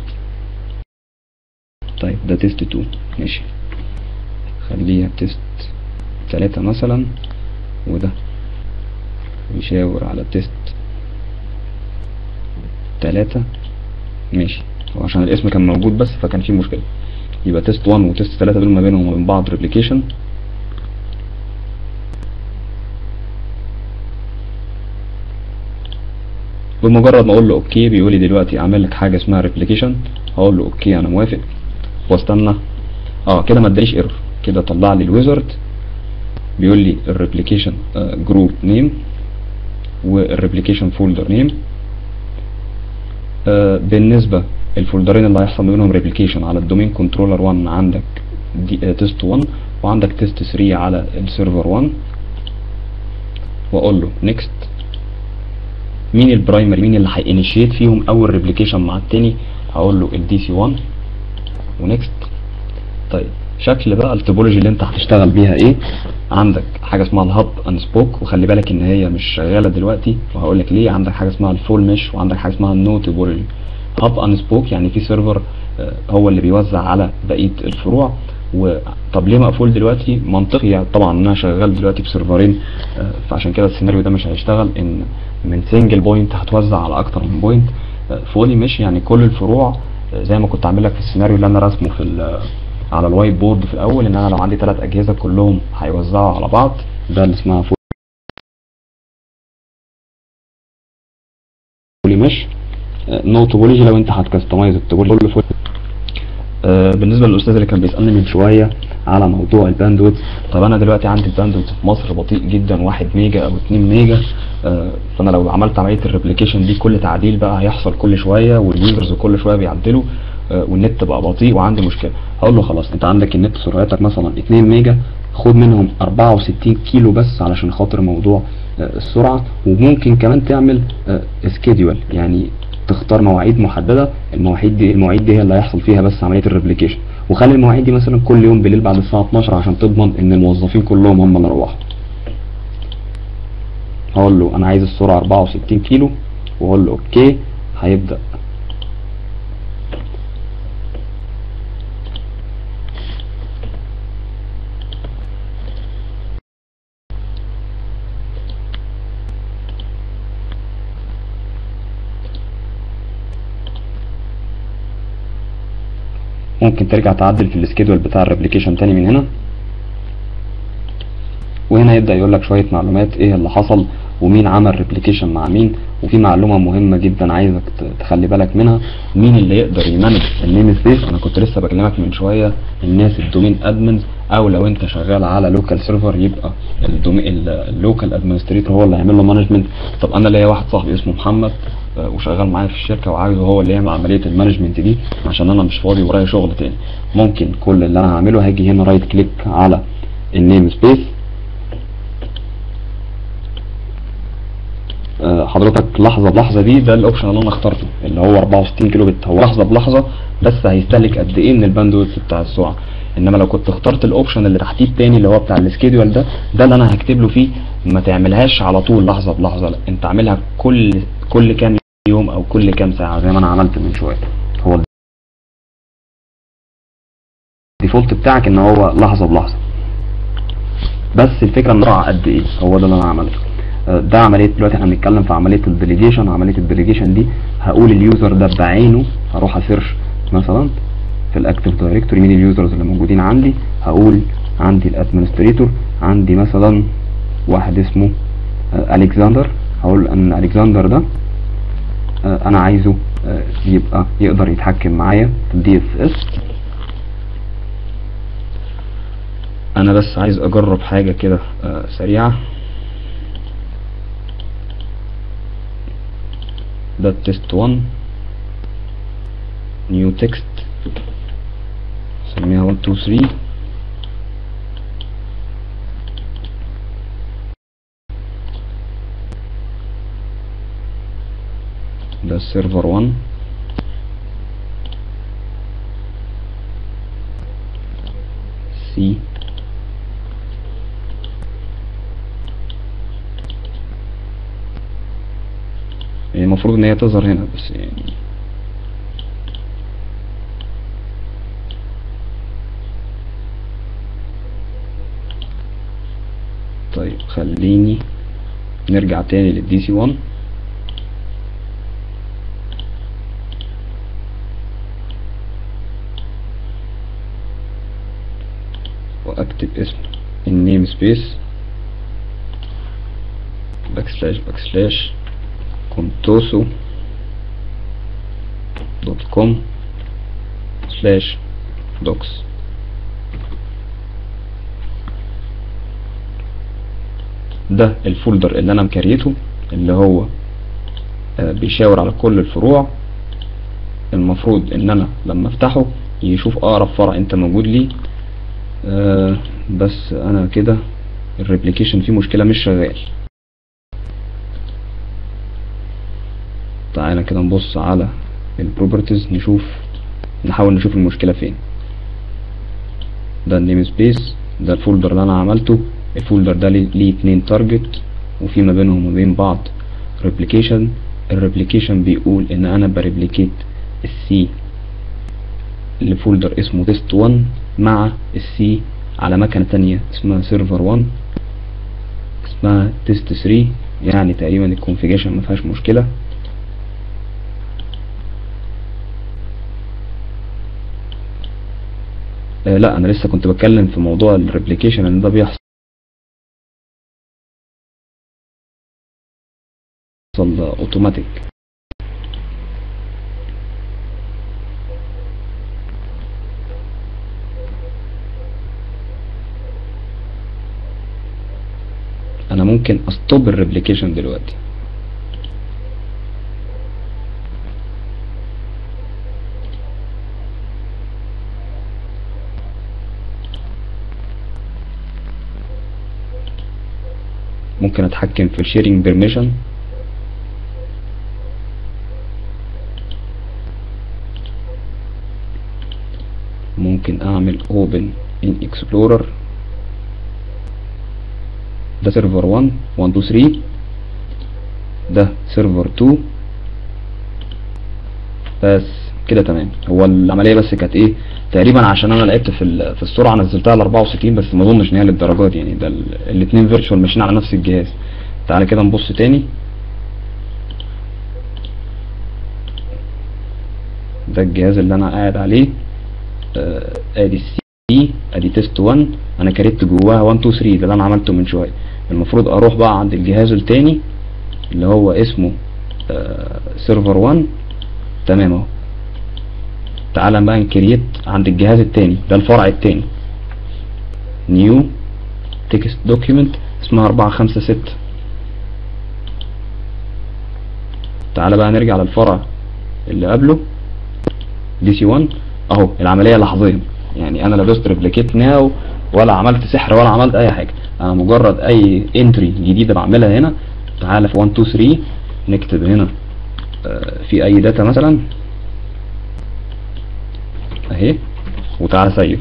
Speaker 1: طيب ده تيست 2 ماشي خليها تيست 3 مثلا وده يشاور على تيست 3 ماشي هو عشان الاسم كان موجود بس فكان فيه مشكلة يبقى تيست 1 وتيست 3 دول ما بينهم وبين بعض ريبليكيشن بمجرد ما اقول له اوكي بيقول لي دلوقتي اعمل لك حاجه اسمها ريبليكيشن هقول له اوكي انا موافق واستنى اه كده ما ادانيش ايرور كده طلع لي الويزرد بيقول لي الريبليكيشن جروب نيم والريبليكيشن فولدر نيم بالنسبه الفولدرين اللي هيحصل ما بينهم ريبليكيشن على الدومين كنترولر 1 عندك دي تيست 1 وعندك تيست 3 على السيرفر 1 واقول له نيكست مين البرايمري مين اللي هينيشيت فيهم اول ريبليكيشن مع التاني هقول له الدي سي 1 ونيكست طيب شكل بقى التوبولوجي اللي انت هتشتغل بيها ايه عندك حاجه اسمها الهاب اند سبوك وخلي بالك ان هي مش شغاله دلوقتي وهقول لك ليه عندك حاجه اسمها الفول مش وعندك حاجه اسمها النو توبولوجي هاب اند سبوك يعني في سيرفر هو اللي بيوزع على بقيه الفروع وطب ليه مقفول دلوقتي منطقي يعني طبعا ان انا شغال دلوقتي بسيرفرين فعشان كده السيناريو ده مش هيشتغل ان من سنجل بوينت هتوزع على اكتر من بوينت فولي مش يعني كل الفروع زي ما كنت عامل لك في السيناريو اللي انا راسمه في على الوايت بورد في الاول ان انا لو عندي ثلاث اجهزه كلهم هيوزعوا على بعض ده اللي اسمها فولي مش نو توبولوجي لو انت هتكستمايز التوبولوجي كله آه بالنسبه للاستاذ اللي كان بيسالني من شويه على موضوع الباندويت طب انا دلوقتي عندي الباندويت في مصر بطيء جدا 1 ميجا او 2 ميجا آه فانا لو عملت عمليه الريبليكيشن دي كل تعديل بقى هيحصل كل شويه واليوزرز كل شويه بيعدلوا آه والنت بقى بطيء وعندي مشكله هقول له خلاص انت عندك النت سرعتك مثلا 2 ميجا خد منهم 64 كيلو بس علشان خاطر موضوع السرعه وممكن كمان تعمل سكيدول يعني تختار مواعيد محدده المواعيد دي المواعيد دي هي اللي هيحصل فيها بس عمليه الريبليكيشن وخلي المواعيد دي مثلا كل يوم بالليل بعد الساعه 12 عشان تضمن ان الموظفين كلهم هم اللي روحوا هقول له انا عايز السرعه 64 كيلو واقول له اوكي هيبدا ممكن ترجع تعدل في السكيدول بتاع الريبليكيشن تاني من هنا وهنا يبدا يقول لك شويه معلومات ايه اللي حصل ومين عمل ريبليكيشن مع مين وفي معلومه مهمه جدا عايزك تخلي بالك منها مين اللي يقدر يمانج النيم سبيس انا كنت لسه بكلمك من شويه الناس الدومين ادمنز او لو انت شغال على لوكال سيرفر يبقى الدومين اللوكال ادمنستريتور هو اللي هيعمل له مانجمنت طب انا ليا واحد صاحبي اسمه محمد وشغال معايا في الشركه وعايزه هو اللي يعمل عمليه المانجمنت دي عشان انا مش فاضي ورايا شغل تاني ممكن كل اللي انا هعمله هاجي هنا رايت كليك على النيم سبيس حضرتك لحظه بلحظه دي ده الاوبشن اللي انا اخترته اللي هو 64 كيلو بت هو لحظه بلحظه بس هيستهلك قد ايه من الباندويث بتاع السرعه انما لو كنت اخترت الاوبشن اللي تحتيه التاني اللي هو بتاع السكيدول ده ده اللي انا هكتب له فيه ما تعملهاش على طول لحظه بلحظه لا انت اعملها كل كل كام يوم او كل كام ساعه زي ما انا عملت من شويه هو الديفولت بتاعك ان هو لحظه بلحظه بس الفكره ان قد ايه هو ده اللي انا عملته ده عمليه دلوقتي احنا بنتكلم في عمليه الديليجيشن عمليه الديليجيشن دي هقول اليوزر ده بعينه هروح اسيرش مثلا في الاكتف دايركتوري مين اليوزرز اللي موجودين عندي هقول عندي الادمنستريتور عندي مثلا واحد اسمه الكسندر هقول ان الكسندر ده انا عايزه يبقى يقدر يتحكم معايا في الدي اس اس انا بس عايز اجرب حاجه كده سريعه ده تيست 1 نيو تكست سميها 1 2 3 ده السيرفر 1 سي المفروض ان هي تظهر هنا بس يعني طيب خليني نرجع تاني للدي سي 1 واكتب اسم النيم سبيس باك سلاش باك سلاش contoso دوت كوم سلاش دوكس ده الفولدر اللي انا مكريته اللي هو آه، بيشاور على كل الفروع المفروض ان انا لما افتحه يشوف اقرب فرع انت موجود ليه آه، بس انا كده الريبليكيشن فيه مشكلة مش شغال تعالى كده نبص على البروبرتيز نشوف نحاول نشوف المشكلة فين ده النيم سبيس ده الفولدر اللي انا عملته الفولدر ده ليه ليه اتنين تارجت وفي ما بينهم وبين بعض ريبليكيشن الريبليكيشن بيقول ان انا بريبليكيت السي لفولدر اسمه تيست 1 مع السي على مكنة تانية اسمها سيرفر 1 اسمها تيست 3 يعني تقريبا الكونفيجريشن ما فيهاش مشكلة آه لا انا لسه كنت بتكلم في موضوع الريبليكيشن ان ده بيحصل اوتوماتيك انا ممكن استوب الريبليكيشن دلوقتي ممكن اتحكم في الشيرنج بيرميشن ممكن اعمل open in explorer ده سيرفر 1 1 2 3 ده سيرفر 2 بس كده تمام هو العمليه بس كانت ايه تقريبا عشان انا لعبت في ال- في السرعه نزلتها ل 64 بس ما اظنش ان هي للدرجات يعني ده الاثنين فيرتشوال ماشيين على نفس الجهاز تعالى كده نبص تاني ده الجهاز اللي انا قاعد عليه آه، ادي السي ادي تيست 1 انا كريت جواها 1 2 3 ده اللي انا عملته من شويه المفروض اروح بقى عند الجهاز التاني اللي هو اسمه سيرفر 1 تمام اهو تعالى بقى نكريت عند الجهاز التاني ده الفرع التاني نيو تكست دوكيمنت اسمها 456 تعالى بقى نرجع للفرع اللي قبله دي سي 1 اهو العمليه لحظيا يعني انا لا دوست ريبليكيت ناو ولا عملت سحر ولا عملت اي حاجه انا مجرد اي انتري جديده بعملها هنا تعالى في 1 2 3 نكتب هنا آه، في اي داتا مثلا اهي وتعالى سيف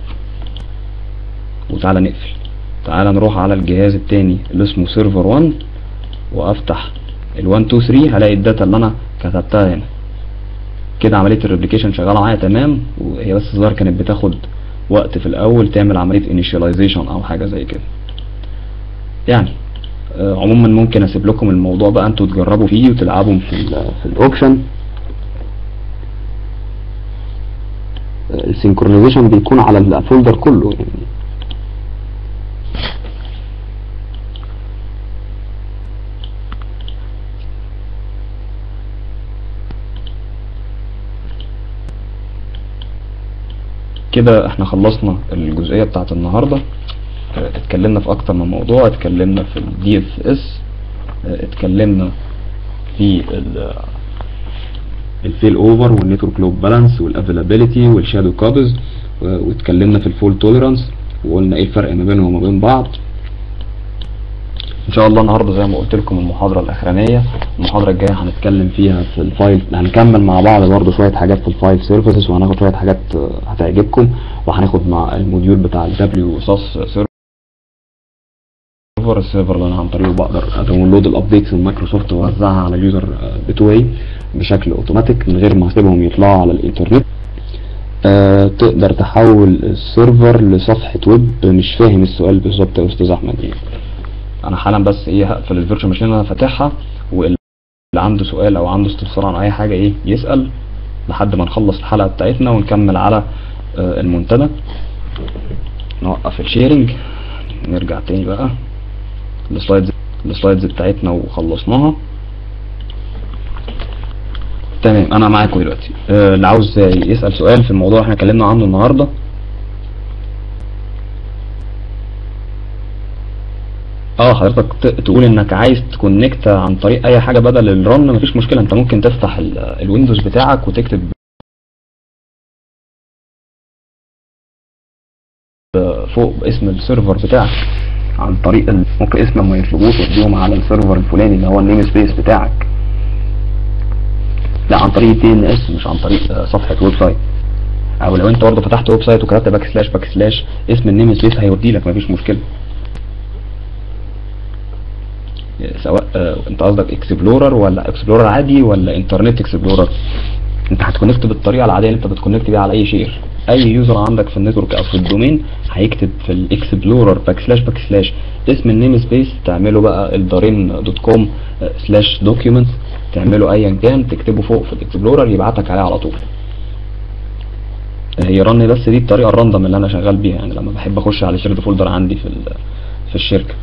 Speaker 1: وتعالى نقفل تعالى نروح على الجهاز التاني اللي اسمه سيرفر 1 وافتح ال 1 2 3 هلاقي الداتا اللي انا كتبتها هنا كده عمليه الريبليكيشن شغاله معايا تمام وهي بس الظاهر كانت بتاخد وقت في الاول تعمل عمليه انيشاليزيشن او حاجه زي كده يعني آه، عموما ممكن اسيب لكم الموضوع بقى انتوا تجربوا فيه وتلعبوا في ال
Speaker 2: في الاوبشن السينكرونايزيشن بيكون على الفولدر كله يعني
Speaker 1: كده احنا خلصنا الجزئية بتاعت النهاردة اه، اتكلمنا في اكتر من موضوع اتكلمنا في الدي اف اس اتكلمنا في الفيل اوفر والنتورك لود بالانس والافيلابيلتي والشادو كابز واتكلمنا في الفول توليرانس وقلنا ايه الفرق ما بينهم وما بين بعض ان شاء الله النهارده زي ما قلت لكم المحاضره الاخرانيه المحاضره الجايه هنتكلم فيها في الفايل هنكمل مع بعض برضه شويه حاجات في الفايل سيرفيسز وهناخد شويه حاجات آه، هتعجبكم وهناخد مع الموديول بتاع الدبليو ساس سيرفر السيرفر اللي انا عن طريقه بقدر اداونلود الابديتس من مايكروسوفت واوزعها على اليوزر آه، بتوعي بشكل اوتوماتيك من غير ما اسيبهم يطلعوا على الانترنت آه، تقدر تحول السيرفر لصفحة ويب مش فاهم السؤال بالظبط يا استاذ احمد ايه انا حالا بس ايه هقفل الفيرتشوال ماشين اللي انا فاتحها واللي عنده سؤال او عنده استفسار عن اي حاجه ايه يسال لحد ما نخلص الحلقه بتاعتنا ونكمل على آه، المنتدى نوقف الشيرنج نرجع تاني بقى السلايدز السلايدز بتاعتنا وخلصناها تمام انا معاكم دلوقتي آه، اللي عاوز يسأل سؤال في الموضوع اللي احنا اتكلمنا عنه النهارده اه حضرتك ت- تقول انك عايز تكونكت عن طريق اي حاجه بدل الرن مفيش مشكله انت ممكن تفتح ال- الويندوز بتاعك وتكتب آه، فوق اسم السيرفر بتاعك عن طريق ال- ممكن اسم لما يطلبوه توديهم على السيرفر الفلاني اللي هو النيم سبيس بتاعك لا عن طريق الدي ان اس مش عن طريق آه، صفحه ويب سايت او لو انت برضه فتحت ويب سايت وكتبت باك سلاش باك سلاش اسم النيم سبيس هيودي لك مفيش مشكله سواء آه، انت قصدك اكسبلورر ولا اكسبلورر عادي ولا انترنت اكسبلورر انت هتكونكت بالطريقه العاديه اللي انت بتكونكت بيها على اي شير اي يوزر عندك في النتورك او في الدومين هيكتب في الاكسبلورر باك سلاش باك سلاش اسم النيم سبيس تعمله بقى الدارين دوت كوم سلاش دوكيومنتس تعمله ايا كان تكتبه فوق في الاكسبلورر يبعتك عليه على طول هي رن بس دي الطريقه الراندوم اللي انا شغال بيها يعني لما بحب اخش على شيرد فولدر عندي في ال- في الشركه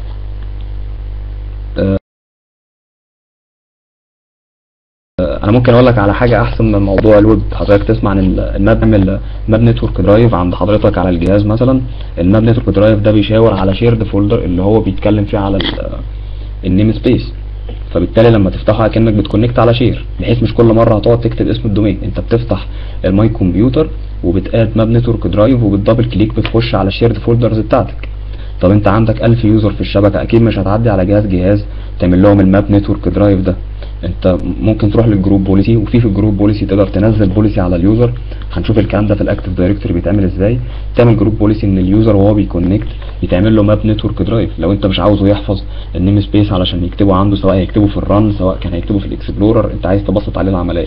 Speaker 1: انا ممكن اقول لك على حاجه احسن من موضوع الويب حضرتك تسمع عن ال- الماب الماب نتورك درايف عند حضرتك على الجهاز مثلا الماب نتورك درايف ده بيشاور على شيرد فولدر اللي هو بيتكلم فيه على النيم سبيس فبالتالي لما تفتحه اكنك بتكونكت على شير بحيث مش كل مره هتقعد تكتب اسم الدومين انت بتفتح الماي كمبيوتر وبتاد ماب نتورك درايف وبتدبل كليك بتخش على الشيرد فولدرز بتاعتك طب انت عندك 1000 يوزر في الشبكه اكيد مش هتعدي على جهاز جهاز تعمل لهم الماب نتورك درايف ده انت ممكن تروح للجروب بوليسي وفي في الجروب بوليسي تقدر تنزل بوليسي على اليوزر هنشوف الكلام ده في الاكتف دايركتوري بيتعمل ازاي تعمل جروب بوليسي ان اليوزر وهو بيكونكت يتعمل له ماب نتورك درايف لو انت مش عاوزه يحفظ النيم سبيس علشان يكتبه عنده سواء هيكتبه في الرن سواء كان هيكتبه في الاكسبلورر انت عايز تبسط عليه العمليه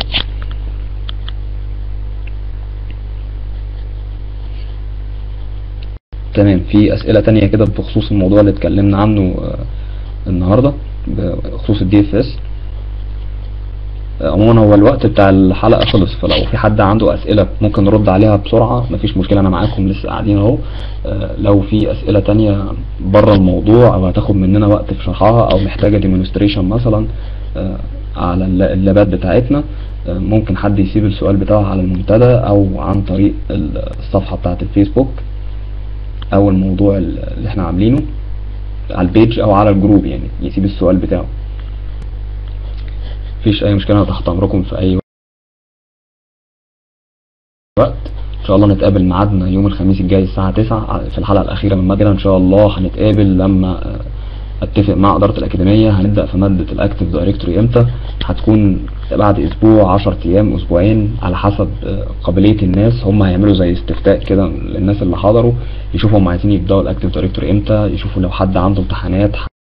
Speaker 1: تمام في اسئله تانية كده بخصوص الموضوع اللي اتكلمنا عنه آه، النهارده بخصوص الدي اف اس عموما هو الوقت بتاع الحلقه خلص فلو في حد عنده اسئله ممكن نرد عليها بسرعه مفيش مشكله انا معاكم لسه قاعدين اهو آه، لو في اسئله تانية بره الموضوع او هتاخد مننا وقت في شرحها او محتاجه ديمونستريشن مثلا آه، على الل- اللابات بتاعتنا آه، ممكن حد يسيب السؤال بتاعه على المنتدى او عن طريق ال- الصفحه بتاعه الفيسبوك او الموضوع اللي احنا عاملينه على البيج او على الجروب يعني يسيب السؤال بتاعه مفيش اي مشكله أنا تحت امركم في اي وقت ان شاء الله نتقابل ميعادنا يوم الخميس الجاي الساعه 9 في الحلقه الاخيره من ماده ان شاء الله هنتقابل لما آه، اتفق مع اداره الاكاديميه هنبدا في ماده الاكتف دايركتوري امتى هتكون بعد اسبوع 10 ايام اسبوعين على حسب آه، قابليه الناس هم هيعملوا زي استفتاء كده للناس اللي حضروا يشوفوا هم عايزين يبداوا الاكتف دايركتوري امتى يشوفوا لو حد عنده امتحانات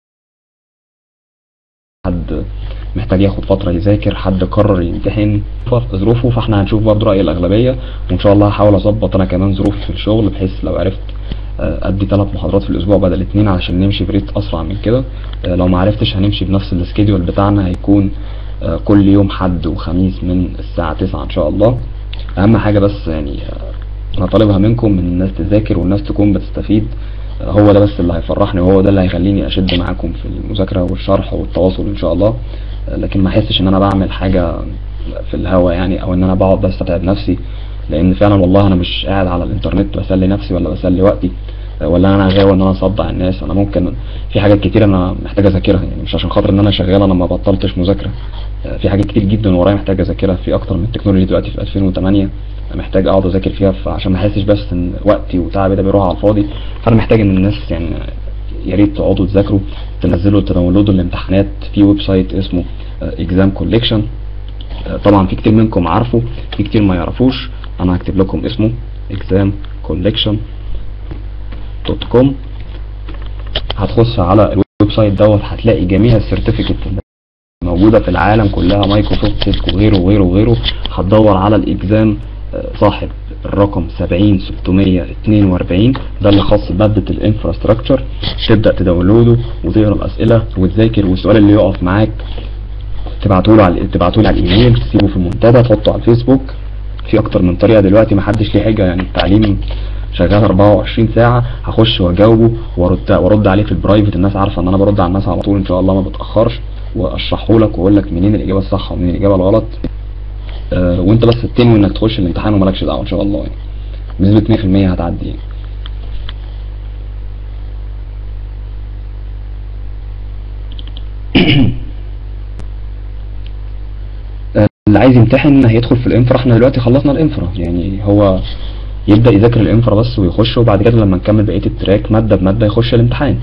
Speaker 1: حد محتاج ياخد فترة يذاكر حد قرر يمتحن في ظروفه فاحنا هنشوف برضه رأي الأغلبية وإن شاء الله هحاول أظبط أنا كمان ظروف في الشغل بحيث لو عرفت آه، أدي ثلاث محاضرات في الأسبوع بدل اتنين عشان نمشي بريت أسرع من كده آه، لو ما عرفتش هنمشي بنفس السكيدول بتاعنا هيكون آه، كل يوم حد وخميس من الساعة 9 إن شاء الله أهم حاجة بس يعني آه، أنا طالبها منكم إن الناس تذاكر والناس تكون بتستفيد آه، هو ده بس اللي هيفرحني وهو ده اللي هيخليني أشد معاكم في المذاكرة والشرح والتواصل إن شاء الله آه، لكن ما احسش ان انا بعمل حاجه في الهوا يعني او ان انا بقعد بس اتعب نفسي لان فعلا والله انا مش قاعد على الانترنت بسلي نفسي ولا بسلي وقتي آه، ولا انا غاوي ان انا اصدع الناس انا ممكن في حاجات كتير انا محتاج اذاكرها يعني مش عشان خاطر ان انا شغال انا ما بطلتش مذاكره آه، في حاجات كتير جدا ورايا محتاج اذاكرها في اكتر من تكنولوجي دلوقتي في 2008 محتاج اقعد اذاكر فيها فعشان ما احسش بس ان وقتي وتعبي ده بيروح على الفاضي فانا محتاج ان الناس يعني يا ريت تقعدوا تذاكروا تنزلوا تداونلودوا الامتحانات في ويب سايت اسمه اكزام كوليكشن طبعا في كتير منكم عارفه في كتير ما يعرفوش انا هكتب لكم اسمه اكزام كوليكشن دوت كوم هتخش على الويب سايت دوت هتلاقي جميع السيرتيفيكت اللي موجوده في العالم كلها مايكروسوفت سيسكو وغيره وغيره وغيره هتدور على الاكزام آه، صاحب الرقم 70642 ده اللي خاص بمادة الانفراستراكشر تبدأ تداونلوده وتقرا الأسئلة وتذاكر والسؤال اللي يقف معاك تبعته له على تبعته له على الايميل تسيبه في المنتدى تحطه على الفيسبوك في اكتر من طريقه دلوقتي محدش ليه حجه يعني التعليم شغال 24 ساعه هخش واجاوبه وارد وارد عليه في البرايفت الناس عارفه ان انا برد على الناس على طول ان شاء الله ما بتاخرش واشرحه لك واقول لك منين الاجابه الصح ومنين الاجابه الغلط آه وانت بس تنوي انك تخش الامتحان ومالكش دعوه ان شاء الله يعني بنسبه 100% هتعدي يعني آه، اللي عايز يمتحن هيدخل في الانفرا احنا دلوقتي خلصنا الانفرا يعني هو يبدأ يذاكر الانفرا بس ويخش وبعد كده لما نكمل بقية التراك مادة بمادة يخش الامتحان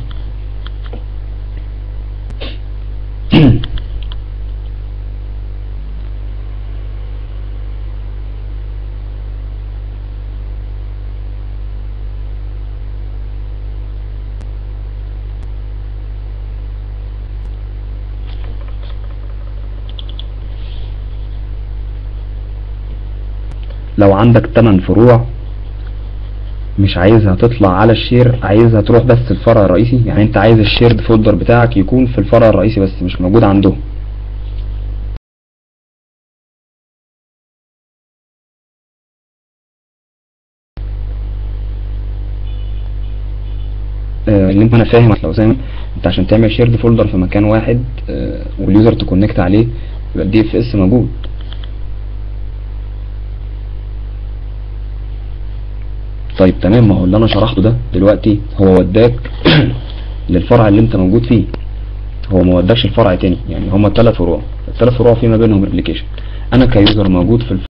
Speaker 1: لو عندك 8 فروع مش عايزها تطلع على الشير عايزها تروح بس الفرع الرئيسي يعني انت عايز الشيرد فولدر بتاعك يكون في الفرع الرئيسي بس مش موجود عندهم آه، اللي انت انا فاهم لو زي ما انت عشان تعمل شيرد فولدر في مكان واحد آه، واليوزر تكونكت عليه يبقى الدي اف اس موجود طيب تمام ما هو اللي انا شرحته ده دلوقتي هو وداك للفرع اللي انت موجود فيه هو ما وداكش الفرع تاني يعني هما الثلاث فروع الثلاث فروع في ما بينهم ريبليكيشن انا كيوزر موجود في